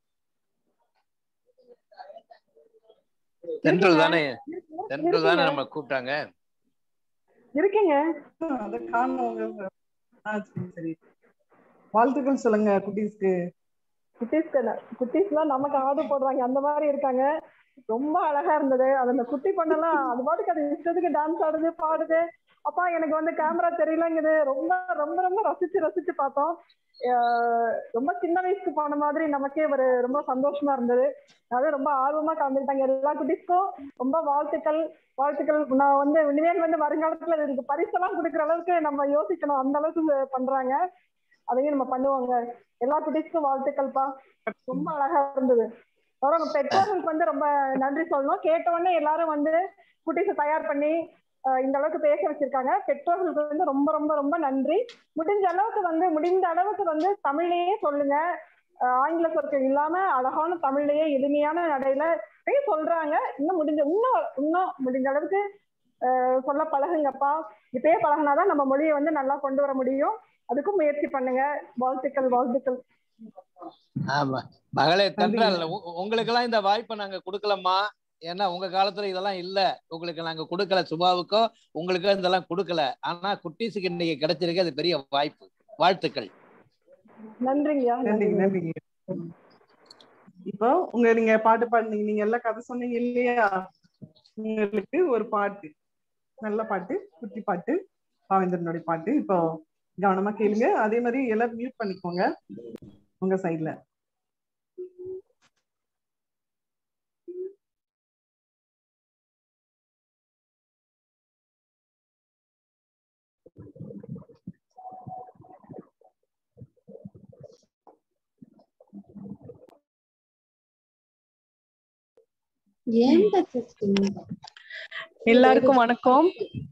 தென்றல் தானே தென்றல் தானே நம்ம கூப்பிட்டாங்க இருக்கீங்க அத காணும் உங்க ஆ சரி சரி வாழ்த்துக்கள் சொல்லுங்க குட்டீஸ்க்கு குட்டீஸ்க்கு குட்டீஸ்லாம் நமக்கு ஆர்டர் போடுறாங்க அந்த மாதிரி இருக்காங்க ரொம்ப அழகா இருந்தது அது அந்த குட்டி பொண்ணெல்லாம் அது பாட்டுக்கு அது இஷ்டத்துக்கு டான்ஸ் ஆடுது பாடுது அப்பா எனக்கு வந்து கேமரா தெரியலங்குது ரொம்ப ரொம்ப ரொம்ப ரசிச்சு ரசிச்சு பார்த்தோம் ஆஹ் ரொம்ப சின்ன வயசுக்கு போன மாதிரி நமக்கே ஒரு ரொம்ப சந்தோஷமா இருந்தது அதாவது ரொம்ப ஆர்வமா கலந்துக்கிட்டாங்க எல்லா குட்டீஸ்க்கும் ரொம்ப வாழ்த்துக்கள் வாழ்த்துக்கள் நான் வந்து இனிமேல் வந்து வருங்காலத்துல இதுக்கு பரிசெல்லாம் கொடுக்குற அளவுக்கு நம்ம யோசிக்கணும் அந்த அளவுக்கு பண்றாங்க அதையும் நம்ம பண்ணுவாங்க எல்லா குட்டீஸ்க்கும் வாழ்த்துக்கள்ப்பா ரொம்ப அழகா இருந்தது அப்புறம் உங்க பெற்றோர்களுக்கு வந்து ரொம்ப நன்றி சொல்லணும் கேட்ட உடனே எல்லாரும் வந்து குட்டீஸை தயார் பண்ணி ஆஹ் இந்த அளவுக்கு பேச வச்சிருக்காங்க பெற்றோர்களுக்கு வந்து ரொம்ப ரொம்ப ரொம்ப நன்றி முடிஞ்ச அளவுக்கு வந்து முடிந்த அளவுக்கு வந்து தமிழ்லயே சொல்லுங்க ஆஹ் ஆங்கில சொற்கள் இல்லாம அழகான தமிழ்லயே எளிமையான நடையில நிறைய சொல்றாங்க இன்னும் முடிஞ்ச இன்னும் இன்னும் முடிஞ்ச அளவுக்கு ஆஹ் சொல்ல பழகுங்கப்பா இப்பயே பழகுனாதான் நம்ம மொழியை வந்து நல்லா கொண்டு வர முடியும் அதுக்கும் முயற்சி பண்ணுங்க வாழ்த்துக்கள் வாழ்த்துக்கள் ஆமா மகளே தென்றல் உங்களுக்கு எல்லாம் இந்த வாய்ப்பை நாங்க கொடுக்கலம்மா ஏன்னா உங்க காலத்துல இதெல்லாம் இல்ல உங்களுக்கு நாங்க கொடுக்கல சுபாவுக்கோ உங்களுக்கு இதெல்லாம் கொடுக்கல ஆனா குட்டீஸுக்கு இன்னைக்கு கிடைச்சிருக்கு அது பெரிய வாய்ப்பு வாழ்த்துக்கள் நன்றிங்கய்யா நன்றிங்க நன்றிங்க இப்போ உங்க நீங்க பாட்டு பாடுனீங்க நீங்க எல்லாம் கதை சொன்னீங்க இல்லையா உங்களுக்கு ஒரு பாட்டு நல்ல பாட்டு குட்டி பாட்டு பாவேந்திரனுடைய பாட்டு இப்போ கவனமா கேளுங்க அதே மாதிரி எல்லாரும் மியூட் பண்ணிக்கோங்க உங்க சைட்ல எல்லாருக்கும் வணக்கம்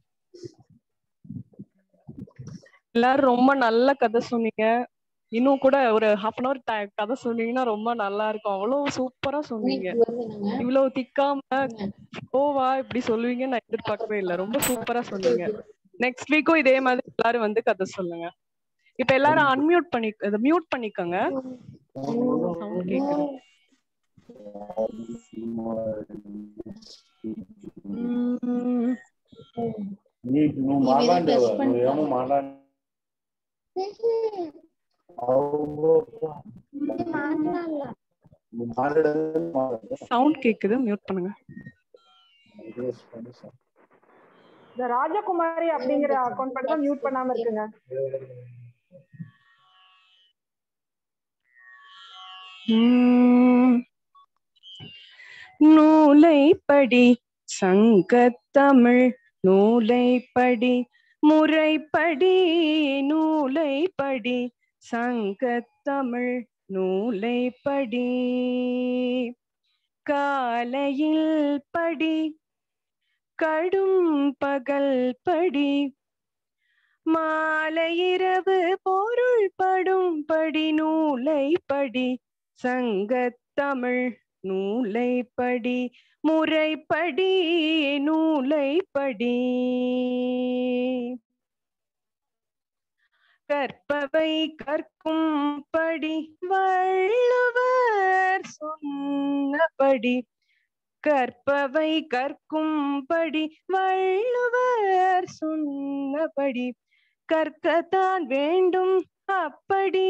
எல்லாரும் ரொம்ப நல்ல கதை சொன்னீங்க இன்னும் கூட ஒரு ஹாஃப் அன் அவர் கதை சொன்னீங்கன்னா ரொம்ப நல்லா இருக்கும் அவ்வளவு சூப்பரா சொன்னீங்க இவ்வளவு திக்காம ஓவா இப்படி சொல்லுவீங்கன்னு நான் எதிர்பார்க்கவே இல்லை ரொம்ப சூப்பரா சொன்னீங்க நெக்ஸ்ட் வீக்கும் இதே மாதிரி எல்லாரும் வந்து கதை சொல்லுங்க இப்ப எல்லாரும் அன்மியூட் பண்ணி இதை மியூட் பண்ணிக்கோங்க சவுண்ட் கேக்குது உம் నీకు నువ్వు ఈ మీద మాట్లాడేవా press பண்ணு. నువ్వేమో మాట్లాడ నువ్వు మాట్లాడేది మాట్లాడు. சவுண்ட் கேக்குது மியூட் பண்ணுங்க இந்த ராஜகுமாரி அப்படிங்கிற அக்கௌண்ட் மட்டும் தான் மியூட் பண்ணாம இருக்குங்க உம் நூலைப்படி சங்கத்தமிழ் நூலைப்படி முறைப்படி நூலைப்படி சங்கத்தமிழ் நூலைப்படி காலையில் படி கடும் பகல் படி மாலை இரவு பொருள் படும் படி நூலை படி சங்கத்தமிழ் நூலை படி முறைப்படி நூலை படி கற்பவை கற்கும் படி வள்ளுவர் சொன்னபடி கற்பவை கற்கும்படி வள்ளுவர் சொன்னபடி கற்கத்தான் வேண்டும் அப்படி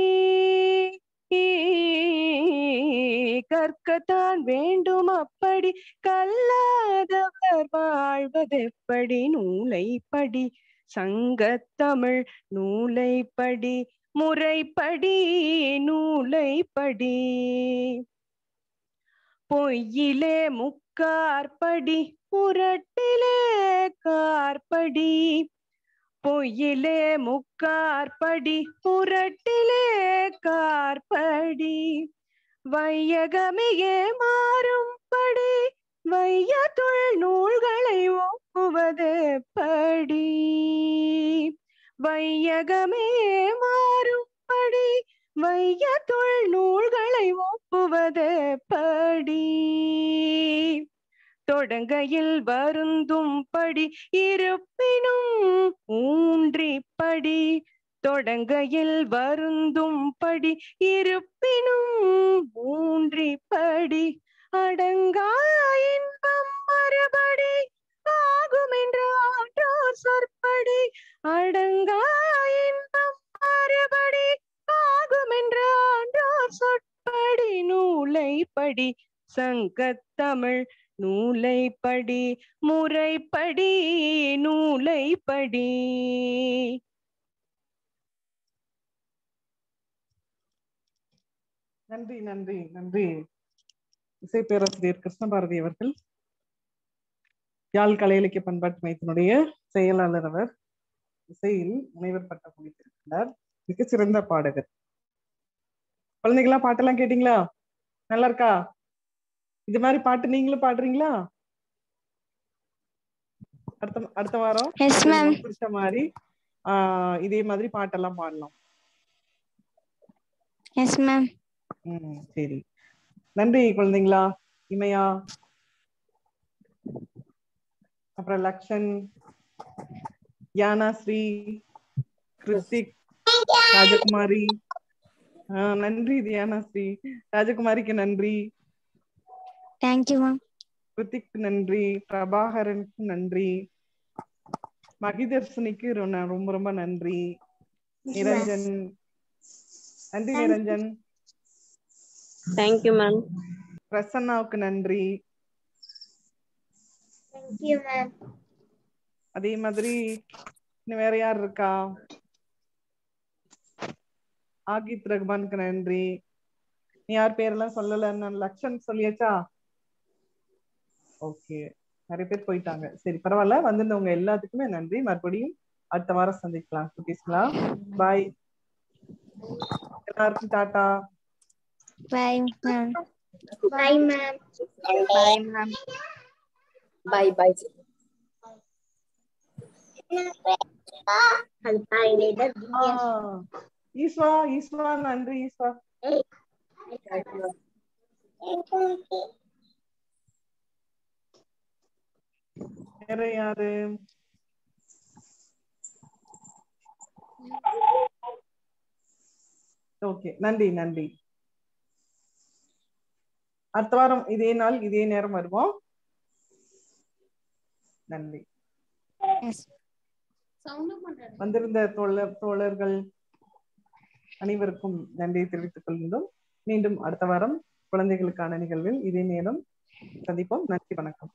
கற்கத்தான் வேண்டும் அப்படி கல்லாதவர் வாழ்வதெப்படி நூலை படி சங்கத்தமிழ் நூலை படி முறைப்படி நூலை படி பொய்யிலே முக்கார்படி புரட்டிலே கார்படி பொய்யிலே முக்கார்படி புரட்டிலே கார்படி வையகமியே மாறும்படி வையத்துள் நூல்களை ஒப்புவது படி வையகமே மாறும்படி வையத்துள் நூல்களை ஒப்புவது படி தொடங்கையில் வருந்தும் படி இருப்பினும் ஊன்றிப்படி தொடங்கையில் வருந்தும் படி இருப்பினும் ஊன்றிப்படி அடங்கா இன்பம் மறுபடி ஆகும் என்ற ஆற்றோர் சொற்படி அடங்கா இன்பம் மறுபடி ஆகும் என்ற ஆன்றோர் சொற்படி நூலை படி சங்கத்தமிழ் நூலை படி முறைப்படி நூலை படி நன்றி நன்றி நன்றி இசை பேராசிரியர் கிருஷ்ணபாரதி அவர்கள் யாழ் கலை இலக்கிய பண்பாட்டு மையத்தினுடைய செயலாளர் அவர் இசையில் முனைவர் பட்டம் முடித்திருக்கிறார் மிகச்சிறந்த பாடகர் குழந்தைகளா பாட்டெல்லாம் கேட்டீங்களா நல்லா இருக்கா இது மாதிரி பாட்டு நீங்களும் பாடுறீங்களா அடுத்த அடுத்த வாரம் Yes, ma'am. உங்களுக்கு பிடிச்ச மாதிரி ஆஹ் இதே மாதிரி பாட்டெல்லாம் பாடலாம் எஸ் மேம் ம் சரி நன்றி குழந்தைங்களா இமையா அப்புறம் லக்ஷன் யானா ஸ்ரீ கிருத்திக் ராஜகுமாரி ஆஹ் நன்றி தியானா ஸ்ரீ ராஜகுமாரிக்கு நன்றி தேங்க்யூ மேம் கிருத்திக் நன்றி பிரபாகரனுக்கு நன்றி மகிதர்ஷினிக்கு ரொ- ந- ரொம்ப ரொம்ப நன்றி நிரஞ்சன் நன்றி நிரஞ்சன் தேங்க்யூ மேம் பிரசன்னாவுக்கு நன்றி தேங்க்யூ மேம் அதே மாதிரி இன்னும் வேற யார் இருக்கா ஆகித் ரஹ்மானுக்கு நன்றி நீ யார் பேரெல்லாம் சொல்லல நான் லக்ஷன் சொல்லியாச்சா ஓகே நிறைய பேர் போயிட்டாங்க சரி பரவாயில்ல வந்திருந்தவங்க எல்லாத்துக்குமே நன்றி மறுபடியும் அடுத்த வாரம் சந்திக்கலாம் குட்டீஸ்களா பாய் எல்லாருக்கும் டாடா bye ma'am bye ma'am bye ma'am bye bye அது பாருங்க ஆஹ் ஈஸ்வா ஈஸ்வா நன்றி ஈஸ்வா வேற யாரு ஓகே நன்றி நன்றி அடுத்த வாரம் இதே நாள் இதே நேரம் வருவோம் நன்றி வந்திருந்த தோழர் தோழர்கள் அனைவருக்கும் நன்றி தெரிவித்துக் கொள்கின்றோம் மீண்டும் அடுத்த வாரம் குழந்தைகளுக்கான நிகழ்வில் இதே நேரம் சந்திப்போம் நன்றி வணக்கம்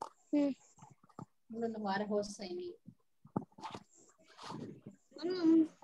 வார ஹோஸ்ட் சைனி ம்